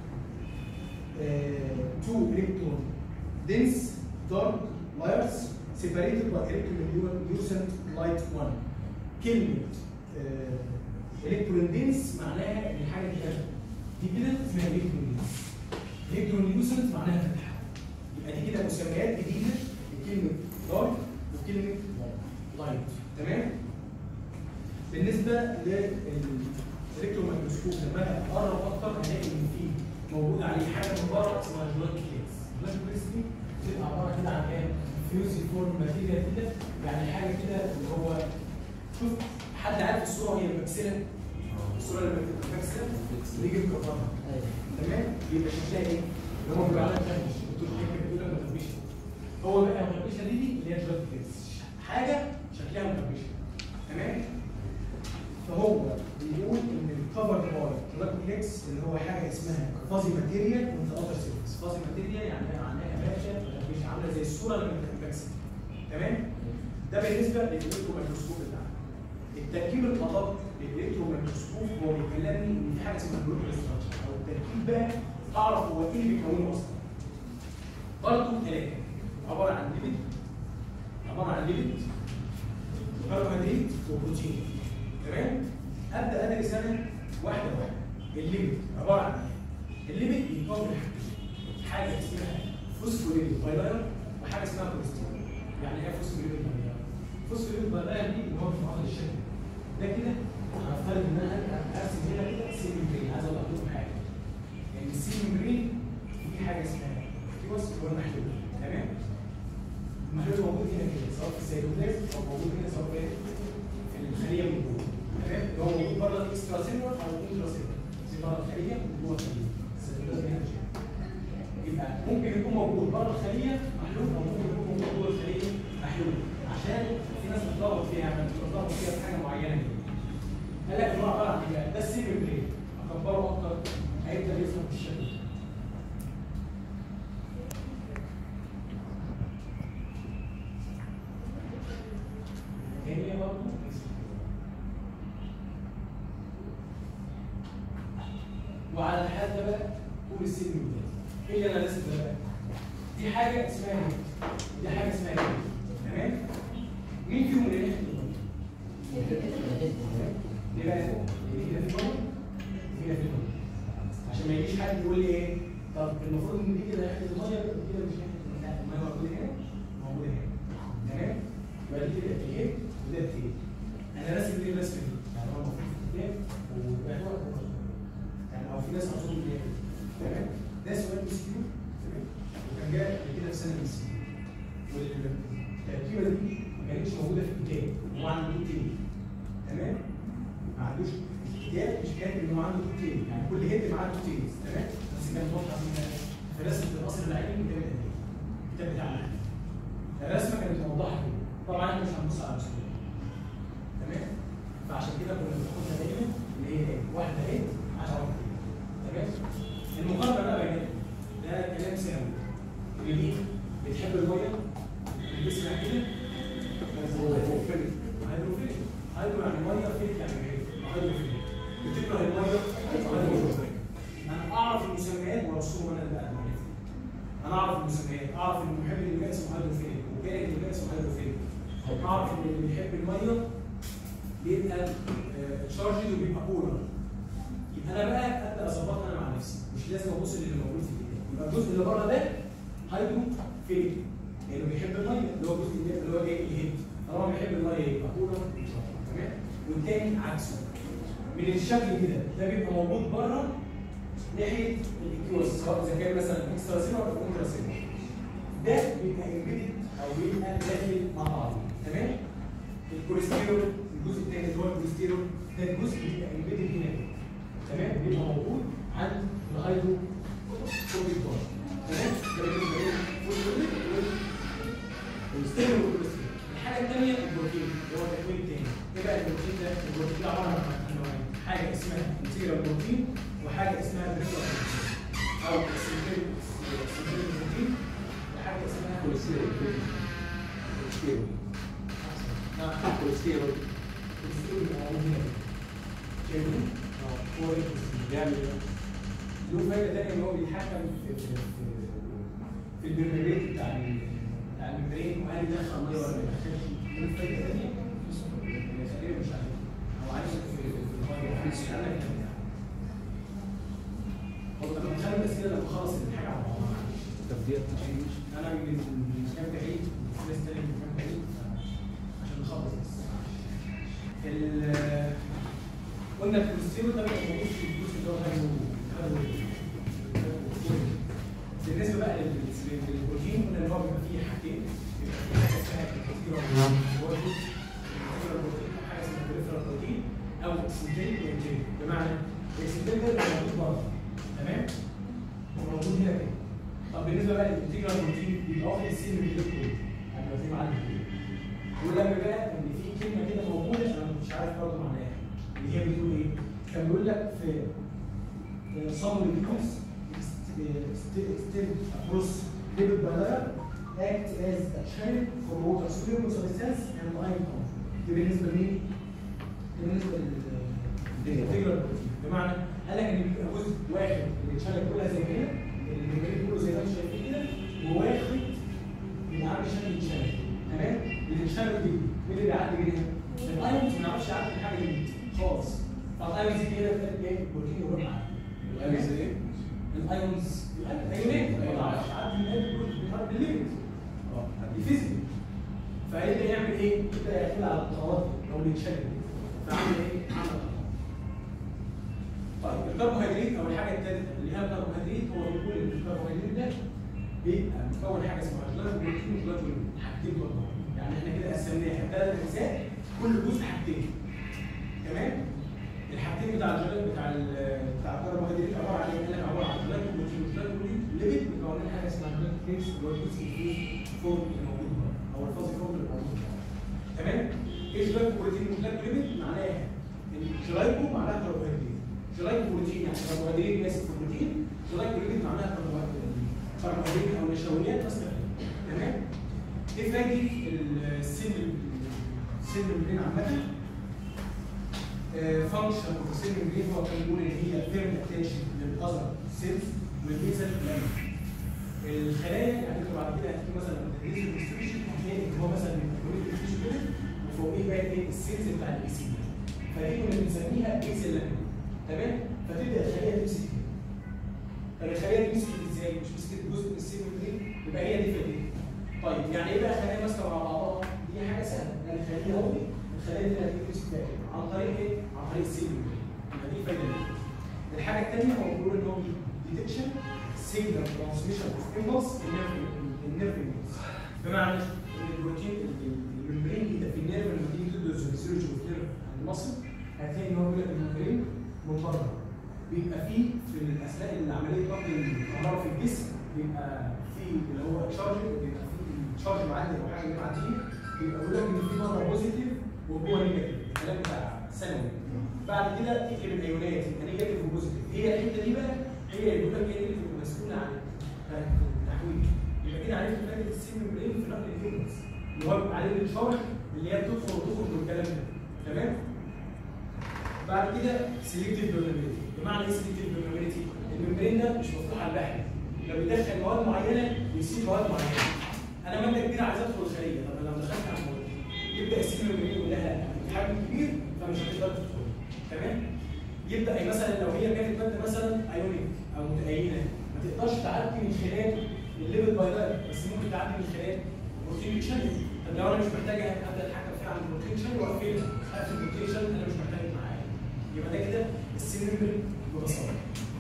تو الكترون دنس دارك لايرز separated by electrolucent light 1. كلمه الكترون دنس معناها ان الحاجه دي كده. دي كده اسمها الكترون دنس. الكترون ليوسنت معناها فتحه. يبقى دي كده مسميات جديده لكلمه دارك وكلمه لايت تمام بالنسبه للالكتروميكروسكوب لما انا اقرب اكتر هلاقي ان في موجود عليه حاجه من بره اسمها جلاك كليكس جلاك كليكس دي بتبقى عباره كده عن ايه؟ فيوزي فورم ماتيريال كده يعني حاجه كده اللي هو شوف حد عارف الصوره وهي مبكسله الصوره اللي بتبقى مبكسله بيجي مكبرها تمام يبقى شكلها ايه؟ اللي هو بيبقى عليها مخربش بتقول حاجه بتقول لك مخربشه هو بقى مخربشه دي دي اللي هي جلاك كليكس حاجه شكلها مخربشه تمام؟ فهو بيقول ان الكفر باي جلاكوليكس اللي هو حاجه اسمها فازي ماتيريال وانت اذر سيرفيس فازي ماتيريال يعني معناها باشا مش عامله زي الصوره اللي بتنبكسل تمام ده بالنسبه للالكتروميكروسكوب بتاعنا التركيب الادق للالكتروميكروسكوب هو بيكلمني ان في حاجه اسمها مولكيولر ستراكشر او التركيب بقى اعرف هو ايه اللي بيكونه اصلا برضه ثلاثه عباره عن ليبيد عباره عن ليبيد كربوهيدرات وبروتين تمام ابدا ادرس انا واحده واحده الليبيد عباره عن ايه؟ الليبيد بيتكون من حاجتين حاجه اسمها فوسفوليبيد بايلاير وحاجه اسمها كوليسترول يعني ايه فوسفوليبيد بايلاير؟ فوسفوليبيد بايلاير دي اللي هو في واخد الشكل ده كده هنفترض ان انا ارسم هنا كده سي ممبرين عايز اقول لكم حاجه يعني السي ممبرين في حاجه اسمها كيوس والمحلول تمام؟ المحلول موجود هنا كده سواء في السيتوبلازم او موجود هنا سواء في الخليه من جوه تمام هو موجود بره الاكسترا سيلولر او الانترا سيلولر زي بره الخليه وجوه الخليه السيتوبلازم هنا مش هنا. يبقى ممكن يكون موجود بره الخليه محلول او ممكن يكون موجود جوه الخليه محلول عشان في ناس بتتلخبط فيها يعني بتتلخبط فيها في حاجه معينه كده قال لك هو عباره عن ايه؟ ده السيل ممبرين اكبره اكتر هيبدا يظهر بالشكل ده هي برضه وعلى الحال ده بقى طول السن ده ايه اللي انا لسه ده بقى دي حاجه اسمها ايه دي حاجه اسمها ايه تمام مين فيهم اللي ناحيه ليه بقى اللي هنا في جوه هنا في جوه عشان ما يجيش حد يقول لي ايه طب المفروض ان دي كده ناحيه الميه يبقى دي كده مش ناحيه الميه الميه موجوده هنا موجوده هنا تمام يبقى دي كده ايه وده ايه انا راسم ليه الرسمه دي يعني هو المفروض كده ويبقى هو يعني او في ناس اظن ايه سي كيو تمام وكان جاي قبل كده في سنه بي سي والتركيبه دي ما كانتش موجوده في الكتاب هو عنده دود تاني تمام ما عندوش الكتاب مش كاتب ان هو عنده دود تاني يعني كل هيد معاه دود تاني تمام بس كان واضحه في رسمه القصر العيني كتاب القديم الكتاب بتاعنا الرسمه كانت موضحه كده طبعا احنا مش هنبص على الرسمه تمام فعشان كده كنا بناخدها دايما اللي هي ايه واحده ايه 10 واحده تمام المقارنه بقى بينهم ده كلام سهل اللي دي بتحب الميه بتسمع كده هيدروفيليك هيدروفيليك هيدرو يعني ميه فيك يعني ايه هيدروفيليك بتكره الميه هيدروفيليك انا اعرف المسميات وارسمهم انا اللي بقى انا اعرف المسميات اعرف ان محب للماء اسمه هيدروفيليك وكاره للماء اسمه هيدروفيليك اعرف ان اللي بيحب الميه بيبقى تشارجد وبيبقى بولر يبقى انا بقى ابدا اظبطها انا مع نفسي مش لازم ابص للي موجود في الكتاب يبقى الجزء اللي بره ده هيدروفيليك لانه بيحب الميه اللي هو الجزء اللي اللي هو ايه الهيد طالما بيحب الميه يبقى بولر تمام والتاني عكسه من الشكل كده ده بيبقى موجود بره ناحيه الاكيوس سواء اذا كان مثلا اكسترا سيلر او انترا سيلر ده بيبقى امبيدد او بيبقى داخل مع بعض تمام الكوليسترول الجزء الثاني اللي هو الكوليسترول ده الجزء بيبقى امبيدد هنا كده. تمام بيبقى موجود عند الهيدرو فوبيك بار تمام ده بالنسبه لي والكوليسترول والكوليسترول الحاجه الثانيه البروتين اللي هو تكوين تاني ايه بقى البروتين ده؟ البروتين ده عباره عن نوعين حاجه اسمها انتجرال بروتين وحاجه اسمها بريفرال بروتين او سنتيريك بروتين وحاجه اسمها كوليسترول كوليسترول نعم كوليسترول الكوليسترول موجود هنا شايفين؟ اه هو ده الكوليسترول جامد له فايده ثانيه ان هو بيتحكم في في في, في البرميليت بتاع ال- بتاع الممبرين وهل يدخل ميه ولا ما يدخلش له فايده ثانيه تقريبا مش عارف هو عايش في في الميه وعايش في الأماكن بتاعته. هو لما تخيل بس كده لما خلص الحاجه على بعضها طب دي تشيل انا من من مكان بعيد ناس تاني من مكان بعيد عشان نخلص بس ال- قلنا الكوليسترول ده بيبقى موجود في الجزء اللي هو هيدرو بالنسبه بقى لل- للبروتين قلنا ان هو بيبقى فيه حاجتين بيبقى فيه حاجه اسمها الكوليسترول هو الجزء الكوليسترول بروتين او حاجه اسمها البريفرال بروتين او سنتيريك وانتيريك بمعنى السنتيريك ده بيبقى موجود بره تمام وموجود هنا كده طب بالنسبه بقى للانتجرال بروتين بيبقى واخد السن من الكود يعني لو في معلم ولما بقى ان في كلمه كده موجوده انا مش عارف برضه معناها اللي هي بتقول ايه؟ كان بيقول لك في some molecules still across lipid barrier act as a channel for water soluble substance and ion compound دي بالنسبه لمين؟ دي بالنسبه للانتجرال بروتين بمعنى قال لك ان بيبقى جزء واحد اللي الشانل كلها زي كده اللي كله زي ما انتم شايفين كده وواحد اللي عامل شكل الشانل تمام؟ اللي الشانل دي مين اللي بيعدي منها؟ الايونز ما نعرفش يعدي الحاجه دي خالص فالايونز دي كده بتبقى ايه؟ بروتين يروح معاها الايونز ايه؟ الايونز الايونات ما نعرفش يعدي من البروتين بالليمت اه دي فيزيكال فهيبدا يعمل ايه؟ يبدا يعتمد على الخطوات او الانشاء فعمل ايه؟ عمل خطوات. طيب الكربوهيدرات او الحاجه الثالثه اللي هي الكربوهيدرات هو بيقول ان الكربوهيدرات ده بيبقى مكون حاجه اسمها جلايكوبروتين وجلايكولين حاجتين برضه يعني احنا كده قسمناها ثلاث اجزاء كل جزء حاجتين تمام؟ الحاجتين بتاع الجلايك بتاع ال- بتاع الكربوهيدرات عباره عن ايه؟ قال لك عباره عن جلايكوبروتين وجلايكولين ليبيد مكونين حاجه اسمها جلايكوبروتين اللي هو الجزء الفيز فورم اللي موجود بره او الفازي فورم اللي موجود بره تمام؟ ايه جلايكوبروتين وجلايكوليبيد معناها ان جلايكو معناها كربوهيدرات جلايكو بروتين يعني كربوهيدرات ماسك في البروتين جلايكوليبيد معناها كربوهيدرات كربوهيدرات او نشويات ماسكه فيه. تمام؟ ايه فايده السن السن الممبرين عامه؟ فانكشن اوف السن الممبرين هو كان بيقول ان هي فيرم اتنشن للاذر سيلز والبيزل الخلايا يعني انتوا بعد كده هتيجي مثلا تدريس الديستريبيوشن هتلاقي ان هو مثلا بيقول الديستريبيوشن كده وفوقيه بقى ايه السيلز بتاع الاي سي فدي كنا بنسميها بيزل تمام فتبدا الخليه تمسك فيها. طب الخليه دي مسكت ازاي؟ مش مسكت جزء من السيل ممبرين يبقى هي دي فايدتها طيب يعني ايه بقى خلايا ماسكه مع بعضها؟ دي حاجه سهله يعني الخليه اهو الخلايا دي هتيجي تمسك فيها كده. عن طريق ايه؟ عن طريق السيل ممبرين يبقى دي فايده ليه. الحاجه الثانيه هو بيقول ان هو بي- ديتكشن سيجنال ترانسميشن اوف امبلس النيرف امبلس بمعنى ان البروتين الممبرين بيبقى في النيرف لما تيجي تدرس الفسيولوجي اوف نيرف المصل هتلاقي ان هو بيبقى الممبرين من بره بيبقى فيه في الاثناء العمليه ضغط الكهرباء في الجسم بيبقى في اللي هو تشارج بيبقى في تشارج معدي او حاجه معديه بيبقى بيقول لك ان في مره بوزيتيف وجوه نيجاتيف الكلام بتاع ثانوي بعد كده تقلب الايونات يبقى نيجاتيف وبوزيتيف هي الحته دي بقى هي يقول لك هي دي اللي بتبقى مسؤوله عن التحويل يبقى كده عرفت فايده السيل ممبرين في نقل الهيومنز اللي هو بيبقى عليه التشارج اللي هي بتدخل وتخرج من الكلام ده تمام بعد كده سيلكتيف بيرمابيلتي بمعنى ايه سيلكتيف بيرمابيلتي؟ الممبرين ده مش مفتوح على البحر لو بيدخل مواد معينه ويسيب مواد معينه انا ماده كبيره عايز ادخل الخليه طب لو دخلت على المواد يبدا السيل ممبرين يقول لها حجم كبير فمش هتقدر تدخل تمام يبدا أي مثلا لو هي كانت ماده مثلا ايونيك او متأينه ما تقدرش تعدي من خلال الليفل بايلات بس ممكن تعدي من خلال بروتين شانل طب لو انا مش محتاجه ابدا اتحكم فيها عن البروتين شانل واقفلها اقفل البروتين شانل انا مش محتاج معايا يبقى ده كده السيل ممبرين ببساطه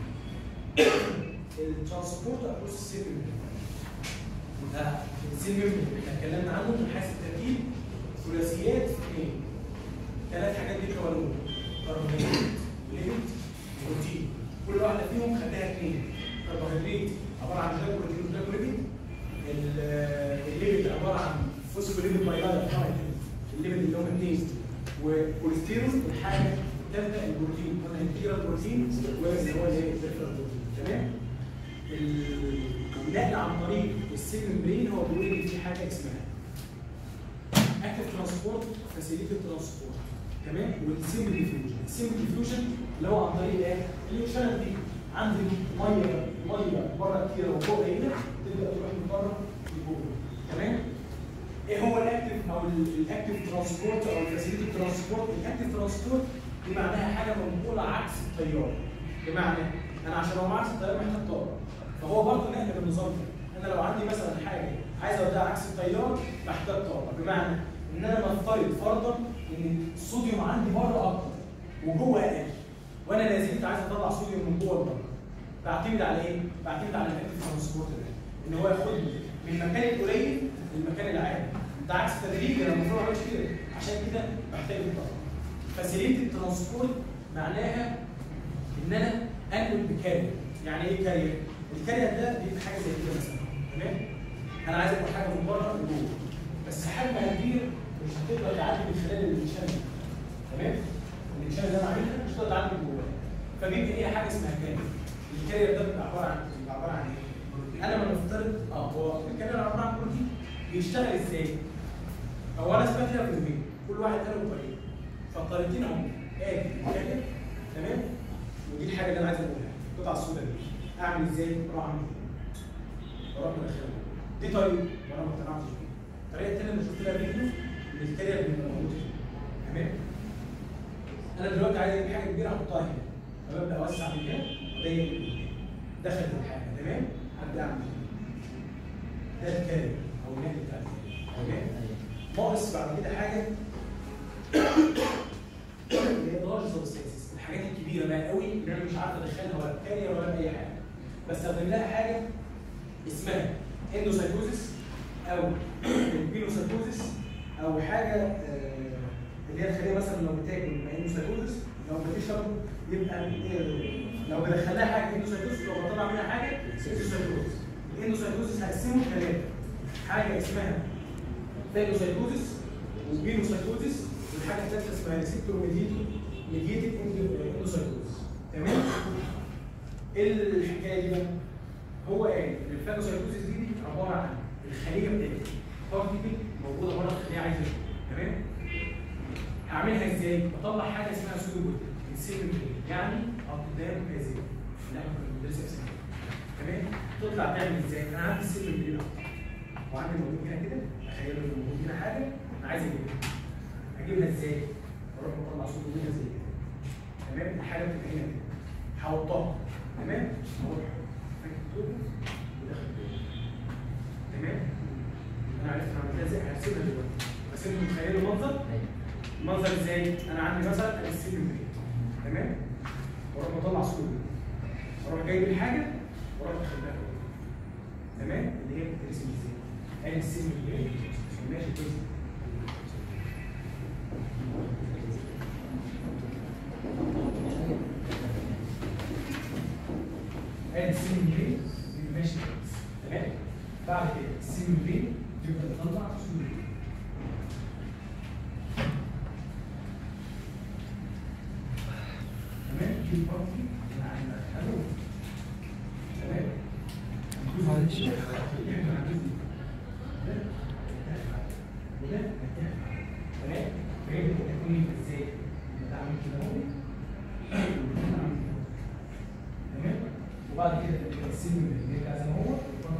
الترانسبورت اكروس السيل ممبرين ده السيل ممبرين اللي اتكلمنا عنه من حيث التركيب ثلاثيات في اثنين ثلاث حاجات بيتكونوا كربوهيدرات وليبيد وبروتين كل واحده فيهم خدناها اثنين كربوهيدرات عباره عن جلايكو بروتين وجلايكو ليبيد الليبيد عباره عن فوسفوليبيد بايلايت الليبيد اللي هم اثنين وكوليسترول الحاجه الثالثه البروتين قلنا الكيرا بروتين واللي هو الايه البريفرال بروتين تمام النقل عن طريق السيل ممبرين هو بيقول ان في حاجه اسمها اكتف ترانسبورت فاسيليتي ترانسبورت تمام والسيمبل ديفيوجن السيمبل ديفيوجن اللي هو عن طريق ايه؟ الشنل دي عندي ميه ميه بره كتير وفوق هنا تبدا تروح من بره لجوه تمام؟ ايه هو الاكتف او الاكتف ترانسبورت او الفاسيليتي ترانسبورت؟ الاكتف ترانسبورت دي معناها حاجه منقوله عكس التيار بمعنى انا عشان لو عكس التيار محتاج طاقه فهو برضه نقل بالنظام ده انا لو عندي مثلا حاجه عايز اوديها عكس التيار محتاج طاقه بمعنى ان انا نفترض فرضا ان الصوديوم عندي بره اكتر وجوه اقل وانا لازلت عايز اطلع صوديوم من جوه البر بعتمد على ايه؟ بعتمد على الاكتف ترانسبورت ده ان هو ياخدني من المكان القليل للمكان العالي ده عكس التدريج انا المفروض ما اعملش كده عشان كده بحتاج الطاقه فاسيليتي الترانسبورت معناها ان انا انقل بكارير يعني ايه كارير؟ الكارير ده بيبقى حاجه زي كده مثلا تمام؟ انا عايز اخد حاجه من بره لجوه بس حجمها كبير مش هتقدر تعدي من خلال الانشان تمام؟ الانشان اللي انا عاملها مش هتقدر تعدي من جواه فبيبقى هي حاجه اسمها كارير الكارير ده بيبقى عباره عن بيبقى عباره عن ايه؟ انا لما نفترض اه هو الكارير عباره عن بروتين بيشتغل ازاي؟ هو انا سمعت فيها في كل واحد قال له طريقه فالطريقتين هم ادي الكارير تمام؟ ودي الحاجه اللي انا عايز اقولها القطعه السوداء دي اعمل ازاي؟ اروح اعمل اروح مدخلها دي طريقه وانا ما اقتنعتش بيها الطريقه الثانيه اللي شفت لها فيديو ان الكارير بيبقى موجود هنا تمام؟ انا دلوقتي عايز اجيب حاجه كبيره احطها هنا فببدا اوسع من هنا اضيق من هنا دخلت الحاجه تمام؟ ابدا اعمل كده ده الكارير او النهج بتاع الكارير تمام؟ ناقص بعد كده حاجه اللي هي لارج سبستانسز الحاجات الكبيره بقى قوي اللي انا مش عارف ادخلها ولا كارير ولا اي حاجه بستخدم لها حاجه اسمها اندوسايتوزيس او البينوسايتوزيس او حاجه آه، اللي هي الخليه مثلا لو بتاكل يبقى اندوسايتوزيس لو بتشرب يبقى آه، لو بدخلها حاجه اندوسايتوزيس لو بطلع منها حاجه اندوسايتوزيس الاندوسايتوزيس هقسمه ثلاثه حاجه اسمها فاجوسايتوزيس وبينوسايتوزيس والحاجه الثالثه اسمها ريسبتور ميديتد ميديتد اندوسايتوزيس تمام ايه الحكايه دي بقى؟ هو قال ان الفاجوسايتوزيس دي عباره عن الخليه بتاعتي بارتيكل موجوده بره الخليه عايزه تمام هعملها ازاي؟ بطلع حاجه اسمها سودو السيل يعني اقدام هذه اللي احنا كنا بندرسها اسمها تمام تطلع تعمل ازاي؟ انا عندي السيل ممبرين وعندي موجود هنا كده تخيلوا ان موجود هنا حاجه انا عايز اجيبها اجيبها ازاي؟ اروح اطلع صوت هنا زي كده تمام الحاجه بتبقى هنا كده هحطها تمام اروح فاكر التوب وداخل التوب تمام انا عرفت انا عملتها ازاي هرسمها دلوقتي بس انتوا متخيلوا المنظر المنظر ازاي انا عندي مثلا السيل ممبرين تمام واروح مطلع صوت اروح جايب الحاجه ورا خليها تمام اللي هي بتترسم ازاي؟ ادي السن اللي هي ماشي كويس ادي السن اللي بيبقى ماشي كويس تمام بعد كده السن اللي بيبدا يطلع سوري تمام دي البارتي اللي عندنا حلو تمام معلش. وده تمام فهمت التكوين ازاي بتعمل كده اهو تمام وبعد كده السن اللي بيرجع زي ما هو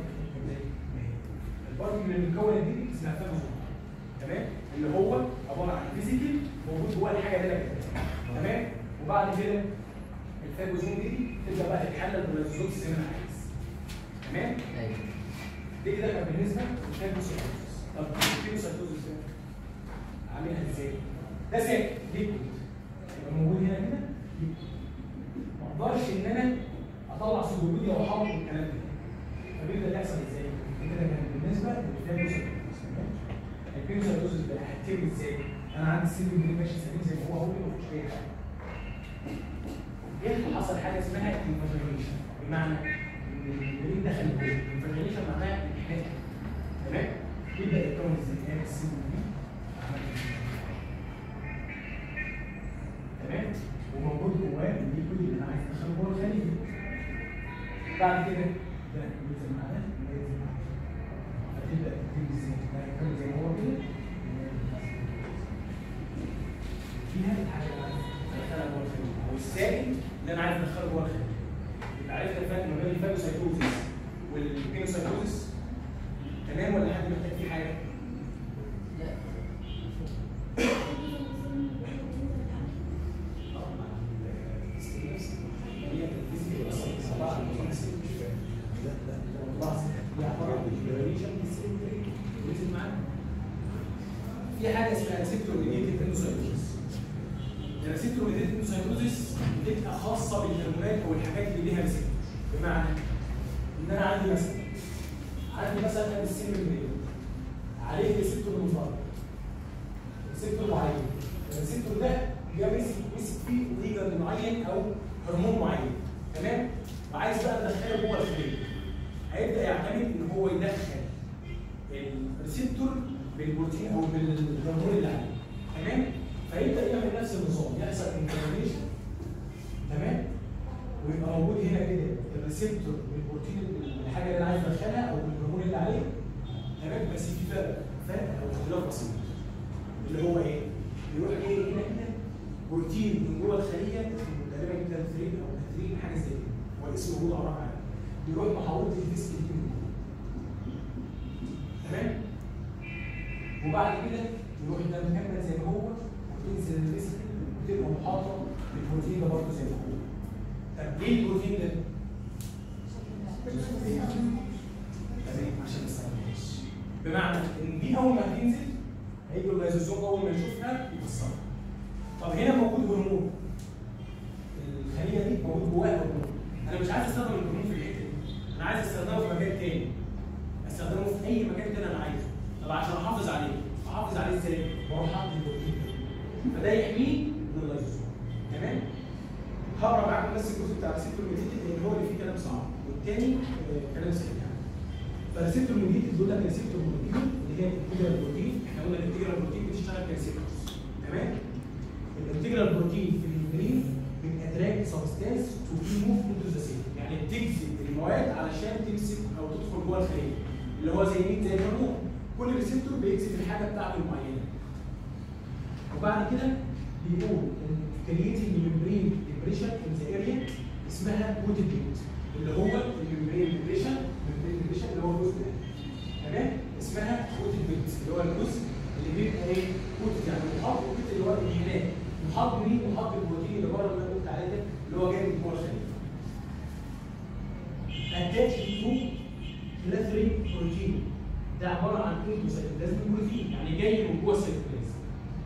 البارتي اللي المكون دي اسمها فاجوزوم تمام اللي هو عباره عن فيزيكال موجود جوه الحاجه اللي انا كاتبها تمام وبعد كده الفاجوزوم دي تبدا بقى تتحلل بالريزوم زي ما انا عايز تمام ايوه دي كده كان بالنسبه للفاجوسايتوزس طب الفاجوسايتوزس ده عاملها ازاي؟ ده ساكن ليكويد يبقى موجود هنا كده ليكويد ما اقدرش ان انا اطلع سيجولودي او حمض والكلام ده فبيبدا يحصل ازاي؟ دي كده كان بالنسبه للفاجوسايتوزس تمام؟ الفاجوسايتوزس ده هتتم ازاي؟ انا عندي السيل اللي ماشي سليم زي ما هو هو مفيش اي حاجه ايه حصل حاجه اسمها انفجريشن بمعنى ان البرين دخل جوه انفجريشن معناها انحناء تمام يبدا يتكون ازاي هي السيل دي عملت إزاي؟ تمام وموجود جواه الليكويد اللي انا عايز ادخله جوه الخليه بعد كده ده ينزل مع ده ده ينزل مع ده فتبدا تبتدي ازاي ده يتكون زي ما هو كده فيها الحاجه اللي عايز ادخلها جوه الخليه او السائل اللي انا عايز ادخله جوه الخليه يبقى عرفت الفرق ما بين الفاجوسايتوزس والبينوسايتوزس تمام ولا حد محتاج فيه حاجه؟ لا في حاجه اسمها ريسبتور ميديتد انسايتوزيس الريسبتور ميديتد انسايتوزيس بتبقى خاصه بالهرمونات او الحاجات اللي ليها ريسبتور بمعنى ان انا عندي مثلا عندي مثلا السن الميديتد عليه ريسبتور من بره ريسبتور معين الريسبتور ده بيبقى مسك مسك فيه ليجر معين او هرمون معين تمام وعايز بقى ادخله جوه الخليه هيبدا يعتمد ان هو يدخل الريسبتور بالبروتين او بالهرمون اللي عليه تمام فيبدا يعمل نفس النظام يحصل انفلاميشن تمام ويبقى موجود هنا كده الريسبتور بالبروتين الحاجه اللي انا عايز ادخلها او بالهرمون اللي عليه تمام بس في فرق فرق او اختلاف بسيط اللي هو ايه؟ يروح ايه هنا كده بروتين من جوه الخليه اسمه تقريبا كانثرين او كانثرين حاجه زي كده هو الاسم موجود عباره عن يروح محول الديسك دي من جوه تمام؟ وبعد كده يروح ده مكمل زي ما هو وتنزل الديسك وتبقى محاطه بالبروتين ده برضه زي ما هو طب ليه البروتين ده؟ تمام عشان ما يستخدمهاش بمعنى ان دي اول ما هتنزل هيجي اللايزوزوم اول ما يشوفها يكسرها طب هنا موجود هرمون الخليه دي موجود جواها هرمون انا مش عايز استخدم الهرمون في الحته دي انا عايز استخدمه في مكان تاني استخدمه في اي مكان تاني انا عايزه طب عشان احافظ عليه احافظ عليه ازاي؟ بروح احط البروتين ده فده يحميه من اللايزوزوم تمام؟ هقرا معاكم بس الجزء بتاع الريسبتور ميديتد لان هو اللي فيه كلام صعب والتاني آه، كلام سهل يعني فالريسبتور ميديتد دول لك ريسبتور بروتين اللي هي الانتجرال بروتين احنا قلنا الانتجرال بروتين بتشتغل كريسبتورز تمام الانتجرال بروتين في الممبرين بتاتراكت سبستانس تو بي موف انتو ذا سيل يعني بتجذب المواد علشان تمسك او تدخل جوه الخليه اللي هو زي مين زي الهرمون كل ريسبتور بيجذب الحاجه بتاعته المعينه وبعد كده بيقول ان كرييتنج ممبرين ديبريشن ان ذا اريا اسمها كوتد بيوت اللي هو الممبرين ديبريشن الممبرين ديبريشن اللي هو الجزء ده تمام اسمها كوتد بيوت اللي هو الجزء اللي بيبقى ايه كوتد يعني محاط وكوتد اللي هو الانحناء محاط بمين محاط بالبروتين اللي بره اللي انا قلت عليه ده اللي هو جاي من جوه الخليه attached to كلاترين بروتين ده عباره عن اندوسايتوبلازم بروتين يعني جاي من جوه السيتوبلازم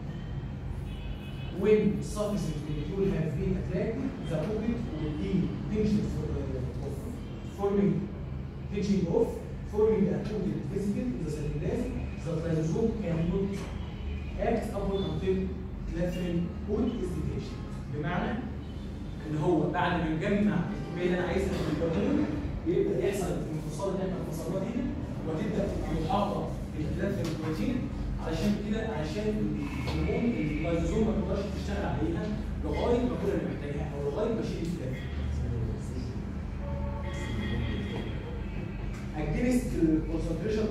when sufficient molecule have been attracted the pocket will be pinched for, uh, of forming pitching off forming the accumulated vesicle in the cytoplasm the lysosome cannot act upon until lateral wood is detached بمعنى ان هو بعد ما نجمع الكميه اللي انا عايزها في الهرمون يبدا يحصل الانفصال اللي احنا انفصلناه دي وتبدا محاطه باللاترال بروتين علشان كده علشان الهرمون اللايزوزوم ما تقدرش تشتغل عليها لغايه ما كنا محتاجها او لغايه ما شيل الفلاش اجينست الكونسنتريشن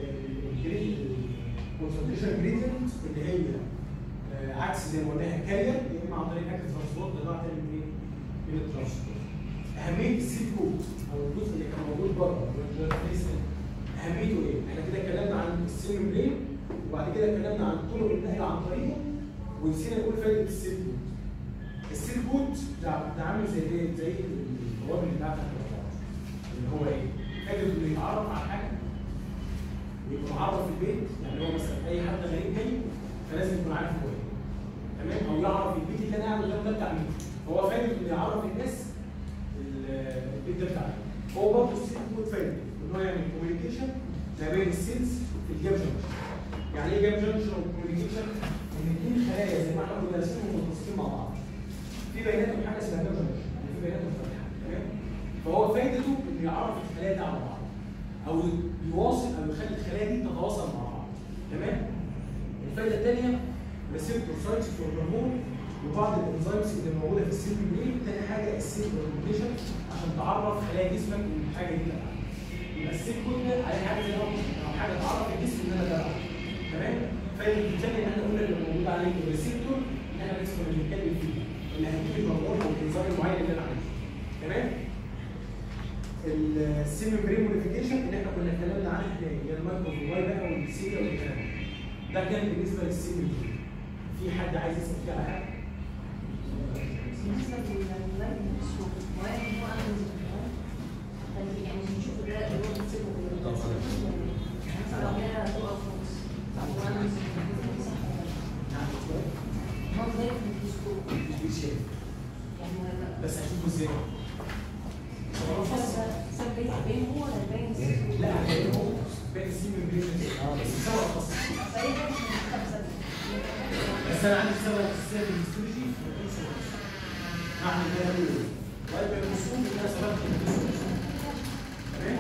الكونسنتريشن جريدينت اللي هي آه، عكس زي ما قلناها كارير يا اما عن طريق اكتف ترانسبورت ده بقى تاني من ايه؟ من الترانسبورت. اهميه السيت كود او الجزء اللي كان موجود بره اللي هو الفيسل، اهميته ايه؟ احنا كده اتكلمنا عن السيل ممبرين وبعد كده اتكلمنا عن طرق النقل عن طريقه ونسينا نقول فايده السيل كود. السيل كود ده ده عامل زي ايه؟ زي البوابه اللي بتاعت اللي هو ايه؟ فايده انه يتعرف على حاجه ويبقى معرف في البيت يعني هو مثلا اي حد غريب جاي فلازم يكون عارف هو ايه تمام او يعرف البيت اللي انا قاعد قدامه ده بتاع مين هو فايده انه يعرف الناس ال- البيت ده بتاع مين هو برضه السيل كود فايده ان هو يعمل كوميونيكيشن ما بين السيلز في الجاب جنكشن يعني ايه جاب جنكشن وكوميونيكيشن ان الاثنين خلايا زي ما احنا كنا راسمين متواصلين مع بعض في بيناتهم حاجه اسمها جاب جنكشن يعني في بيناتهم فتحه تمام فهو فايدته انه يعرف الخلايا دي على بعض او يواصل او يخلي الخلايا دي تتواصل مع بعض تمام الفايده الثانيه ريسبتور سايتس فور هرمون وبعض الانزيمز اللي موجوده في السيل ميمبرين تاني حاجه السيل اورجنيشن عشان تعرف خلايا جسمك ان الحاجه دي تبع يبقى السيل كود ده عليه حاجه زي او حاجه تعرف الجسم ان انا تبع تمام فايده الثانيه ان احنا قلنا اللي موجود عليه الريسبتور اللي احنا لسه كنا بنتكلم فيه اللي هتجيب الهرمون او الانزيم المعين اللي انا عايزه تمام السيمي بري موديفيكيشن اللي احنا كنا اتكلمنا عنها هي المايكرو فلاي بقى والسيريا والكلام ده كان بالنسبه للسيمي بري في حد عايز يسال فيه على حاجه؟ بالنسبه للمواد السوق المواد هو انا يعني نشوف الرأي اللي هو بيسيبه يعني مثلا لو هي تبقى خالص هو انا نعم هو زي في الديسكور مش شايف يعني هو بس هشوفه ازاي؟ هو مفصل. سبب بين هو ولا بين السوق؟ لا هتلاقيه هو باقي السيمي بري بس سوا خاص فهي حاجه مش خمسه بس انا عندي سبب اساسيه في الهيستولوجي هعمل كده كله ويبقى المسؤول ان انا سببت الهيستولوجي تمام؟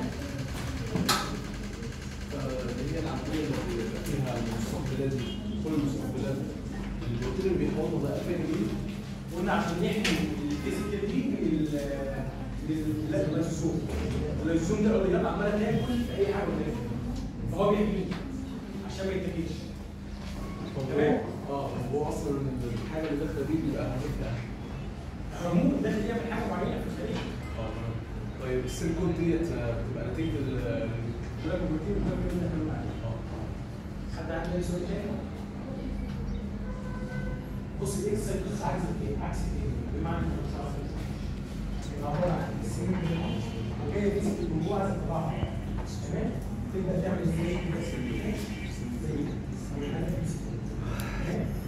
هي العمليه اللي بيبقى فيها المستقبلات دي كل المستقبلات البروتين اللي بيحوطه ده فين ايه؟ قلنا عشان يحمي الفيزيكال دي من اللايزوسوم اللايزوسوم ده الاوريجان عماله تاكل في اي حاجه قدامه فهو بيحميه عشان ما يتاكلش تمام اه هو اصلا الحاجه اللي داخله دي بيبقى هدفها هرمون داخل يعمل حاجه معينه في الخليه اه طيب السيليكون ديت آه، بتبقى نتيجه ال يقول لك البروتين ده اللي احنا بنقول عليه اه حد عنده اي سؤال تاني؟ بص الاكس سايكلز عكس ايه؟ عكس ايه؟ بمعنى انت مش عارف يبقى عباره عن السنين وهي دي الجمهور عايز تطلعها تمام؟ تبدا تعمل ازاي؟ زي كده. زي كده. تمام؟